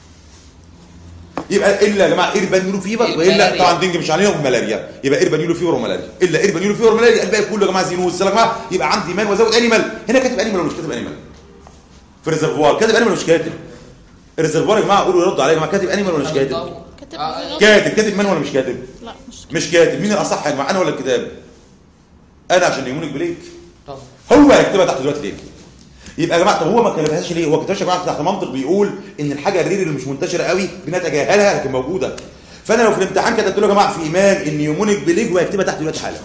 يبقى الا يا جماعه ايربان يولو فيبر والا الملاريا. طبعا دنج مش عليهم ملاريا يبقى ايربان يولو فيبر وملاريا الا ايربان يولو فيبر وملاريا الباقي كله يا جماعه زينوز يا جماعه يبقى عندي مان وازود انيمال هنا كاتب انيمال ولا مش كاتب انيمال في الريزرفوار كاتب انيمال ولا مش كاتب الريزرفوار يا جماعه قولوا يردوا عليا يا جماعه كاتب انيمال ولا مش كاتب كاتب آه، بالظبط. كاتب كاتب مان ولا مش كاتب لا مش مش كاتب مين الاصح يا جماعه انا ولا الكتاب انا عشان يهونك بليك طبعا هو هيكتبها تحت دلوقتي ليه يبقى يا جماعه طب هو ما كتبهاش ليه هو كتبهاش يا جماعه تحت منطق بيقول ان الحاجه الرير اللي مش منتشره قوي بنتجاهلها لكن موجوده فانا لو في الامتحان كتبت له يا جماعه في ايمان ان نيومونيك بليج وهيكتبها تحت دلوقتي حالا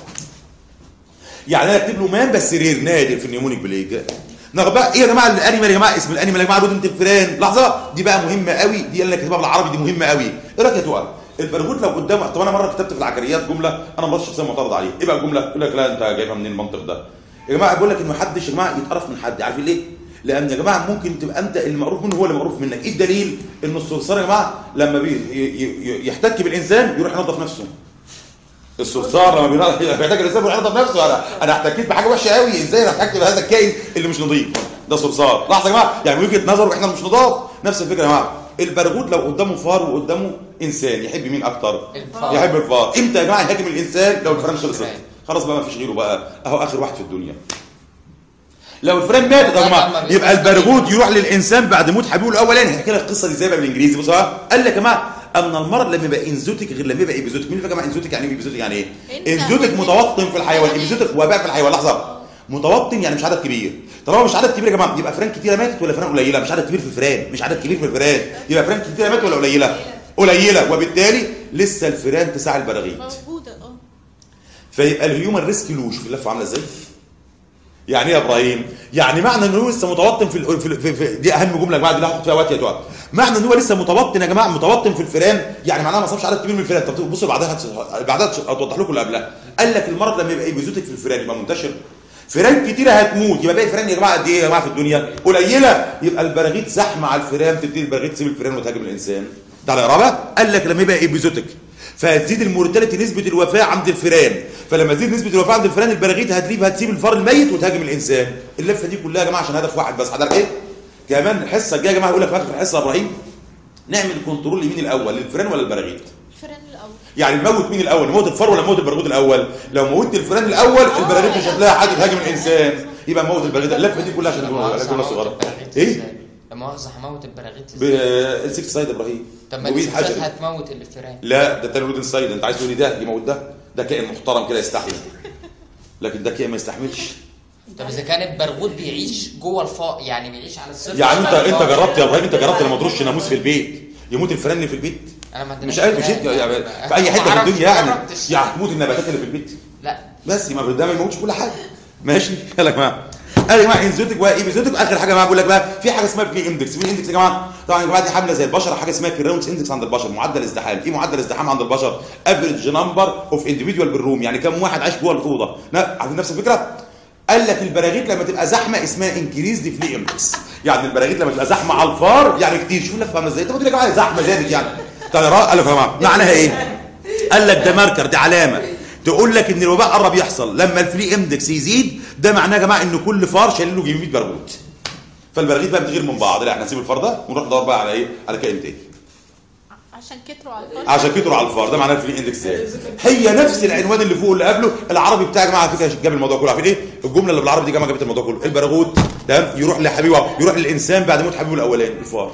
يعني انا اكتب له مان بس رير نادر في النيومونيك بليج ناخد بقى ايه يا جماعه الانيمال يا جماعه اسم الانيمال يا جماعه رودنت الفيران لحظه دي بقى مهمه قوي دي اللي كاتبها بالعربي دي مهمه قوي ايه رايك يا تقى البرغوث لو قدامه طب انا مره كتبت في العجريات جمله انا ما شخصيا معترض عليها ايه بقى الجمله يقول لك لا انت جايبها منين المنطق ده يا جماعه بقول لك ان محدش يا جماعه يتقرف من حد عارفين ليه لان يا جماعه ممكن تبقى انت اللي معروف منه هو اللي معروف منك ايه الدليل ان الصرصار يا جماعه لما بي ي- ي- يحتك بالانسان يروح ينظف نفسه الصرصار لما بينظف بيحتاج الانسان يروح ينظف نفسه انا انا احتكيت بحاجه وحشه قوي ازاي انا احتكت بهذا الكائن اللي مش نظيف ده صرصار لحظه يا جماعه يعني من وجهه نظره احنا مش نضاف نفس الفكره يا جماعه البرغوث لو قدامه فار وقدامه انسان يحب مين اكتر الفار. يحب الفار امتى يا جماعه يهاجم الانسان لو الفران خلصت خلاص بقى ما فيش غيره بقى اهو اخر واحد في الدنيا لو الفران مات يا طبعاً جماعه ما بيبقاش يبقى البرغوث يروح للانسان بعد موت حبيبه الاولاني هحكي لك القصه دي ازاي بقى بالانجليزي بص بقى. قال لك يا جماعه ان المرض لما يبقى انزوتيك غير لما يبقى ايبيزوتيك مين اللي يا جماعه انزوتيك يعني ايه ايبيزوتيك يعني ايه إنت- انزوتيك متوطن في الحيوان ايبيزوتيك وباء في الحيوان لحظه متوطن يعني مش عدد كبير طالما مش عدد كبير يا جماعه يبقى فران كتيره ماتت ولا فران قليله مش عدد كبير في الفران مش عدد كبير في الفران يبقى فران كتيره ماتت ولا قليله قليله وبالتالي لسه الفران تسع البراغيث موجودة اه فيبقى الهيومن ريسك لوش في اللفه عامله ازاي؟ يعني ايه يا ابراهيم؟ يعني معنى ان هو لسه متوطن في, ال- في, ال- في, في دي اهم جمله يا جماعه دي اللي هحط فيها وقت يا دعاء معنى ان هو لسه متوطن يا جماعه متوطن في الفئران يعني معناها ما صابش عدد كبير من الفئران طب بصوا بعدها هتش- بعدها هتش- هتوضح لكم اللي قبلها قال لك المرض لما يبقى ايبيزوتيك في الفئران يبقى منتشر فيران كتيره هتموت يبقى باقي الفيران يا جماعه قد ايه يا جماعه في الدنيا قليله يبقى البراغيث زحمه على الفيران تبتدي البراغيث تسيب الفيران وتهاجم الانسان تعالى اقرا بقى قال لك لما يبقى ايبيزوتيك فهتزيد المورتاليتي نسبه الوفاه عند الفيران فلما تزيد نسبه الوفاه عند الفيران البراغيث هتليف هتسيب الفار الميت وتهاجم الانسان اللفه دي كلها يا جماعه عشان هدف واحد بس حضرتك ايه كمان الحصه الجايه يا جماعه هقول لك في اخر الحصه يا ابراهيم نعمل كنترول لمين الاول للفيران ولا البراغيث الفرن الاول يعني نموت مين الاول نموت الفار ولا نموت البرغوث الاول لو موتت الفيران الاول البراغيث مش هتلاقي حد يهاجم الانسان يبقى موت البراغيث اللفه دي كلها عشان تكون مؤاخذة ناس هموت صغيره البراغيث ايه ازاي؟ لا مؤاخذة هموت البراغيث ازاي؟ بالسكس سايد ابراهيم طب ما مبيد الانسان حجري هتموت الفيران لا ده تاني رودن سايد انت عايز تقول لي ده يموت ده ده كائن محترم كده يستحمل لكن ده كائن ما يستحملش طب اذا كان البرغوث بيعيش جوه الفاء يعني بيعيش على الصفر يعني انت انت الفاء. جربت يا ابراهيم انت جربت لما ترش ناموس في البيت يموت الفيران اللي في البيت انا ما عندناش مش عارف مش فيران. يعني ما- في اي حته ما في أعرفش، الدنيا ما يعني جربتش. يعني تموت النباتات اللي في البيت لا بس يبقى ده ما يموتش كل حاجه ماشي يلا يا جماعه قال يا جماعه انزوتك وايبيزوتك اخر حاجه بقى بقول لك بقى في حاجه اسمها بي اندكس بي اندكس يا جماعه طبعا يا جماعه دي حامله زي البشر حاجه اسمها كيراونس اندكس عند البشر معدل ازدحام ايه معدل ازدحام عند البشر افريج نمبر اوف انديفيدوال بالروم يعني كم واحد عايش جوه الاوضه نا- عارفين نفس الفكره قال لك البراغيث لما تبقى زحمه اسمها انكريز دي فلي اندكس يعني البراغيث لما تبقى زحمه على الفار يعني كتير شوف لك فاهمه ازاي طب يا جماعه زحمه زادت يعني طب قال لك يا جماعه معناها ايه قال لك ده ماركر دي علامه تقول لك ان الوباء قرب يحصل لما الفلي اندكس يزيد ده معناه يا جماعه ان كل فار شايل له 100 برغوث فالبراغيث بقى بتغير من بعض لا احنا نسيب الفار ده ونروح ندور بقى على ايه على كائن تاني عشان كتروا على الفرن عشان كتروا على الفار ده معناه الفري اندكس زاد هي نفس العنوان اللي فوق اللي قبله العربي بتاع يا جماعه على فكره جاب الموضوع كله عارفين ايه الجمله اللي بالعربي دي يا جماعه جابت الموضوع كله البرغوث تمام يروح لحبيبه يروح للانسان بعد موت حبيبه الاولاني الفار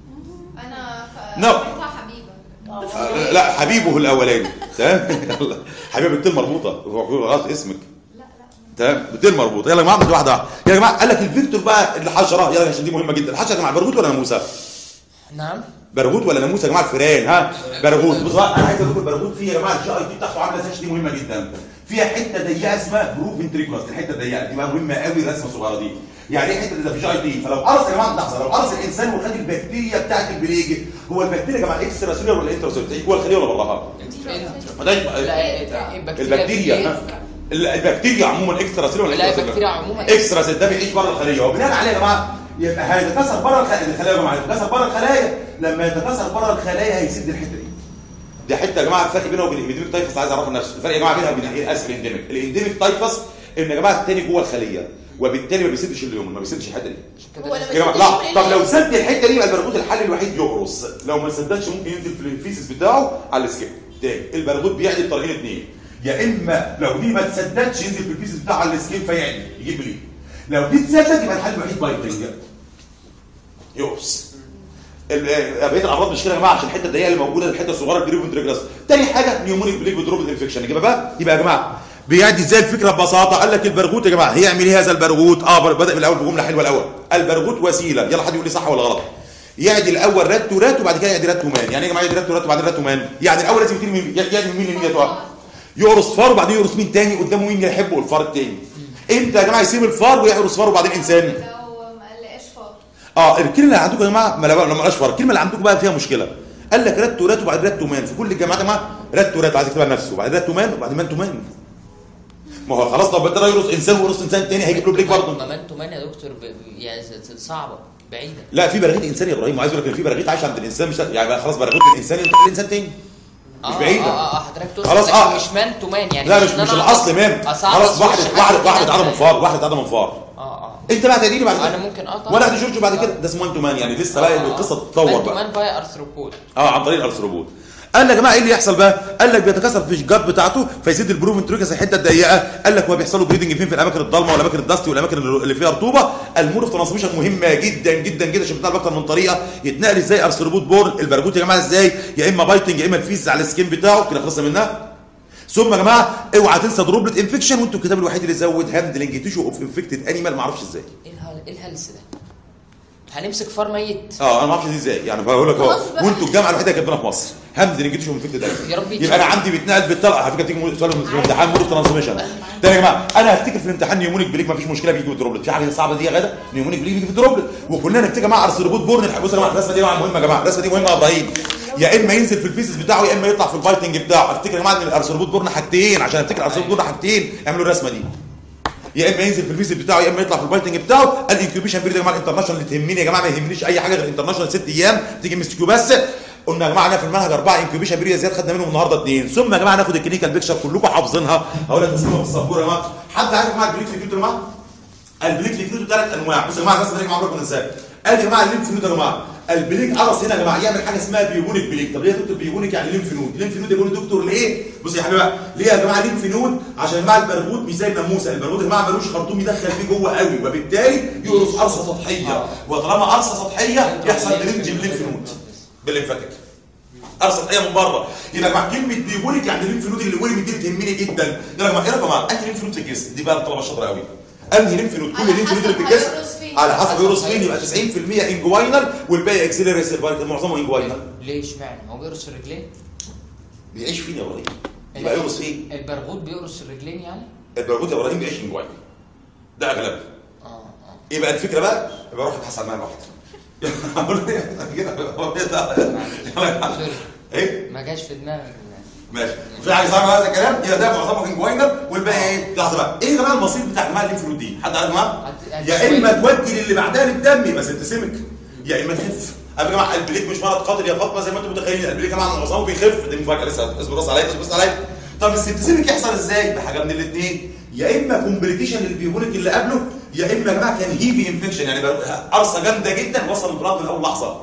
انا ف... No. بتاع حبيبه آه، لا حبيبه الاولاني تمام يلا حبيبه بالتل مربوطه هو غلط اسمك تمام بالتل مربوطه يلا يا جماعه واحده واحده يا جماعه قال لك الفيكتور بقى الحشره يلا عشان دي مهمه جدا الحشره يا جماعه برغوث ولا ناموسه نعم برغوث ولا ناموس يا جماعه الفيران ها برغوث بص بقى، انا عايز اقول لكم البرغوث فيه يا جماعه الجي اي تي بتاعته عامله ازاي عشان دي مهمه جدا فيها حته ضيقه اسمها بروف انتريكولاس الحته الضيقه دي بقى مهمه قوي الرسمه الصغيره دي يعني ايه حته ده في جي اي تي فلو قرص يا جماعه لحظه لو قرص الانسان وخد البكتيريا بتاعت البليج هو البكتيريا يا جماعه اكسترا سيلولر ولا انترا سيلولر جوه الخليه ولا براها ما ده يبقى- لا إيه، البكتيريا دي- ها؟ ال- البكتيريا عموما اكسترا سيلولر ولا لا انترا البكتيريا سيلولر؟ عموما اكسترا سيل ده بيعيش بره الخليه وبناء عليه يا جماعه يبقى هيتكسر بره الخلايا الخلايا يا جماعه هيتكسر بره الخلايا لما يتكسر بره الخلايا هيسد الحته دي دي حته يا جماعه الفرق بينها وبين الانديميك تايفس عايز اعرفه لنفسه الفرق يا جماعه بينها وبين ايه اسف الانديميك الانديميك تايفس ان يا جماعه التاني جوه الخليه وبالتالي ما بيسدش اليوم ما بيسدش الحته دي هو لما يا جماعه يسدش لا يقول طب لو إيه؟ سد الحته دي يبقى البرغوث الحل الوحيد يقرص لو ما سددش ممكن ينزل في الفيسس بتاعه على السكيب تاني البرغوث بيعدي بطريقين اثنين يا اما لو دي ما تسددش ينزل في الفيسس بتاعه على السكيب فيعدي يجيب ليه لو دي تسدد يبقى الحل الوحيد بايتنج يقرص ال- بقيه الامراض مش كده يا جماعه عشان الحته الضيقه اللي موجوده الحته الصغيره الجريفنت ريجلاس تاني حاجه نيومونيك بليك بدروب انفكشن يبقى بقى يبقى يا جماعه بيعدي ازاي الفكره ببساطه قال لك البرغوث يا جماعه هيعمل ايه هذا البرغوث اه بر- بدا من الاول بجمله حلوه الاول البرغوث وسيله يلا حد يقول لي صح ولا غلط يعدي الاول رات ورات وبعد كده يعدي رات ومان يعني ايه يا جماعه يعدي رات ورات وبعدين رات ومان يعني الاول لازم يبتدي من يعدي من مين لمين يا تقع يقرص فار وبعدين يقرص مين تاني قدامه مين يحبه الفار التاني امتى يا جماعه يسيب الفار ويقرص فار وبعدين انسان لو ما لقاش فار اه الكلمه اللي عندكم يا جماعه ما لما لما اشفر الكلمه اللي عندكم بقى فيها مشكله قال لك رات ورات وبعدين رات ومان في كل الجامعات يا جماعه رات ورات عايز يكتبها لنفسه وبعدين رات ومان وبعدين مان تومان ما هو خلاص طب ده يرقص انسان ويرقص انسان تاني هيجيب له بريك برضه مامانتو مان يا دكتور ب... يعني ز- صعبه بعيده لا في براغيث انسان يا ابراهيم وعايز اقول لك ان في براغيث عايش عند الانسان مش يعني بقى خلاص براغيث الانسان ينتقل لانسان تاني مش اه بعيده اه اه حضرتك تقصد خلاص، لكن آه. مش مان تو مان يعني لا مش إن مش أنا الاصل مان أصعب خلاص أصوص واحد حد واحد كده واحد اتعدى من مان. فار واحد اتعدى من فار اه اه انت بقى تقريبا بعد انا كده ممكن اه طبعا ولا دي جورج بعد كده ده اسمه مان تو مان يعني لسه بقى القصه تتطور مان تو بقى مان باي ارثروبود اه عن طريق الارثروبود قال لك يا جماعه ايه اللي يحصل بقى؟ قال لك بيتكاثر في الجات بتاعته فيزيد البروفن تريكس الحته الضيقه قال لك هو بيحصل له بريدنج فين في الاماكن الضلمه والاماكن الدستي والاماكن اللي فيها رطوبه المود اوف ترانسميشن مهمه جدا جدا جدا عشان بتنقل باكتر من طريقه يتنقل ازاي ارثروبود بورن البرغوث يا جماعه ازاي يا اما بايتنج يا اما الفيز على السكين بتاعه كده خلصنا منها ثم يا جماعه اوعى تنسى دروبلت انفكشن وانتوا الكتاب الوحيد اللي زود هاندلنج تيشو اوف انفكتد انيمال ما اعرفش ازاي ايه الهل... ايه الهلس ده هنمسك فار ميت اه انا ما اعرفش دي ازاي يعني بقول لك اهو خلاص بقى. وانتوا الجامعه الوحيده اللي كاتبينها في مصر همز نيجيتيف انفكتد يا رب يبقى انا عندي بيتنقل بالطلقه على فكره بتيجي سؤال في الامتحان مود ترانسميشن ده يا جماعه انا هفتكر في الامتحان نيومونيك بليك ما فيش مشكله بيجي بالدروبلت في حاجه صعبه دي يا غدا نيومونيك بليك بيجي في الدروبلت وكلنا نفتكر مع ارثروبود بورن بصوا يا جماعه الرسمه دي يا جماعه مهمه يا جماعه الرسمه دي مهمه يا ابراهيم يا اما ينزل في الفيسس بتاعه يا اما يطلع في الفايتنج بتاعه افتكر يا جماعه ان الارثروبود بورن حاجتين عشان افتكر الارثروبود بورن حاجتين اعملوا الرسمه دي يا اما ينزل في الفيزيت بتاعه يا اما يطلع في البايتنج بتاعه الانكيوبيشن بيريد يا جماعه الانترناشونال اللي تهمني يا جماعه ما يهمنيش اي حاجه غير الانترناشونال ست ايام تيجي ام اس كيو بس قلنا يا جماعه احنا في المنهج اربعه انكيوبيشن بيريد زياد خدنا منهم النهارده اثنين ثم يا جماعه ناخد الكلينيكال بيكشر كلكم حافظينها هقول لك تسمعوا بالسبوره يا جماعه حد عارف يا جماعه البليك فيكيوتو يا جماعه البليك فيكيوتو ثلاث انواع بصوا يا جماعه الناس بتيجي عمركم ازاي قال يا جماعه الليمف نود يا جماعه البليك قرص هنا يا جماعه يعمل حاجه اسمها بيونيك بليك طب ليه يا دكتور بيونيك يعني ليمف نود ليمف نود يقول دكتور ليه بص يا حبيبي بقى ليه يا جماعه ليمف نود عشان يا جماعه البرغوث مش زي الناموسه البرغوث يا جماعه ملوش خرطوم يدخل فيه جوه قوي وبالتالي يقرص قرصه سطحيه وطالما قرصه سطحيه يحصل درينج الليمف نود بالليمفاتيك قرصه سطحيه من بره يبقى يا جماعه كلمه بيونيك يعني الليمف نود اللي ورم دي تهمني جدا يا جماعه ايه يا جماعه انهي ليمف نود في الجسم دي بقى الطلبه الشاطره قوي انهي ليمف نود كل على ليمف نود اللي في حسب الجسم هيقرص فين. على حسب يقرص فين يبقى 90% انجوينال والباقي اكسلري سيرفايكال معظمه انجوينال ليه اشمعنى هو بيقرص الرجلين بيعيش فين يا ابراهيم يبقى يقرص فين البرغوث بيقرص الرجلين يعني البرغوث يا ابراهيم بيعيش انجوينال ده اغلبه اه اه يبقى الفكره بقى يبقى روح ابحث عن معايا واحد كده هو كده سوري ايه ما جاش في دماغك ماشي في حاجه صعبه هذا الكلام يبقى ده معظمه انجوينال والباقي ايه لحظه بقى ايه يا جماعه المصير بتاع جماعه الليمف نود دي حد عارف يا جماعه هت- يا اما تودي للي بعدها للدم يبقى سيبتسيمك يا اما تخف انا يا جماعه البليك مش مرض قاتل يا فاطمه زي ما انتم متخيلين البليك يا جماعه معظمه بيخف دي مفاجاه لسه اصبر بص عليا بص عليا طب السيبتسيمك يحصل ازاي بحاجه من الاثنين يا اما كومبليكيشن اللي بيقولك اللي قبله يا اما يا جماعه كان هيفي انفكشن يعني بقى قرصه جامده جدا وصل البلاد من اول لحظه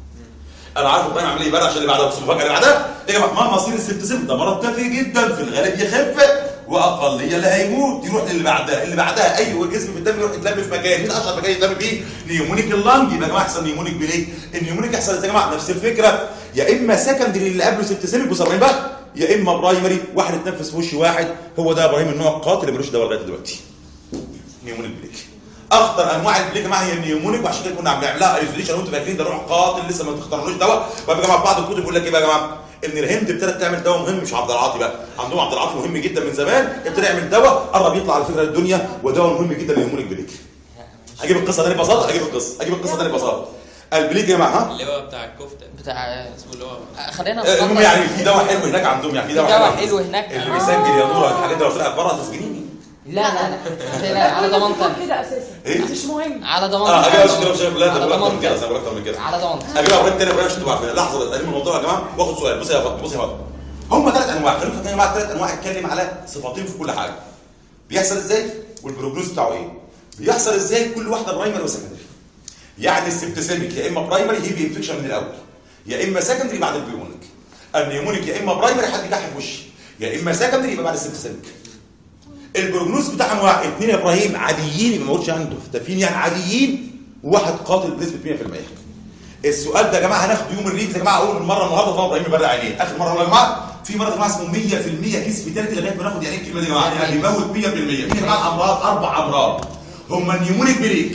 انا عارف ابراهيم عامل ايه بقى عشان اللي بعدها بص المفاجاه اللي بعدها يا جماعه ما مصير السبتسيم ده مرض تافه جدا في الغالب يخف واقليه اللي هيموت يروح للي بعدها اللي بعدها اي جسم في الدم يروح يتلم في مكان مين اشهر مكان يتلم فيه نيومونيك اللنج يبقى يا جماعه يحصل نيومونيك بليه النيومونيك يحصل ازاي يا جماعه نفس الفكره يا اما سكندري اللي قبله سبتسيميك بص يا ابراهيم بقى يا اما برايمري واحد اتنفس في وش واحد هو ده يا ابراهيم النوع القاتل اللي ملوش دواء لغايه دلوقتي نيومونيك بليك اخطر انواع البليك يا جماعه هي النيومونيك وعشان كده كنا بنعملها ايزوليشن وانتم فاكرين ده نوع قاتل لسه ما تختارلوش دواء ويا جماعه بعض الكتب بيقول لك ايه بقى يا جماعه ان الهند ابتدت تعمل دواء مهم مش عبد العاطي بقى عندهم عبد العاطي مهم جدا من زمان ابتدى يعمل دواء قرب يطلع على فكره للدنيا ودواء مهم جدا للنيومونيك بليك هجيب القصه تاني ببساطه هجيب القصه هجيب القصه تاني ببساطه البليك يا جماعه ها اللي هو بتاع الكفته بتاع اسمه اللي هو آه، خلينا آه، المهم نخلص. يعني في دواء حلو هناك عندهم يعني في دواء دواء حلو هناك. اللي آه. بيسجل يا نوره الحاجات دي لو طلعت بره هتسجنيني لا لا لا لا على ضمانتك كده اساسا إيه؟ مش مهم على اه ضمانتك هجيبها عشان كده مش لا على ده اكتر من كده ضمانتك انا اكتر من كده على ضمانتك هجيب ابراهيم تاني ابراهيم عشان تبقوا عارفين لحظه قديم الموضوع يا جماعه واخد سؤال بص يا فاطمه بص يا فاطمه هم ثلاث انواع خلينا فاكرين يا جماعه ثلاث انواع اتكلم على صفاتين في كل حاجه بيحصل ازاي والبروجنوز بتاعه ايه بيحصل ازاي كل واحده برايمري وسكندري يعني السبتسيميك يا اما برايمري هيبي انفكشن من الاول يا اما سكندري بعد البيونيك النيمونيك يا اما برايمري حد يكحف وشي يا اما سكندري يبقى بعد السبتسيميك البروجنوز بتاعهم واحد اثنين يا ابراهيم عاديين يبقى ما اقولش يعني مختفين يعني عاديين وواحد قاتل بنسبه 100% السؤال ده يا جماعه هناخد يوم الريد يا جماعه اول مره النهارده طبعا ابراهيم يبرق عينيه اخر مره يا جماعه في مرض يا جماعه اسمه 100% كيس فيتاليتي لغايه ما ناخد يعني ايه الكلمه دي يا جماعه يعني بيموت 100% مين يا جماعه الامراض اربع امراض هم النيومونيك بريك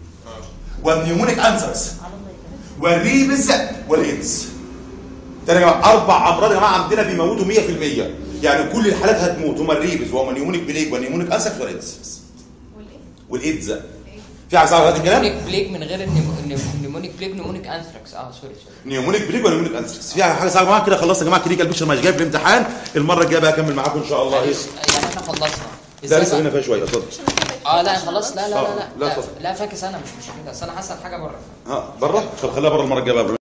والنيومونيك انسرس والريبز والايدز ده يا جماعه اربع امراض يا جماعه عندنا بيموتوا 100% يعني كل الحالات هتموت هم الريبز وهم النيومونيك بليك والنيومونيك انسرس والايدز والايدز في حاجه صعبه هذا الكلام نيمونيك بليك من غير النيمو- النيمو- نيمونيك بليك نيمونيك انثراكس اه سوري سوري نيومونيك بليك ولا نيومونيك انسرس في حاجه صعبه معاك كده خلصت يا جماعه كلينيكال بيكشر مش جاي في الامتحان المره الجايه بقى اكمل معاكم ان شاء الله ايه يعني احنا خلصنا لا إزاي لسه بقى؟ هنا فيها شويه اتفضل اه لا خلاص لا لا آه، لا لا، لا اتفضل. لا فاكس انا مش مشكله اصل انا حاسس حاجه بره ها بره طب خليها بره المره الجايه بقى